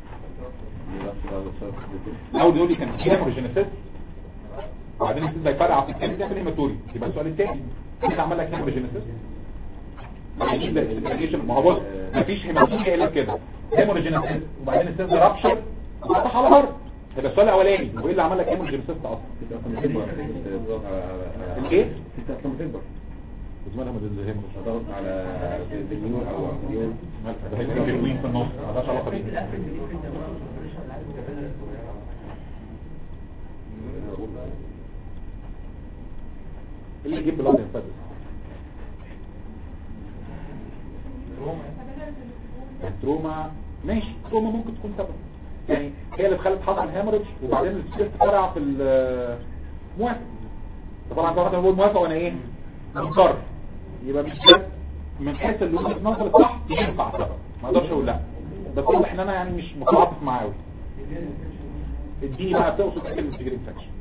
اول دول كان فيها هيموجينيسيس وبعدين السيس ده يفرقع في الثاني تعمل هيماتوري يبقى السؤال الثاني انت عمل لك هيموجينيسيس يعني ده الانفكشن ما هو بص مفيش هيماتوريا الا كده هيموجينيسيس وبعدين السيس ده رابشر وفتح على الارض يبقى السؤال الاولاني وايه اللي عمل لك هيموجينيسيس اصلا الايه انت اصلا بتكبر زمانها ما زي هيموجينيسيس هتضغط على مليون او مليون ده هيبقى في في النص ما لهاش علاقه بيه اللي يجيب بلاد انفادس التروما ماشي التروما ممكن تكون سبب يعني هي اللي خلت حصل هيموريدج وبعدين السيرت فرع في الموافق طبعا واحد بقول موافق وانا ايه مضطر يبقى مش ده من حيث اللي وجهه نظر الصح ينفع سبب ما اقدرش اقول لا بس واضح ان انا يعني مش متعاطف معاه قوي اديني بقى بتقصد ايه الانتجريت انفكشن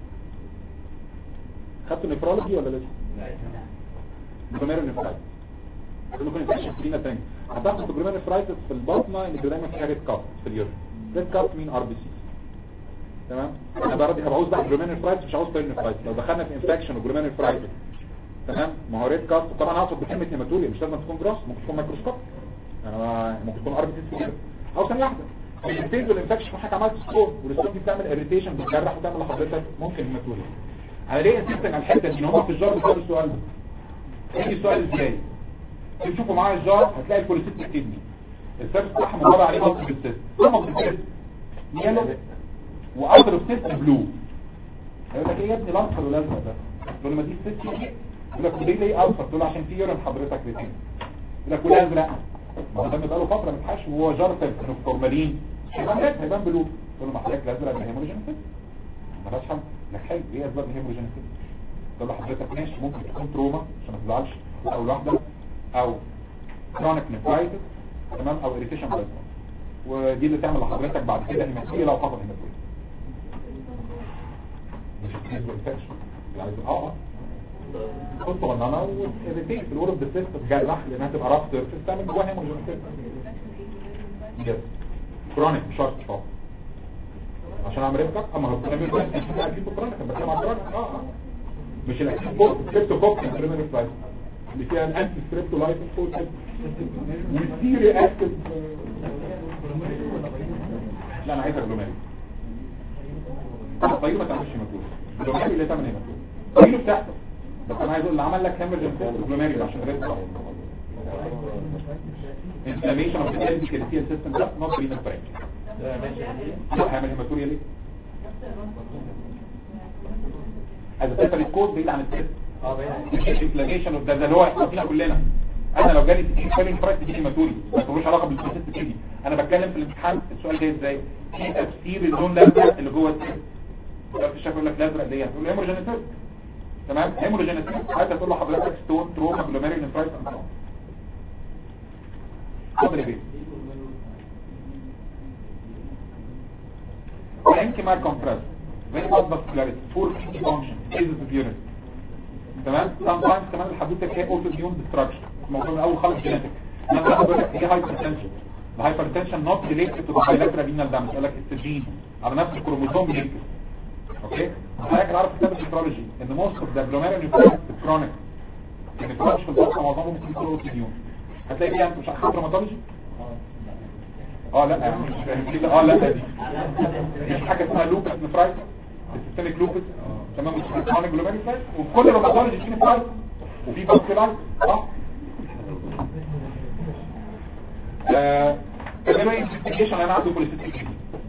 خدتوا نفرولوجي ولا لسه؟ جلوميرو نفرايتس ممكن انفكشن فينا تاني هتاخد جلوميرو نفرايتس في البطنه ان دايما فيها ريد كات في اليورين ريد كات مين ار بي سي تمام انا برضه هبقى عاوز بقى جلوميرو نفرايتس مش عاوز بيرن نفرايتس لو دخلنا في انفكشن وجلوميرو نفرايتس تمام ما هو ريد كات طبعا هقصد بكلمه هيماتوريا مش لازم تكون جراس ممكن تكون مايكروسكوب انا ممكن تكون ار بي سي كده او ثانيه واحده الفيز والانفكشن حضرتك عملت ستون والستون دي بتعمل اريتيشن بتجرح وتعمل لحضرتك ممكن هيماتوريا انا ليه انسيت على الحته دي ان هم في الجار بيسالوا السؤال ده يجي السؤال ازاي تشوفوا معايا الجار هتلاقي الكوليسيت كدني السيرفس بتاعها مضاد عليه مصر بالسيست ثم بالسيست يلو واوتر اوف سيست بلو هيقول لك ايه يا ابني الاصفر ولا الازرق ده تقول له ما دي السيست يقول لك ليه ليه اصفر تقول له عشان في يورين حضرتك ريتين يقول لك ولا ازرق ما هو ده بقاله فتره ما اتحش وهو جار في الفورمالين هيبان ريد هيبان بلو تقول له ما حضرتك الازرق ده هيموريجينيسيس ملهاش حل لك حلو ايه اسباب الهيموريجينيسيس تقول له حضرتك ماشي ممكن تكون تروما عشان ما تزعلش او لوحده او كرونيك نفرايتس تمام او اريتيشن بايزون ودي اللي تعمل لحضرتك بعد كده هيماتوريا لو حصل هيماتوريا مش بالنسبه للفكشن عايز اه كنت بنانا واريتيت في الورد بالسيستم جرح لانها تبقى رف سيرفيس تعمل جواها هيموريجينيسيس يس كرونيك مش شرط فقط عشان اعمل ايه بقى اما هو بنعمل كده اكيد بكره انا بتكلم عن كورونا اه اه مش الاكيد فوق سكريبتو فوق البريمير فلايت اللي فيها الانتي سكريبتو لايف فوق والسيري اكتف لا انا عايز اجلوميري طيب ما تعملش مجهود الجلوميري اللي تعمل ايه مجهود طيب بتاعته بس انا عايز اقول اللي عمل لك هامرجن فوق الجلوميري عشان ريد inflammation of the endothelial system ده not renal brain هعمل هيماتوريا ليه هذا سيطر الكود بعيد عن السيست اه انفلاميشن ده ده اللي هو يحصل فينا كلنا انا لو جالي تيجي فايلنج برايس تيجي ماتوري ما تقولوش علاقه بالبروسيس تيجي انا بتكلم في الامتحان السؤال جاي ازاي ايه تفسير اللون الازرق اللي جوه السيل ده في الشكل يقول لك الازرق دي هتقول له هيموروجينيسيس تمام هيموروجينيسيس عايز تقول له حضرتك ستون تروما جلوميريال انفرايتس اتفضل يا بيه parenchyma compressed very much vascularity poor kidney function phases of urine تمام sometimes كمان الحدوته فيها اوتو immune destruction الموضوع من اول خالص جينيتك انا بقول لك دي هايبرتنشن الهايبرتنشن نوت ريليتد تو bilateral renal damage قال لك السجين على نفس الكروموسوم لينك اوكي حضرتك عارف كتاب الهيستولوجي ان موست اوف ذا glomerular كرونيك ان الفلاش في البطن معظمهم ممكن يكون اوتو immune هتلاقي فيها مش عارف روماتولوجي اه لا يعني مش كده اه لا دي مش حاجه اسمها لوبس نفرايتس السيستميك لوبس تمام مش كرونيك جلوميريولايتس وكل روماتولوجي فيه نفرايتس وفي باسكولايتس صح آه كمان انفستيجيشن انا عنده بوليسيستيك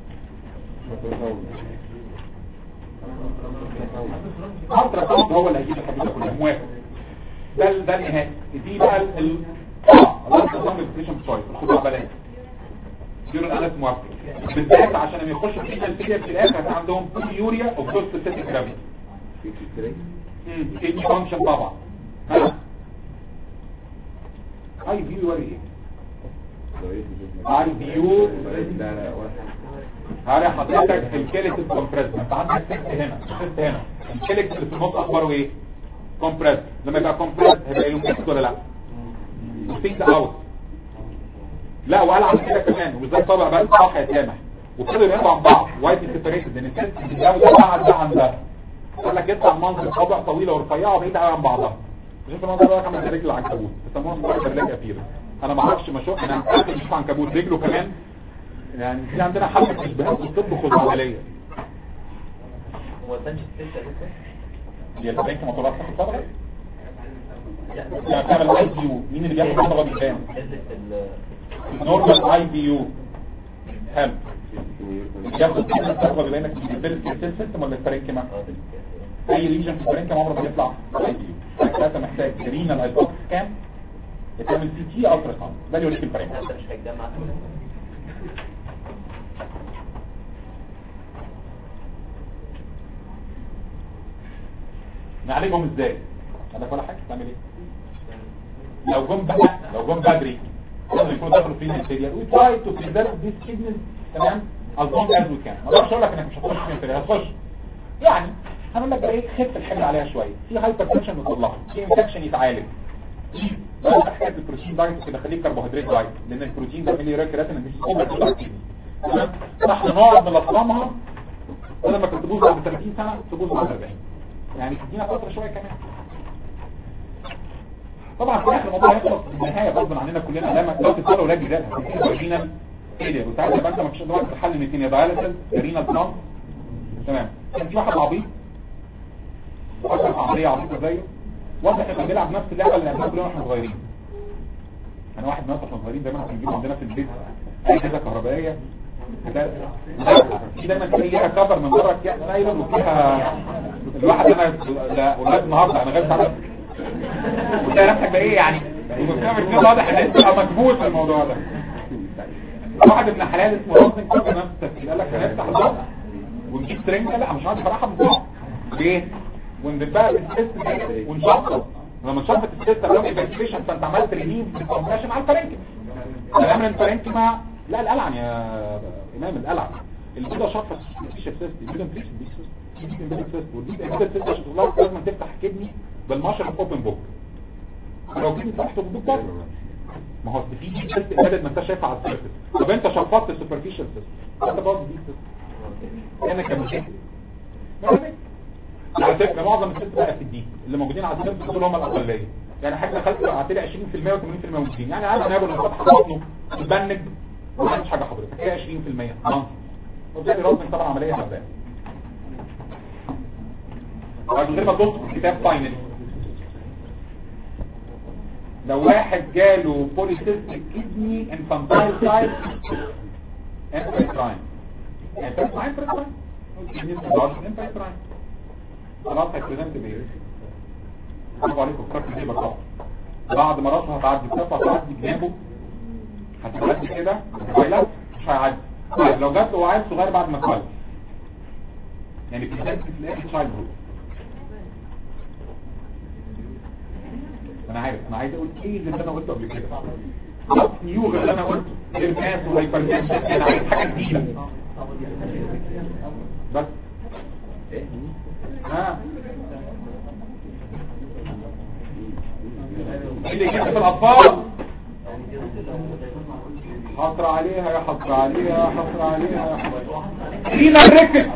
الترا ساوند هو اللي هيجيب الحديثه كلها موافق ده ال- ده النهائي دي بقى ال ال- اه الالترا ساوند انفستيجيشن تشويس الخطوه بلاش يورين انس موافق بالذات عشان لما يخشوا في الفيليا في الاخر هيبقى عندهم يوريا او فوسف سيتيك جرافيتي كيدني فانكشن طبعا ها اي فيو يوري ايه اي فيو لا لا واحد هاري حضرتك الكيلت الكومبريس انت عندك سيست هنا سيست هنا الكيلت اللي في النص اخباره ايه كومبريس لما يبقى كومبريس هيبقى له ولا لا وثينك اوت لا وقال عن كده كمان وبالذات طبعا بقى صح يا سامح وابتدوا يبعدوا عن بعض وايت سيبريتد ان الست ده وده بعد ده عن ده قال لك يطلع منظر صابع طويله ورفيعه وبعيد قوي عن بعضها شوف المنظر ده كمان زي رجل العنكبوت بيسموها سبايدر ليج ابير انا ما اعرفش ما شوف انا متاكد مش عنكبوت رجله كمان يعني في عندنا حاله اشباهات في الطب خزعبليه هو البنش الستة لسه هي البنك ما طلعتش في الصبغه يعني بتعمل اي بي يو مين اللي بياخد الصبغه بيبان نزلت ال نورمال اي بي يو حلو ياخد الصبغه بيبان لك البيرس سيستم ولا الفرنكيما اي ريجن في الفرنكيما عمره ما بيطلع اي بي يو انت محتاج رينال ايبوكس سكان يتعمل سي تي الترا ساوند ده اللي يوريك الفرنكيما انت مش هيتجمع نعالجهم ازاي عندك ولا حاجه تعمل ايه لو جم بقى لو جم بدري لازم يكونوا دخلوا في الانتيريال وي تراي تو بريزيرف ذيس كيدنيز تمام as long as we can ما اقدرش اقول لك انك مش هتخش في الانتيريال هتخش يعني هنقول لك بقى ايه خف الحمل عليها شويه في هايبر تنشن نطلعها في انفكشن يتعالج بقى حكايه البروتين دايت كده خليك كربوهيدرات دايت لان البروتين ده اللي يراك كراتين مش اوفر تمام فاحنا نقعد نلصمها بدل ما كنت تبوظ بعد 30 سنه تبوظ بعد 40 يعني تدينا فتره شويه كمان طبعا في الاخر الموضوع هيخلص في النهايه غصب عننا كلنا لما لو تسالوا ولا جدالها هتجينا فيلير وساعتها يبقى انت مفيش قدامك حل من الاثنين يا داياليسيس يا رينال بلانت تمام كان في واحد عبيط وحصل عمليه عبيطه زيه واضح انه بيلعب نفس اللعبه اللي لعبناها كلنا واحنا صغيرين انا واحد ناس واحنا صغيرين دايما كنا بنجيب عندنا في البيت اي كده كهربائيه لا في دايما تلاقي ليها كفر من بره كده نايلون وفيها الواحد انا لا ولاد النهارده انا غير تعرف وتلاقي نفسك بقى ايه يعني وبتعمل كده واضح ان انت مكبوت في الموضوع ده واحد ابن حلال اسمه راسن كده نفس التفكير قال لك هنفتح الباب ونجيب ترنجه لا مش عارف بصراحه بنقع ليه؟ وندبها السيست ونشطب لما نشطب السيست لو ايفاكيويشن فانت عملت ريليز بالكومبريشن على الفرنكي هنعمل الفرنكي مع لا القلعن يا امام القلعن اللي كده شفط مفيش السيست البيدن فيش السيست البيدن فيست والديب البيدن فيست عشان تطلع لازم تفتح كدني بالمشرط اوبن بوك لو كدني فتحته بالدكتور ما هو في دي سيست امبيدد ما انت شايفها على السيرفيس طب انت شفطت السوبرفيشال سيست انت باظ دي سيست انا كمشاكل على فكره معظم الست بقى في الدين اللي موجودين على السيرفيس دول هم الاقليه يعني حاجه دخلت قعدت لي 20% و80% موجودين يعني عادي انا ابو اللي فتح بطنه متبنج وما عملش حاجه حضرتك هي 20% نص وبالتالي راسم طبعا عمليه هباء وبعد كده تبص في كتاب فاينل لو واحد جاله بوليسيستيك كيدني انفانتايل سايت انفانتايل انفانتايل انفانتايل خلاص هيبريزنت بايه برافو عليكم فكرت دي بقى بعد ما راسه هتعدي الصفة هتعدي جنابه هتعدي كده هتعدي مش هيعدي طيب لو جات له عيل صغير بعد ما اتولد يعني في البداية في الاخر تشايلد هود انا عارف انا عايز اقول ايه اللي انا قلته قبل كده نوت نيو غير اللي انا قلته غير ماس وهايبرتنشن انا عايز حاجه جديده بس ها ايه اللي كده في الاطفال حصر عليها يا حصر عليها يا حصر عليها يا حصر فينا الركب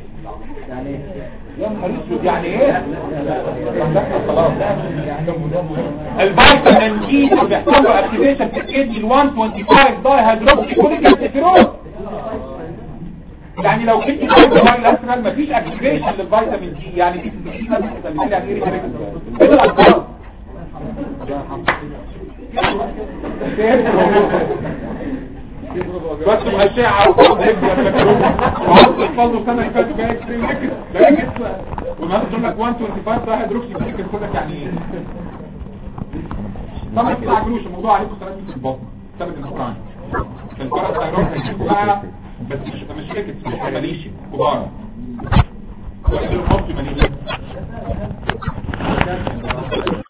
يا نهار اسود يعني ايه خلاص الفيتامين دي اللي بيحصل له اكتيفيشن في الكدني ال 125 داي هيدروكسي كوليك اسيتيرول يعني لو كنت باي الاسرال مفيش اكتيفيشن للفيتامين دي يعني في فيتامين دي يعني ايه كده الاطفال بس الاشعه وقعد يحصل له سنه فاتت جاي اكستريم ليكت لكن وما تقول لك 125 ده هيدروكسي كوليك يقول لك يعني ايه طبعا ما تعجلوش الموضوع عليكم ثلاث في البطن ثابت النقران الفرق هيروح هيجيبوا بقى بس مش مش ليكت مش ماليشي كبار الحب ماليشي